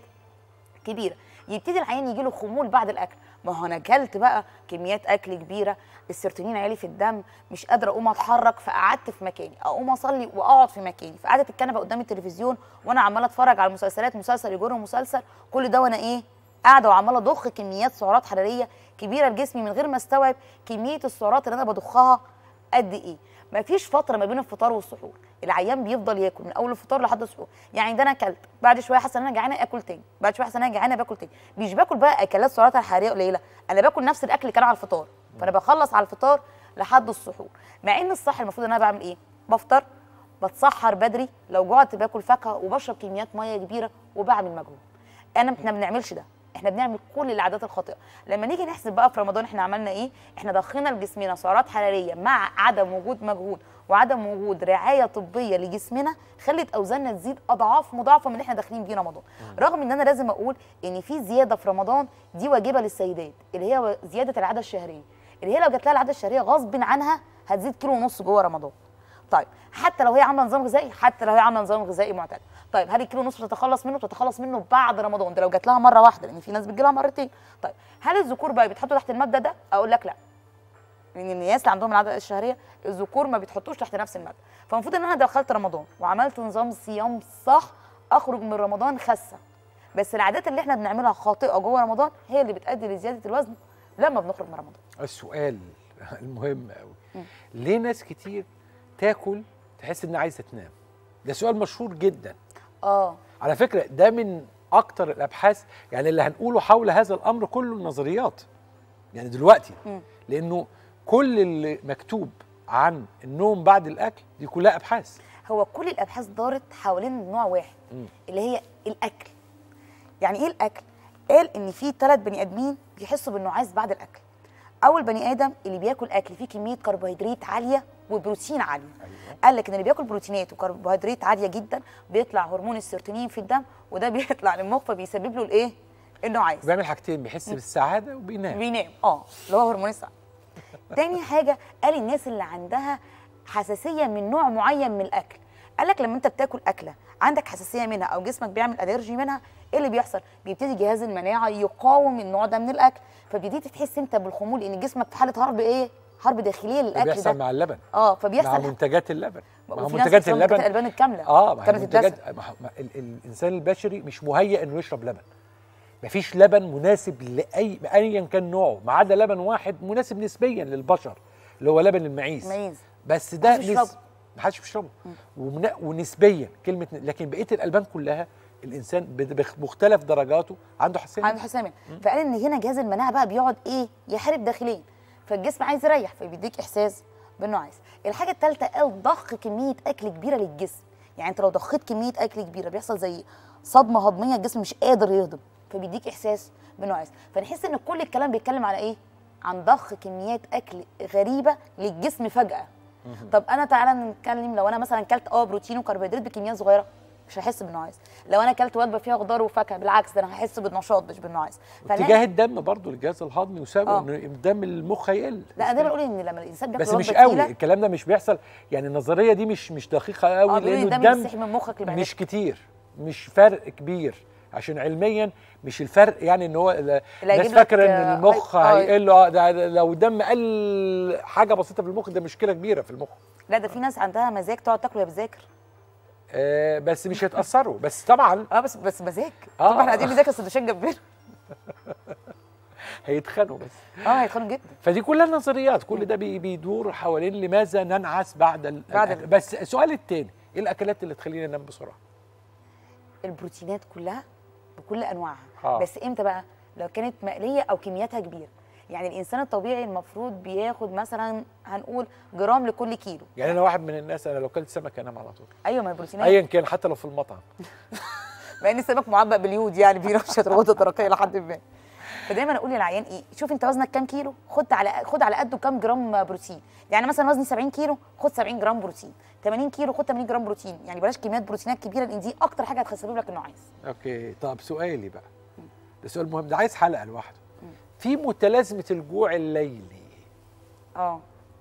كبيره يبتدي العيان يجي له خمول بعد الاكل ما هو انا اكلت بقى كميات اكل كبيره السيروتونين عالي في الدم مش قادره اقوم اتحرك فقعدت في مكاني اقوم اصلي واقعد في مكاني فقعدت الكنبه قدام التلفزيون وانا عماله اتفرج على المسلسلات مسلسل يجر مسلسل كل ده وانا ايه قاعده وعماله اضخ كميات سعرات حراريه كبيره لجسمي من غير ما استوعب كميه السعرات اللي انا بضخها قد ايه مفيش فتره ما بين الفطار والسحور العيان بيفضل ياكل من اول الفطار لحد السحور يعني ده انا اكلت بعد شويه حاسه ان انا جعانه اكل تاني بعد شويه حاسه ان انا جعانه باكل تاني مش باكل بقى اكلات سعراتها الحراريه قليله انا باكل نفس الاكل اللي كان على الفطار فانا بخلص على الفطار لحد السحور مع ان الصح المفروض ان انا بعمل ايه بفطر بتسحر بدري لو جوعت باكل فاكهه وبشرب كميات ميه كبيره وبعمل مجهود انا احنا ما بنعملش ده احنا بنعمل كل العادات الخاطئه لما نيجي نحسب بقى في رمضان احنا عملنا ايه احنا ضخينا لجسمنا سعرات حراريه مع عدم وجود مجهود وعدم وجود رعايه طبيه لجسمنا خلت اوزاننا تزيد اضعاف مضاعفه من اللي احنا داخلين بيه رمضان رغم ان انا لازم اقول ان في زياده في رمضان دي واجبه للسيدات اللي هي زياده العاده الشهريه اللي هي لو جات لها العاده الشهريه غصب عنها هتزيد كيلو ونص جوه رمضان طيب حتى لو هي عامله نظام غذائي حتى لو هي عامله نظام غذائي معتدل طيب هل الكيلو ونص بتتخلص منه بتتخلص منه بعد رمضان ده لو جات لها مره واحده لان في ناس بتجي لها مرتين طيب هل الذكور بقى بيتحطوا تحت المبدا ده اقول لك لا لان الناس اللي عندهم العاده الشهريه الذكور ما بيتحطوش تحت نفس المبدا فالمفروض ان انا دخلت رمضان وعملت نظام صيام صح اخرج من رمضان خاسه بس العادات اللي احنا بنعملها خاطئه جوه رمضان هي اللي بتؤدي لزياده الوزن لما بنخرج من رمضان السؤال المهم قوي ليه ناس كتير تاكل تحس انها عايزه تنام ده سؤال مشهور جدا اه على فكره ده من اكتر الابحاث يعني اللي هنقوله حول هذا الامر كله نظريات يعني دلوقتي مم. لانه كل اللي مكتوب عن النوم بعد الاكل دي كلها ابحاث هو كل الابحاث دارت حوالين نوع واحد مم. اللي هي الاكل يعني ايه الاكل قال ان في ثلاث بني ادمين بيحسوا بالنعاس بعد الاكل اول بني ادم اللي بياكل اكل فيه كميه كربوهيدرات عاليه وبروتين عاليه أيوة. قال لك ان اللي بياكل بروتينات وكربوهيدرات عاليه جدا بيطلع هرمون السيروتونين في الدم وده بيطلع للمخ فبيسبب له الايه النعاس بيعمل حاجتين بيحس مم. بالسعاده وبينام بينام اه اللي هو هرمون السعاده تاني حاجه قال الناس اللي عندها حساسيه من نوع معين من الاكل قال لك لما انت بتاكل اكله عندك حساسيه منها او جسمك بيعمل الرجي منها ايه اللي بيحصل بيبتدي جهاز المناعه يقاوم النوع ده من الاكل فبتبتدي تحس انت بالخمول لان جسمك في حاله حرب ايه حرب داخليه ده للاكل بيحصل ده مع اللبن اه مع فبيحصل منتجات اللبن مع وفي ناس منتجات بتشرب اللبن منتجات الألبان الكاملة. اه مع كاملة منتجات الدسم. مع- مع- ال- ال- الانسان البشري مش مهيئ انه يشرب لبن مفيش لبن مناسب لاي ايا كان نوعه ما عدا لبن واحد مناسب نسبيا للبشر اللي هو لبن المعيز معيز. بس ده محدش بيشربه. ما حدش بيشربه ومن- ونسبيا كلمه لكن بقيه الالبان كلها الانسان بد- بمختلف درجاته عنده حساسيه عنده حساسيه منها. فقال ان هنا جهاز المناعه بقى بيقعد ايه يحارب داخليا فالجسم عايز يريح فبيديك احساس بالنعاس الحاجه الثالثه قال ضخ كميه اكل كبيره للجسم يعني انت لو ضخيت كميه اكل كبيره بيحصل زي صدمه هضميه الجسم مش قادر يهضم فبيديك احساس بالنعاس فنحس ان كل الكلام بيتكلم على ايه عن ضخ كميات اكل غريبه للجسم فجاه طب انا تعالى نتكلم لو انا مثلا كلت اه بروتين وكربوهيدرات بكميات صغيره مش هحس بالنعاس لو انا كلت وجبه فيها خضار وفاكهه بالعكس ده انا هحس بالنشاط مش بالنعاس فأنا- اتجاه الدم برضو الجهاز الهضمي وسبب آه. ان الدم المخ هيقل لا انا دايما بقول ان لما الانسان بياكل بس وجبه مش قوي تقيلة، الكلام ده مش بيحصل يعني النظريه دي مش مش دقيقه قوي آه، بيقولوا لانه الدم الدم يسحب من مخك لمعدتك. مش كتير مش فرق كبير عشان علميا مش الفرق يعني ان هو ال- الناس هيجيب لك، فاكره ان آه، المخ آه، هيقل اه ده ده لو الدم قل حاجه بسيطه في المخ ده مشكله كبيره في المخ لا ده في ناس عندها مزاج تقعد تاكل وهي بتذاكر آه بس مش هيتاثروا بس طبعا اه بس بس مزاج آه. طبعا احنا قاعدين بنذاكر سندوتشات جنبنا هيتخانقوا بس اه هيتخانقوا جدا فدي كلها نظريات كل ده بي- بيدور حوالين لماذا ننعس بعد, ال... بعد الأكل. ال- بس السؤال التاني ايه الاكلات اللي تخلينا ننام بسرعه البروتينات كلها بكل انواعها آه. بس امتى بقى لو كانت مقليه او كمياتها كبيره يعني الانسان الطبيعي المفروض بياخد مثلا هنقول جرام لكل كيلو يعني انا واحد من الناس انا لو كلت سمك انام على طول ايوه ما هي البروتينات ايا كان حتى لو في المطعم مع ان السمك معبأ باليود يعني بينشط الغدة الدرقية لحد ما فدايما اقول للعيان ايه شوف انت وزنك كام كيلو خد على خد على قده كام جرام بروتين يعني مثلا وزني 70 كيلو خد 70 جرام بروتين 80 كيلو خد 80 جرام بروتين يعني بلاش كميات بروتينات كبيره لان دي اكتر حاجه هتسبب لك النعاس اوكي طب سؤالي بقى ده سؤال مهم ده عايز حلقه لوحده في متلازمه الجوع الليلي اه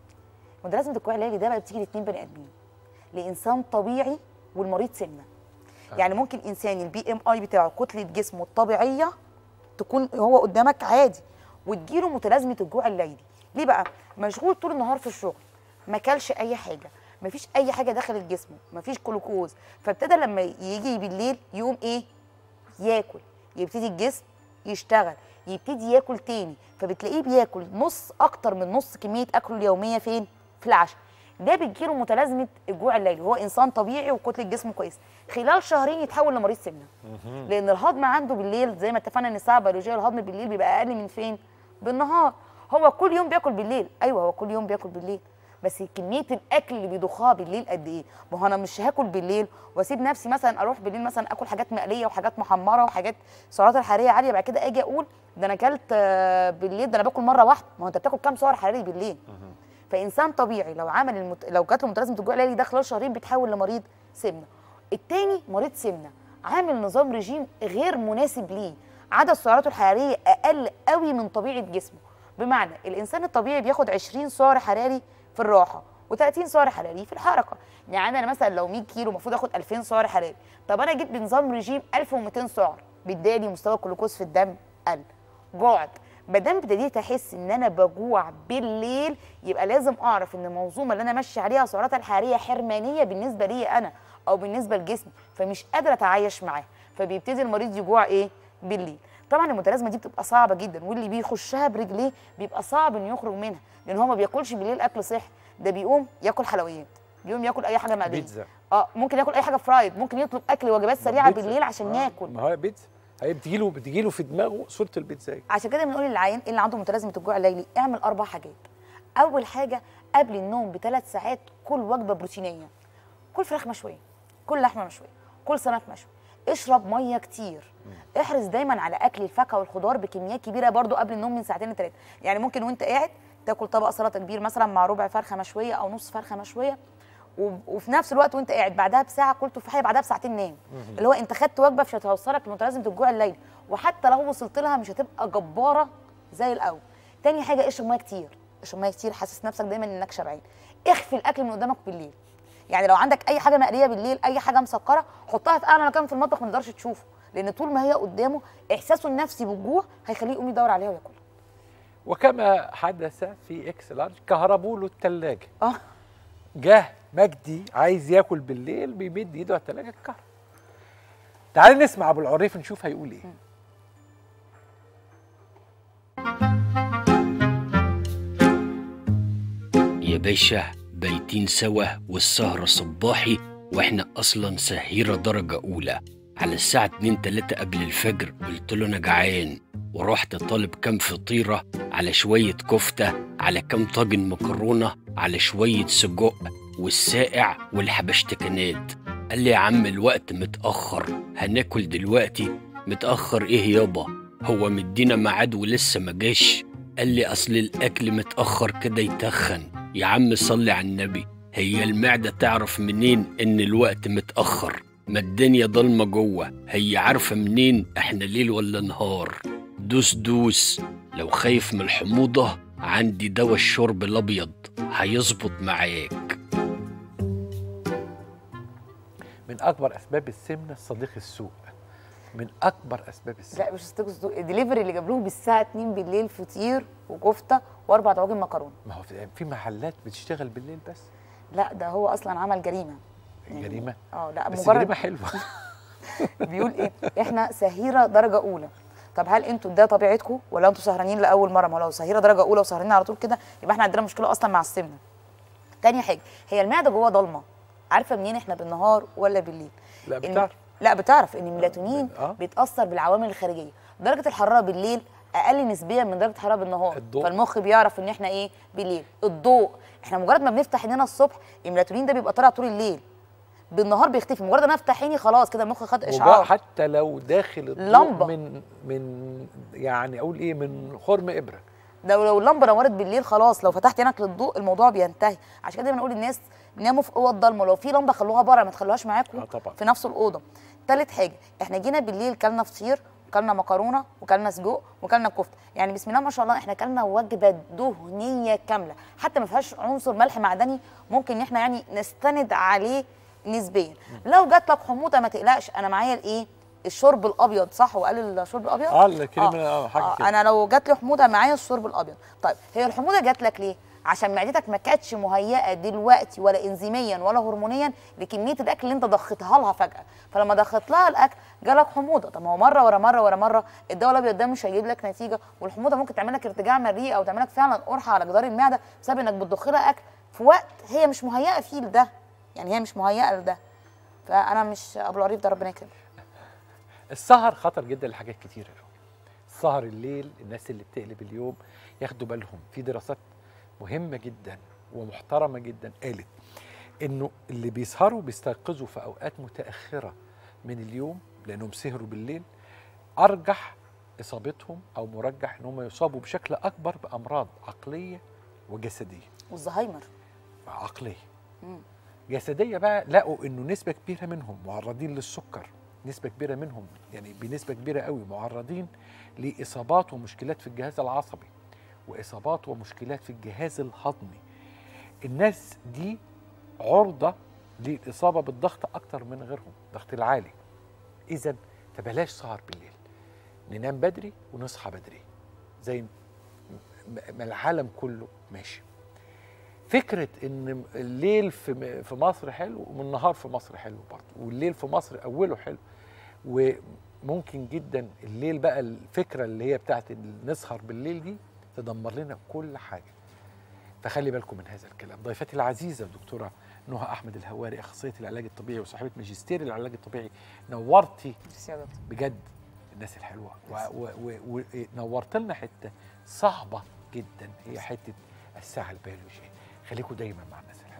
متلازمه الكوع الليلي ده بقى بتيجي لاثنين بني ادمين لانسان طبيعي والمريض سمنه يعني ممكن انسان البي ام اي بتاعه كتله جسمه الطبيعيه تكون هو قدامك عادي وتجيله متلازمه الجوع الليلي ليه بقى مشغول طول النهار في الشغل ما كلش اي حاجه مفيش اي حاجه دخلت جسمه مفيش جلوكوز فابتدى لما يجي بالليل يقوم ايه ياكل يبتدي الجسم يشتغل يبتدي ياكل تاني فبتلاقيه بياكل نص اكتر من نص كميه اكله اليوميه فين في العشاء ده بتجيله متلازمه الجوع الليلي هو انسان طبيعي وكتله جسمه كويس خلال شهرين يتحول لمريض سمنه لان الهضم عنده بالليل زي ما اتفقنا ان الساعه البيولوجيه الهضم بالليل بيبقى اقل من فين بالنهار هو كل يوم بياكل بالليل ايوه هو كل يوم بياكل بالليل بس كميه الاكل اللي بيضخها بالليل قد ايه ما هو انا مش هاكل بالليل واسيب نفسي مثلا اروح بالليل مثلا اكل حاجات مقليه وحاجات محمره وحاجات سعرات الحراريه عاليه بعد كده اجي اقول ده انا اكلت آه، بالليل ده انا باكل مره واحده ما هو انت بتاكل كام سعر حراري بالليل فانسان طبيعي لو عمل المت... لو جات له متلازمه الجوع الليلي ده خلال شهرين بيتحول لمريض سمنه التاني مريض سمنه عامل نظام رجيم غير مناسب ليه عدد سعراته الحراريه اقل قوي من طبيعه جسمه بمعنى الانسان الطبيعي بياخد 20 سعر حراري في الراحه و30 سعر حراري في الحركه يعني انا مثلا لو 100 كيلو المفروض اخد 2000 سعر حراري طب انا جيت بنظام رجيم 1200 سعر بالتالي مستوى الجلوكوز في الدم قل جوعت ما دام ابتديت احس ان انا بجوع بالليل يبقى لازم اعرف ان المنظومه اللي انا ماشيه عليها سعراتها الحراريه حرمانيه بالنسبه لي انا او بالنسبه لجسمي فمش قادره اتعايش معاها فبيبتدي المريض يجوع ايه بالليل طبعا المتلازمه دي بتبقى صعبه جدا واللي بيخشها برجليه بيبقى صعب انه يخرج منها لان هو ما بياكلش بالليل اكل صحي ده بيقوم ياكل حلويات بيقوم ياكل اي حاجه مقليه بيتزا اه ممكن ياكل اي حاجه فرايد ممكن يطلب اكل وجبات سريعه بيتزا. بالليل عشان آه، ياكل ما هو بيتزا هي بتجيله بتجيله في دماغه صوره البيتزا عشان كده بنقول للعيان اللي عنده متلازمه الجوع الليلي اعمل اربع حاجات اول حاجه قبل النوم بثلاث ساعات كل وجبه بروتينيه كل فراخ مشويه كل لحمه مشويه كل سمك مشوي اشرب ميه كتير احرص دايما على اكل الفاكهه والخضار بكميات كبيره برضو قبل النوم من ساعتين لثلاثه يعني ممكن وانت قاعد تاكل طبق سلطه كبير مثلا مع ربع فرخه مشويه او نص فرخه مشويه و- وفي نفس الوقت وانت قاعد بعدها بساعه كل تفاحيه بعدها بساعتين نام مهم. اللي هو انت خدت وجبه مش هتوصلك لمتلازمه الجوع الليلي وحتى لو وصلت لها مش هتبقى جباره زي الاول تاني حاجه اشرب ميه كتير اشرب ميه كتير حاسس نفسك دايما انك شبعان اخفي الاكل من قدامك بالليل يعني لو عندك اي حاجه مقليه بالليل اي حاجه مسكره حطها في اعلى مكان في المطبخ ما تقدرش تشوفه لان طول ما هي قدامه احساسه النفسي بالجوع هيخليه يقوم يدور عليها وياكلها وكما حدث في اكس لارج كهربوا له الثلاجه اه جه مجدي عايز ياكل بالليل بيمد ايده على الثلاجه الكهرباء تعالي نسمع ابو العريف نشوف هيقول ايه يا باشا بايتين سوا والسهرة صباحي واحنا اصلا سهيرة درجة اولى على الساعة 2 3 قبل الفجر قلت له انا جعان ورحت طالب كام فطيرة على شوية كفتة على كام طاجن مكرونة على شوية سجق والساقع والحبشتكنات قال لي يا عم الوقت متأخر هناكل دلوقتي متأخر ايه يابا هو مدينا ميعاد ولسه ما جاش قال لي اصل الاكل متأخر كده يتخن يا عم صلي على النبي هي المعدة تعرف منين ان الوقت متأخر ما الدنيا ضلمة جوه هي عارفة منين احنا ليل ولا نهار دوس دوس لو خايف من الحموضة عندي دواء الشرب الابيض هيظبط معاك من اكبر اسباب السمنه الصديق السوء من اكبر اسباب السمنه لا مش ستيك صدوق الدليفري اللي جاب لهم بالساعه 2 بالليل فطير وكفته واربع طواجن مكرونه ما هو في- في محلات بتشتغل بالليل بس لا ده هو اصلا عمل جريمه جريمه اه لا بس مجرد جريمه حلوه بيقول ايه احنا سهيره درجه اولى طب هل انتوا ده طبيعتكم ولا انتوا سهرانين لاول مره ما لو سهيره درجه اولى وسهرانين على طول كده يبقى احنا عندنا مشكله اصلا مع السمنه تاني حاجه هي المعده جوه ضلمه عارفه منين احنا بالنهار ولا بالليل لا إن- بتعرف لا بتعرف ان الميلاتونين آه. بيتاثر بالعوامل الخارجيه درجه الحراره بالليل اقل نسبيا من درجه الحراره بالنهار الضوء. فالمخ بيعرف ان احنا ايه بالليل الضوء احنا مجرد ما بنفتح عينينا الصبح الميلاتونين ده بيبقى طالع طول الليل بالنهار بيختفي مجرد ما افتح عيني خلاص كده المخ خد وبقى اشعار حتى لو داخل الضوء لمبة. من من يعني اقول ايه من خرم ابره لو لو اللمبه نورت بالليل خلاص لو فتحت عينك للضوء الموضوع بينتهي عشان كده بنقول للناس ناموا في اوض ضلمه لو في لمبه خلوها بره ما تخلوهاش معاكم آه طبعا. في نفس الاوضه تالت حاجه احنا جينا بالليل كلنا فطير وكلنا مكرونه وكلنا سجق وكلنا كفته يعني بسم الله ما شاء الله احنا كلنا وجبه دهنيه كامله حتى ما فيهاش عنصر ملح معدني ممكن ان احنا يعني نستند عليه نسبيا لو جات لك حموضه ما تقلقش انا معايا الايه الشرب الابيض صح وقال الشرب الابيض اه الكلمه اه حاجه آه كده انا لو جات لي حموضه معايا الشرب الابيض طيب هي الحموضه جات لك ليه عشان معدتك ما كانتش مهيئه دلوقتي ولا انزيميا ولا هرمونيا لكميه الاكل اللي انت ضختها لها فجاه فلما ضخت لها الاكل جالك حموضه طب ما هو مره ورا مره ورا مره الدواء الابيض ده مش هيجيب لك نتيجه والحموضه ممكن تعمل لك ارتجاع مريء او تعمل لك فعلا قرحه على جدار المعده بسبب انك بتضخ لها اكل في وقت هي مش مهيئه فيه لده يعني هي مش مهيئه لده فانا مش ابو العريف ده ربنا يكرمه السهر خطر جدا لحاجات كتيره قوي سهر الليل الناس اللي بتقلب اليوم ياخدوا بالهم في دراسات مهمه جدا ومحترمه جدا قالت انه اللي بيسهروا بيستيقظوا في اوقات متاخره من اليوم لانهم سهروا بالليل ارجح اصابتهم او مرجح ان هم يصابوا بشكل اكبر بامراض عقليه وجسديه والزهايمر عقليه مم. جسديه بقى لقوا انه نسبه كبيره منهم معرضين للسكر نسبه كبيره منهم يعني بنسبه كبيره قوي معرضين لاصابات ومشكلات في الجهاز العصبي واصابات ومشكلات في الجهاز الهضمي الناس دي عرضه للاصابه بالضغط اكتر من غيرهم الضغط العالي اذا فبلاش سهر بالليل ننام بدري ونصحى بدري زي م- ما العالم كله ماشي فكره ان الليل في في مصر حلو والنهار في مصر حلو برضه والليل في مصر اوله حلو وممكن جدا الليل بقى الفكره اللي هي بتاعت إن نسهر بالليل دي تدمر لنا كل حاجه فخلي بالكم من هذا الكلام ضيفتي العزيزه الدكتوره نهى احمد الهواري اخصائيه العلاج الطبيعي وصاحبه ماجستير العلاج الطبيعي نورتي ميرسي يا دكتور بجد الناس الحلوه ونورت لنا حته صعبه جدا هي حته الساعه البيولوجيه خليكم دايما مع الناس الحلوه